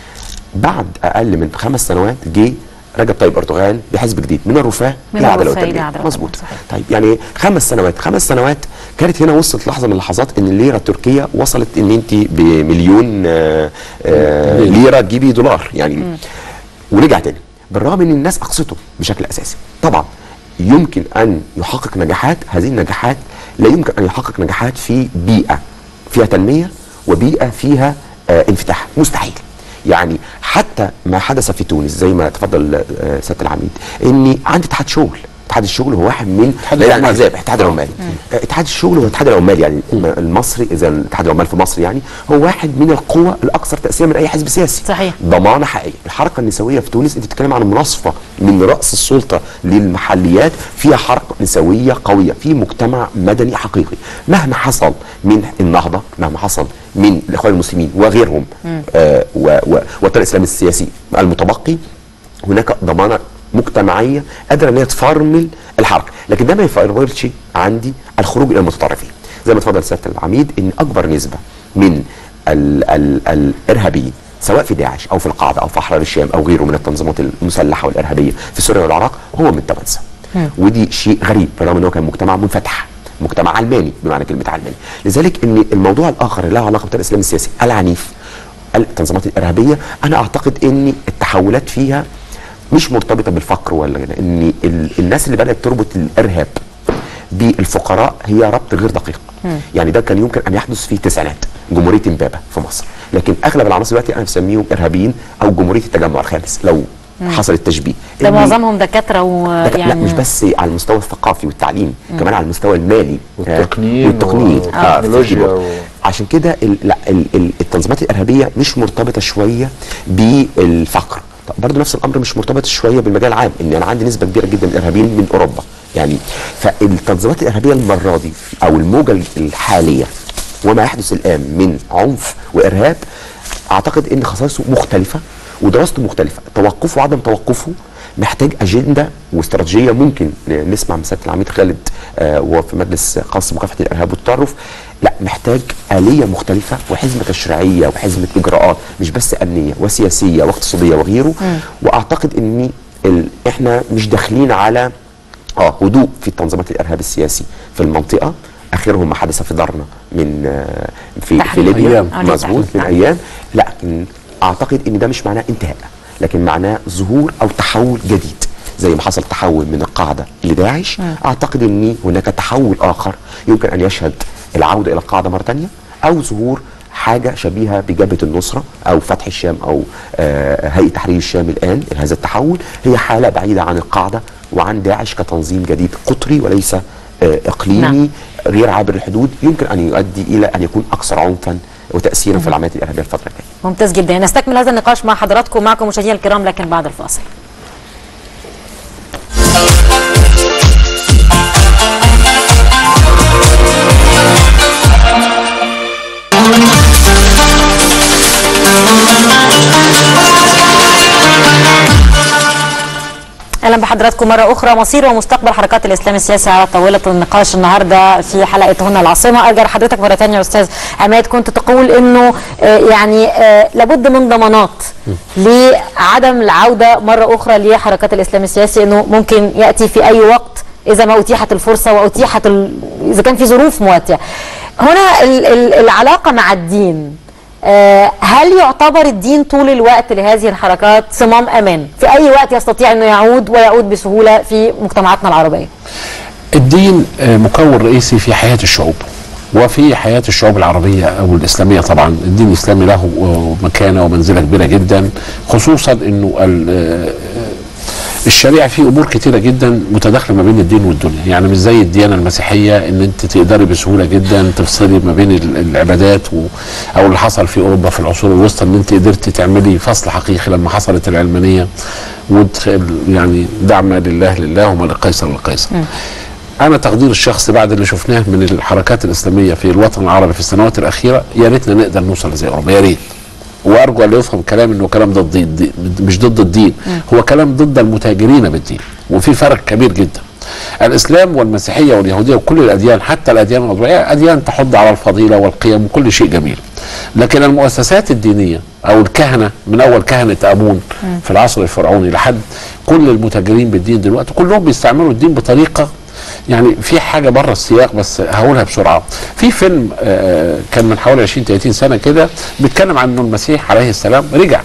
بعد اقل من خمس سنوات جه رجب طيب اردوغان بحزب جديد من الرفاه من للعداله الرفاه والتنميه للعدالة مظبوط طيب يعني خمس سنوات خمس سنوات كانت هنا وصلت لحظه من اللحظات ان الليره التركيه وصلت ان انت بمليون آه، آه، ليره تجيبي دولار يعني ورجع تاني بالرغم ان الناس اقصته بشكل اساسي طبعا يمكن ان يحقق نجاحات هذه النجاحات لا يمكن ان يحقق نجاحات في بيئه فيها تنميه وبيئه فيها آه انفتاح مستحيل يعني حتى ما حدث في تونس زي ما تفضل آه، سياده العميد ان عندي اتحاد شغل اتحاد الشغل هو واحد من اتحاد بعيد عن العمال. الاحزاب الاتحاد العمالي آه، اتحاد الشغل هو الاتحاد العمالي يعني المصري اذا الاتحاد العمال في مصر يعني هو واحد من القوى الاكثر تاثيرا من اي حزب سياسي صحيح ضمانه حقيقيه الحركه النسويه في تونس انت بتتكلم عن مناصفه من راس السلطه للمحليات فيها حركه نسويه قويه في مجتمع مدني حقيقي مهما حصل من النهضه مهما حصل من الاخوان المسلمين وغيرهم آه و- و- والطريق الاسلامي السياسي المتبقي هناك ضمانه مجتمعيه قادره ان هي تفرمل الحركه لكن ده ما يفرملش عندي الخروج الى المتطرفين زي ما اتفضل سياده العميد ان اكبر نسبه من ال ال الارهابيين سواء في داعش او في القاعده او في احرار الشام او غيره من التنظيمات المسلحه والارهابيه في سوريا والعراق هو من توانسه ودي شيء غريب بالرغم ان هو كان مجتمع منفتح مجتمع علماني بمعنى كلمه علماني لذلك ان الموضوع الاخر اللي له علاقه بالطريق الاسلامي السياسي العنيف التنظيمات الارهابيه انا اعتقد ان التحولات فيها مش مرتبطه بالفقر ولا كده ان ال- الناس اللي بدات تربط الارهاب بالفقراء هي ربط غير دقيق يعني ده كان يمكن ان يحدث في التسعينات جمهوريه امبابه في مصر لكن اغلب العناصر دلوقتي انا بسميهم ارهابيين او جمهوريه التجمع الخامس لو مم. حصل التشبيه ده إن- معظمهم دكاتره لا, ويعني لا مش بس على المستوى الثقافي والتعليم مم. كمان على المستوى المالي والتقنين والتقنين والتكنولوجيا آه، و- عشان كده ال- لا ال- ال- التنظيمات الارهابيه مش مرتبطه شويه بالفقر طب برضه نفس الامر مش مرتبط شويه بالمجال العام ان انا عندي نسبه كبيره جدا من الارهابيين من اوروبا يعني فالتنظيمات الارهابيه المره دي او الموجه الحاليه وما يحدث الان من عنف وارهاب اعتقد ان خصائصه مختلفه ودراسته مختلفه توقفه وعدم توقفه محتاج اجنده واستراتيجيه ممكن نسمع من سياده العميد خالد آه وفي مجلس خاص بمكافحه الارهاب والتطرف لا محتاج اليه مختلفه وحزمه تشريعيه وحزمه اجراءات مش بس امنيه وسياسيه واقتصاديه وغيره واعتقد ان ال... احنا مش داخلين على اه هدوء في تنظيمات الارهاب السياسي في المنطقه اخرهم ما حدث في دارنا من آه، في في تحرير. ليبيا أيام. آه، مظبوط من تحرير. ايام لا م- اعتقد ان ده مش معناه انتهاء لكن معناه ظهور او تحول جديد زي ما حصل تحول من القاعده لداعش مم. اعتقد ان هناك تحول اخر يمكن ان يشهد العوده الى القاعده مره ثانيه او ظهور حاجه شبيهه بجبهه النصره او فتح الشام او آه، هيئه تحرير الشام الان هذا التحول هي حاله بعيده عن القاعده وعن داعش كتنظيم جديد قطري وليس آه، اقليمي نعم. غير عابر الحدود يمكن ان يؤدي الى ان يكون اكثر عنفا وتاثيرا في العمليات الارهابيه الفتره الجايه ممتاز جدا نستكمل هذا النقاش مع حضراتكم معكم مشاهدينا الكرام لكن بعد الفاصل اهلا بحضراتكم مره اخرى مصير ومستقبل حركات الاسلام السياسي على طاوله النقاش النهارده في حلقه هنا العاصمه ارجع لحضرتك مره ثانيه يا استاذ عماد كنت تقول انه آه، يعني آه، لابد من ضمانات لعدم العوده مره اخرى لحركات الاسلام السياسي انه ممكن ياتي في اي وقت اذا ما اتيحت الفرصه واتيحت ال... اذا كان في ظروف مواتيه هنا ال... ال... العلاقه مع الدين آه، هل يعتبر الدين طول الوقت لهذه الحركات صمام امان في اي وقت يستطيع انه يعود ويعود بسهوله في مجتمعاتنا العربيه الدين آه، مكون رئيسي في حياة الشعوب وفي حياة الشعوب العربية أو الإسلامية طبعا الدين الإسلامي له آه، مكانة ومنزلة كبيرة جدا خصوصا أنه ال- آه، الشريعة فيه أمور كتيرة جدا متداخلة ما بين الدين والدنيا يعني مش زي الديانة المسيحية أن أنت تقدري بسهولة جدا تفصلي ما بين ال- العبادات و أو اللي حصل في أوروبا في العصور الوسطى أن أنت قدرتي تعملي فصل حقيقي لما حصلت العلمانية وتخ- يعني دعم لله لله وما لقيصر لقيصر انا تقدير الشخصي بعد اللي شفناه من الحركات الاسلاميه في الوطن العربي في السنوات الاخيره يا ريتنا نقدر نوصل زي اوروبا يا ريت وارجو ان يفهم كلام انه كلام ضد الدين مش ضد الدين هو كلام ضد المتاجرين بالدين وفي فرق كبير جدا الاسلام والمسيحيه واليهوديه وكل الاديان حتى الاديان الوضعيه اديان تحض على الفضيله والقيم وكل شيء جميل لكن المؤسسات الدينيه او الكهنه من اول كهنه امون في العصر الفرعوني لحد كل المتاجرين بالدين دلوقتي كلهم بيستعملوا الدين بطريقه يعني في حاجه بره السياق بس هقولها بسرعه في فيلم آه، كان من حوالي 20 30 سنه كده بيتكلم عن انه المسيح عليه السلام رجع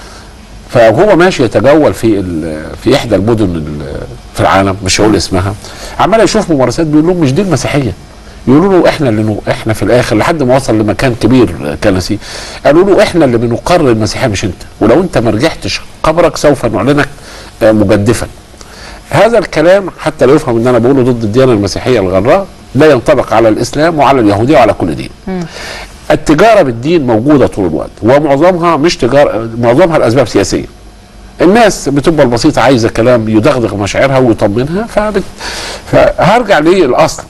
فهو ماشي يتجول في ال- في احدى المدن ال- في العالم مش هقول اسمها عمال يشوف ممارسات بيقول لهم مش دي المسيحيه يقولوا له احنا اللي نو... احنا في الاخر لحد ما وصل لمكان كبير كنسي قالوا له احنا اللي بنقرر المسيحيه مش انت ولو انت ما رجعتش قبرك سوف نعلنك آه، مجدفا هذا الكلام حتى لا يفهم ان انا بقوله ضد الديانه المسيحيه الغراء لا ينطبق على الاسلام وعلى اليهوديه وعلى كل دين التجاره بالدين موجوده طول الوقت ومعظمها مش تجاره معظمها لاسباب سياسيه الناس بتبقى البسيطه عايزه كلام يدغدغ مشاعرها ويطمنها فبت... فهرجع للاصل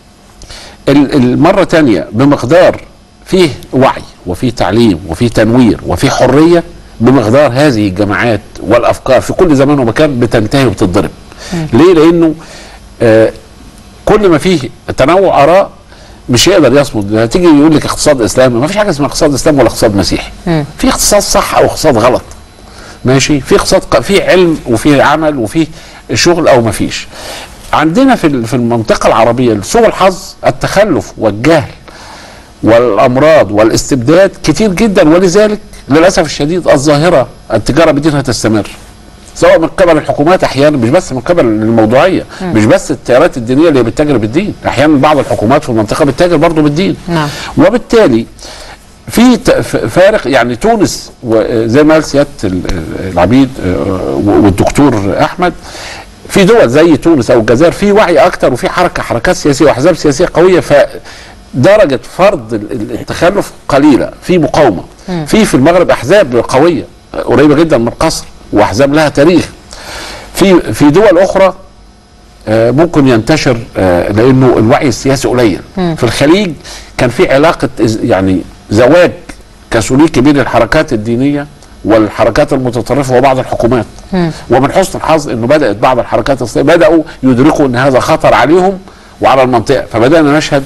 ال- المره تانية بمقدار فيه وعي وفيه تعليم وفيه تنوير وفيه حريه بمقدار هذه الجماعات والافكار في كل زمان ومكان بتنتهي وبتتضرب ليه لانه آه كل ما فيه تنوع اراء مش هيقدر يصمد هتيجي يقول لك اقتصاد اسلامي ما فيش حاجه اسمها اقتصاد اسلامي ولا اقتصاد مسيحي في اقتصاد صح او اقتصاد غلط ماشي في اقتصاد ق- في علم وفي عمل وفي شغل او ما فيش عندنا في ال- في المنطقه العربيه لسوء الحظ التخلف والجهل والامراض والاستبداد كتير جدا ولذلك للاسف الشديد الظاهره التجاره بدينها تستمر سواء من قبل الحكومات احيانا مش بس من قبل الموضوعيه مم. مش بس التيارات الدينيه اللي بتتاجر بالدين احيانا بعض الحكومات في المنطقه بتتاجر برضه بالدين نعم وبالتالي في ت- ف- فارق يعني تونس و- زي ما قال سياده ال- ال- العبيد آه، والدكتور احمد في دول زي تونس او الجزائر في وعي اكتر وفي حركه حركات سياسيه واحزاب سياسيه قويه فدرجه فرض ال- ال- التخلف قليله في مقاومه مم. في في المغرب احزاب قويه آه، قريبه جدا من قصر واحزاب لها تاريخ في في دول اخرى آه، ممكن ينتشر آه، لانه الوعي السياسي قليل مم. في الخليج كان في علاقه إز- يعني زواج كاثوليكي بين الحركات الدينيه والحركات المتطرفه وبعض الحكومات ومن حسن الحظ انه بدات بعض الحركات الاسلاميه بداوا يدركوا ان هذا خطر عليهم وعلى المنطقه فبدانا نشهد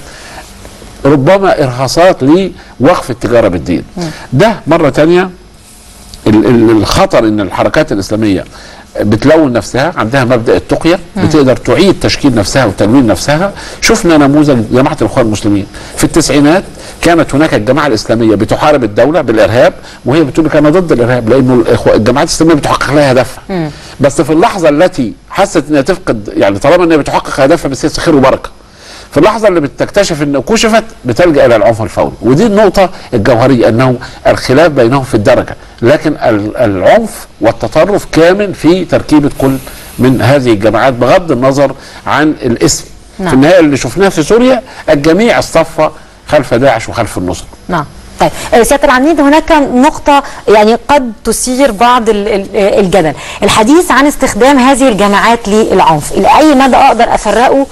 ربما ارهاصات لوقف التجاره بالدين ده مره تانية ال- ال- الخطر ان الحركات الاسلاميه بتلون نفسها عندها مبدا التقيه مم. بتقدر تعيد تشكيل نفسها وتلوين نفسها شفنا نموذج جماعه الاخوان المسلمين في التسعينات كانت هناك الجماعه الاسلاميه بتحارب الدوله بالارهاب وهي بتقول لك انا ضد الارهاب لانه الإخوة- الجماعات الاسلاميه بتحقق لها هدفها بس في اللحظه التي حست انها تفقد يعني طالما انها بتحقق هدفها بس خير وبركه في اللحظه اللي بتكتشف ان كشفت بتلجا الى العنف الفوري ودي النقطه الجوهريه انه الخلاف بينهم في الدرجه لكن ال- العنف والتطرف كامن في تركيبه كل من هذه الجماعات بغض النظر عن الاسم نعم. في النهايه اللي شفناه في سوريا الجميع اصطف خلف داعش وخلف النصر نعم طيب آه، سياده العميد هناك نقطة يعني قد تثير بعض ال- ال- الجدل، الحديث عن استخدام هذه الجماعات للعنف، لأي مدى أقدر أفرقه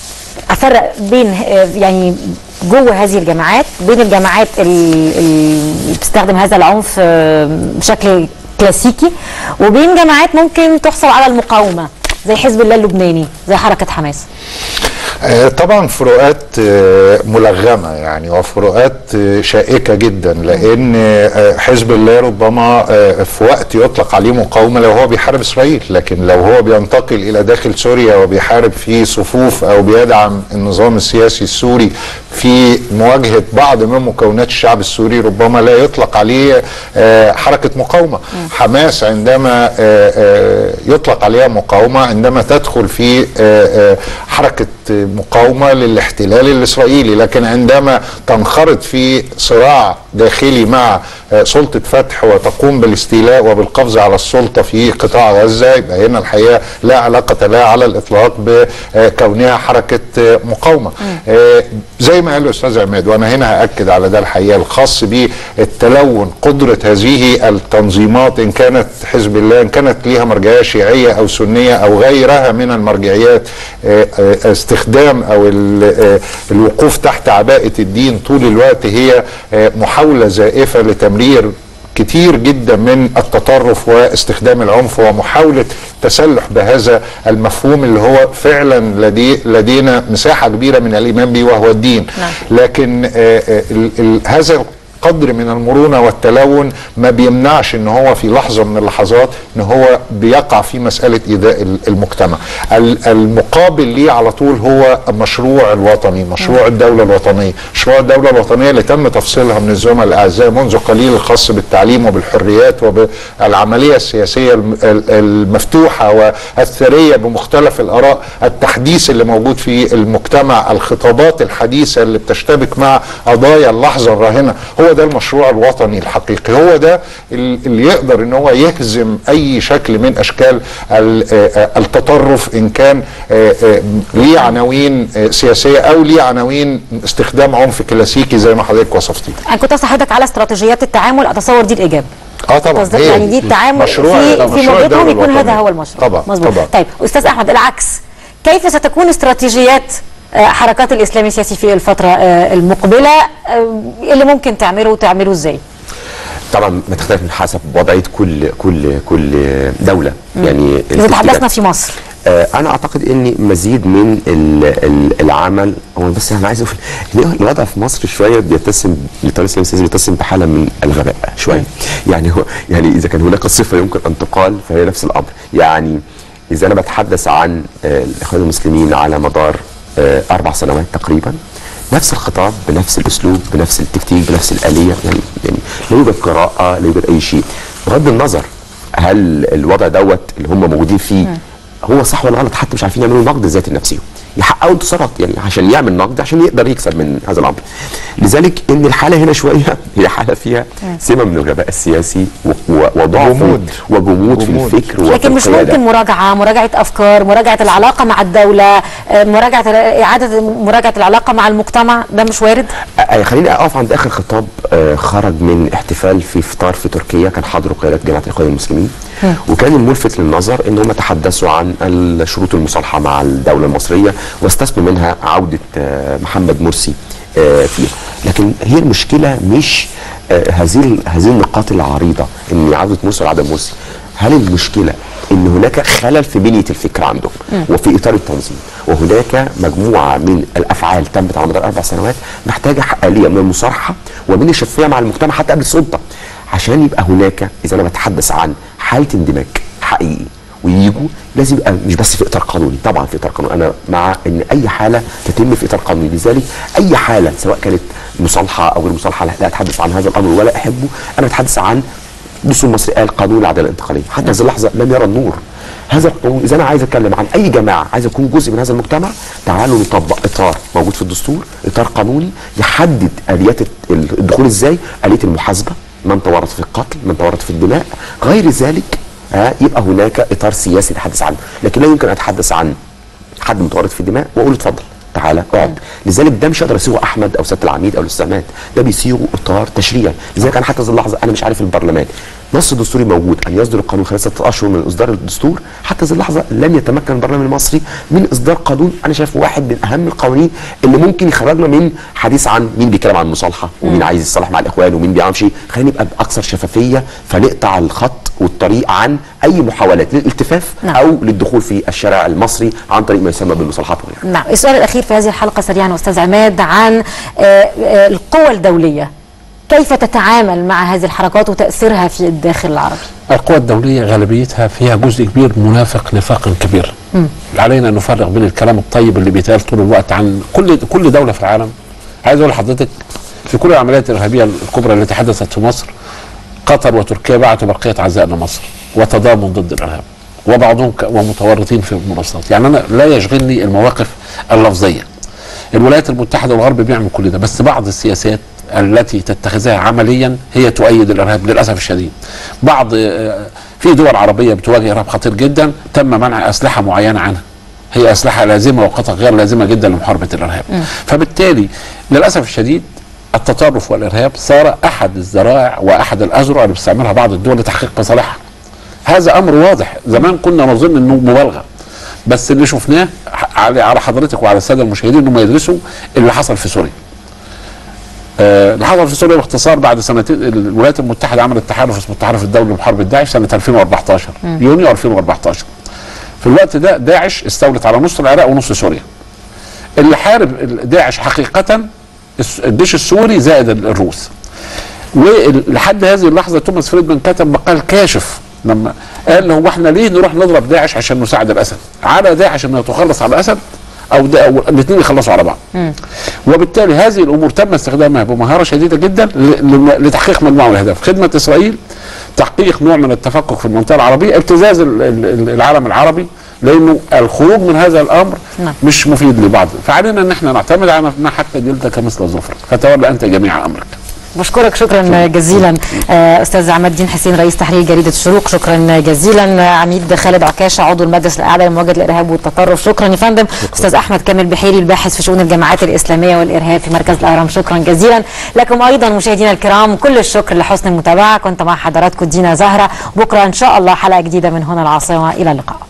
أفرق بين آه، يعني جوه هذه الجماعات بين الجماعات ال- ال- اللي بتستخدم هذا العنف آه، بشكل كلاسيكي وبين جماعات ممكن تحصل على المقاومة زي حزب الله اللبناني زي حركة حماس. آه، طبعا فروقات آه، ملغمه يعني وفروقات آه، شائكه جدا لان آه، حزب الله ربما آه، في وقت يطلق عليه مقاومه لو هو بيحارب اسرائيل لكن لو هو بينتقل الى داخل سوريا وبيحارب في صفوف او بيدعم النظام السياسي السوري في مواجهه بعض من مكونات الشعب السوري ربما لا يطلق عليه آه، حركه مقاومه حماس عندما آه، آه، يطلق عليها مقاومه عندما تدخل في آه، آه، حركه مقاومه للاحتلال الاسرائيلي لكن عندما تنخرط في صراع داخلي مع آه، سلطه فتح وتقوم بالاستيلاء وبالقبض على السلطه في قطاع غزه يبقى هنا الحقيقه لا علاقه لها على الاطلاق بكونها حركه آه، مقاومه آه، زي ما قال الاستاذ عماد وانا هنا هاكد على ده الحقيقه الخاص بالتلون قدره هذه التنظيمات ان كانت حزب الله ان كانت ليها مرجعيه شيعيه او سنيه او غيرها من المرجعيات آه، آه، استخدام او ال- آه، الوقوف تحت عباءه الدين طول الوقت هي آه، محاوله زائفه لتمرير كتير جدا من التطرف واستخدام العنف ومحاولة تسلح بهذا المفهوم اللي هو فعلا لدي لدينا مساحة كبيرة من الإيمان به وهو الدين نعم. لكن آه، آه، ال- ال- هذا قدر من المرونه والتلون ما بيمنعش ان هو في لحظه من اللحظات ان هو بيقع في مساله ايذاء ال- المجتمع ال- المقابل ليه على طول هو المشروع الوطني مشروع الدوله الوطنيه مشروع الدوله الوطنيه اللي تم تفصيلها من الزملاء الاعزاء منذ قليل الخاص بالتعليم وبالحريات وبالعمليه السياسيه الم- ال- المفتوحه والثريه بمختلف الاراء التحديث اللي موجود في المجتمع الخطابات الحديثه اللي بتشتبك مع قضايا اللحظه الراهنه هو ده المشروع الوطني الحقيقي هو ده ال- اللي يقدر ان هو يهزم اي شكل من اشكال ال- آه، آه، التطرف ان كان آه، آه، ليه عناوين آه، سياسيه او ليه عناوين استخدام عنف كلاسيكي زي ما حضرتك وصفتيه انا كنت اسال حضرتك على استراتيجيات التعامل اتصور دي الاجابه اه طبعا قصدك هي يعني دي التعامل مشروع في في مشروع مواجهتهم الدولة يكون هذا الوطنية. هو المشروع طبعا مظبوط طبعا طيب استاذ احمد العكس كيف ستكون استراتيجيات آه، حركات الاسلام السياسي في الفتره آه، المقبله آه، اللي ممكن تعمله وتعمله ازاي طبعا بتختلف من حسب وضعيه كل كل كل دوله مم. يعني اذا تحدثنا الاتجاه- في مصر آه، انا اعتقد ان مزيد من ال- ال- العمل هو بس انا عايز اقول إن الوضع في مصر شويه بيتسم لطريق السياسي السياسي بيتسم بحاله من الغباء شويه يعني هو يعني اذا كان هناك صفه يمكن ان تقال فهي نفس الامر يعني اذا انا بتحدث عن آه، الاخوان المسلمين على مدار آه، اربع سنوات تقريبا نفس الخطاب بنفس الاسلوب بنفس التكتيك بنفس الاليه يعني يعني لا يوجد قراءه لا يوجد اي شيء بغض النظر هل الوضع دوت اللي هم موجودين فيه هو صح ولا غلط حتى مش عارفين يعملوا نقد ذاتي لنفسهم يحققوا انتصارات يعني عشان يعمل نقد عشان يقدر يكسب من هذا الامر لذلك ان الحاله هنا شويه هي حاله فيها سمه من الغباء السياسي و- و- وضعف جمود. وجمود في جمود. الفكر وفي لكن مش القيادة. ممكن مراجعه مراجعه افكار مراجعه العلاقه مع الدوله آه، مراجعه اعاده مراجعه العلاقه مع المجتمع ده مش وارد آه، خليني اقف عند اخر خطاب آه، خرج من احتفال في افطار في تركيا كان حضره قياده جماعه الاخوان المسلمين وكان الملفت للنظر ان هم تحدثوا عن الشروط المصالحه مع الدوله المصريه واستثنوا منها عوده آه، محمد مرسي آه، فيها لكن هي المشكله مش آه، هذه ال- هذه النقاط العريضه ان عوده مرسي ولا عدم مرسي هل المشكله ان هناك خلل في بنيه الفكر عندهم مم. وفي اطار التنظيم وهناك مجموعه من الافعال تمت على مدار اربع سنوات محتاجه حقاليه من المصارحه ومن الشفافيه مع المجتمع حتى قبل السلطه عشان يبقى هناك اذا انا بتحدث عن حاله اندماج حقيقي ويجوا لازم يبقى مش بس في اطار قانوني طبعا في اطار قانوني انا مع ان اي حاله تتم في اطار قانوني لذلك اي حاله سواء كانت مصالحه او غير مصالحه لا لا اتحدث عن هذا الامر ولا احبه انا بتحدث عن دستور مصر قال قانون العداله الانتقاليه حتى هذه اللحظه لم يرى النور هذا القانون اذا انا عايز اتكلم عن اي جماعه عايز اكون جزء من هذا المجتمع تعالوا نطبق اطار موجود في الدستور اطار قانوني يحدد اليات الدخول ازاي اليه المحاسبه من تورط في القتل من تورط في الدماء غير ذلك ها يبقى هناك اطار سياسي نتحدث عنه لكن لا يمكن اتحدث عن حد متورط في الدماء واقول له اتفضل تعالى اقعد لذلك ده مش هقدر اسيغه احمد او سياده العميد او الاستعماد ده بيصيغه اطار تشريعي لذلك انا حتى هذه اللحظه انا مش عارف البرلمان نص دستوري موجود ان يصدر القانون خلال ستة اشهر من اصدار الدستور حتى هذه اللحظه لم يتمكن البرلمان المصري من اصدار قانون انا شايفه واحد من اهم القوانين اللي ممكن يخرجنا من حديث عن مين بيتكلم عن المصالحه ومين مم. عايز يصالح مع الاخوان ومين بيعمل شيء خلينا نبقى باكثر شفافيه فنقطع الخط والطريق عن اي محاولات للالتفاف نعم. او للدخول في الشارع المصري عن طريق ما يسمى بالمصالحات وغيرها نعم السؤال الأخير في هذه الحلقة سريعا أستاذ عماد عن آه، آه، القوى الدولية كيف تتعامل مع هذه الحركات وتأثيرها في الداخل العربي القوى الدولية غالبيتها فيها جزء كبير منافق نفاقا كبير مم. علينا أن نفرق بين الكلام الطيب اللي بيتقال طول الوقت عن كل كل دولة في العالم عايز أقول لحضرتك في كل العمليات الإرهابية الكبرى التي حدثت في مصر قطر وتركيا بعتوا برقية عزاء لمصر وتضامن ضد الإرهاب وبعضهم ك- ومتورطين في المناصرات يعني أنا لا يشغلني المواقف اللفظية الولايات المتحدة والغرب بيعمل كل ده بس بعض السياسات التي تتخذها عمليا هي تؤيد الارهاب للاسف الشديد. بعض آه، في دول عربيه بتواجه ارهاب خطير جدا تم منع اسلحه معينه عنها. هي اسلحه لازمه وقطع غير لازمه جدا لمحاربه الارهاب. فبالتالي للاسف الشديد التطرف والارهاب صار احد الذرائع واحد الاذرع اللي بتستعملها بعض الدول لتحقيق مصالحها. هذا امر واضح، زمان كنا نظن انه مبالغه. بس اللي شفناه ح- على على حضرتك وعلى الساده المشاهدين انهم يدرسوا اللي حصل في سوريا. آه، اللي حصل في سوريا باختصار بعد سنتين الولايات المتحده عملت تحالف اسمه التحالف الدولي لمحاربه داعش سنه 2014 مم. يونيو 2014 في الوقت ده داعش استولت على نص العراق ونص سوريا اللي حارب ال- داعش حقيقه الس- الجيش السوري زائد ال- الروس ولحد هذه اللحظه توماس فريدمان كتب مقال كاشف لما قال هو احنا ليه نروح نضرب داعش عشان نساعد الاسد على داعش انها تخلص على الاسد او, دا أو الاثنين يخلصوا على بعض وبالتالي هذه الامور تم استخدامها بمهاره شديده جدا ل- ل- لتحقيق مجموعه من الاهداف خدمه اسرائيل تحقيق نوع من التفكك في المنطقه العربيه ابتزاز ال- ال- العالم العربي لانه الخروج من هذا الامر نعم. مش مفيد لبعض فعلينا ان احنا نعتمد على ما حتى جلدك مثل الظفر فتولى انت جميع امرك بشكرك شكرا جزيلا آه، استاذ عماد الدين حسين رئيس تحرير جريده الشروق شكرا جزيلا عميد خالد عكاشه عضو المجلس الاعلى لمواجهه الارهاب والتطرف شكرا يا فندم استاذ احمد كامل بحيري الباحث في شؤون الجماعات الاسلاميه والارهاب في مركز الاهرام شكرا جزيلا لكم ايضا مشاهدينا الكرام كل الشكر لحسن المتابعه كنت مع حضراتكم دينا زهره بكره ان شاء الله حلقه جديده من هنا العاصمه الى اللقاء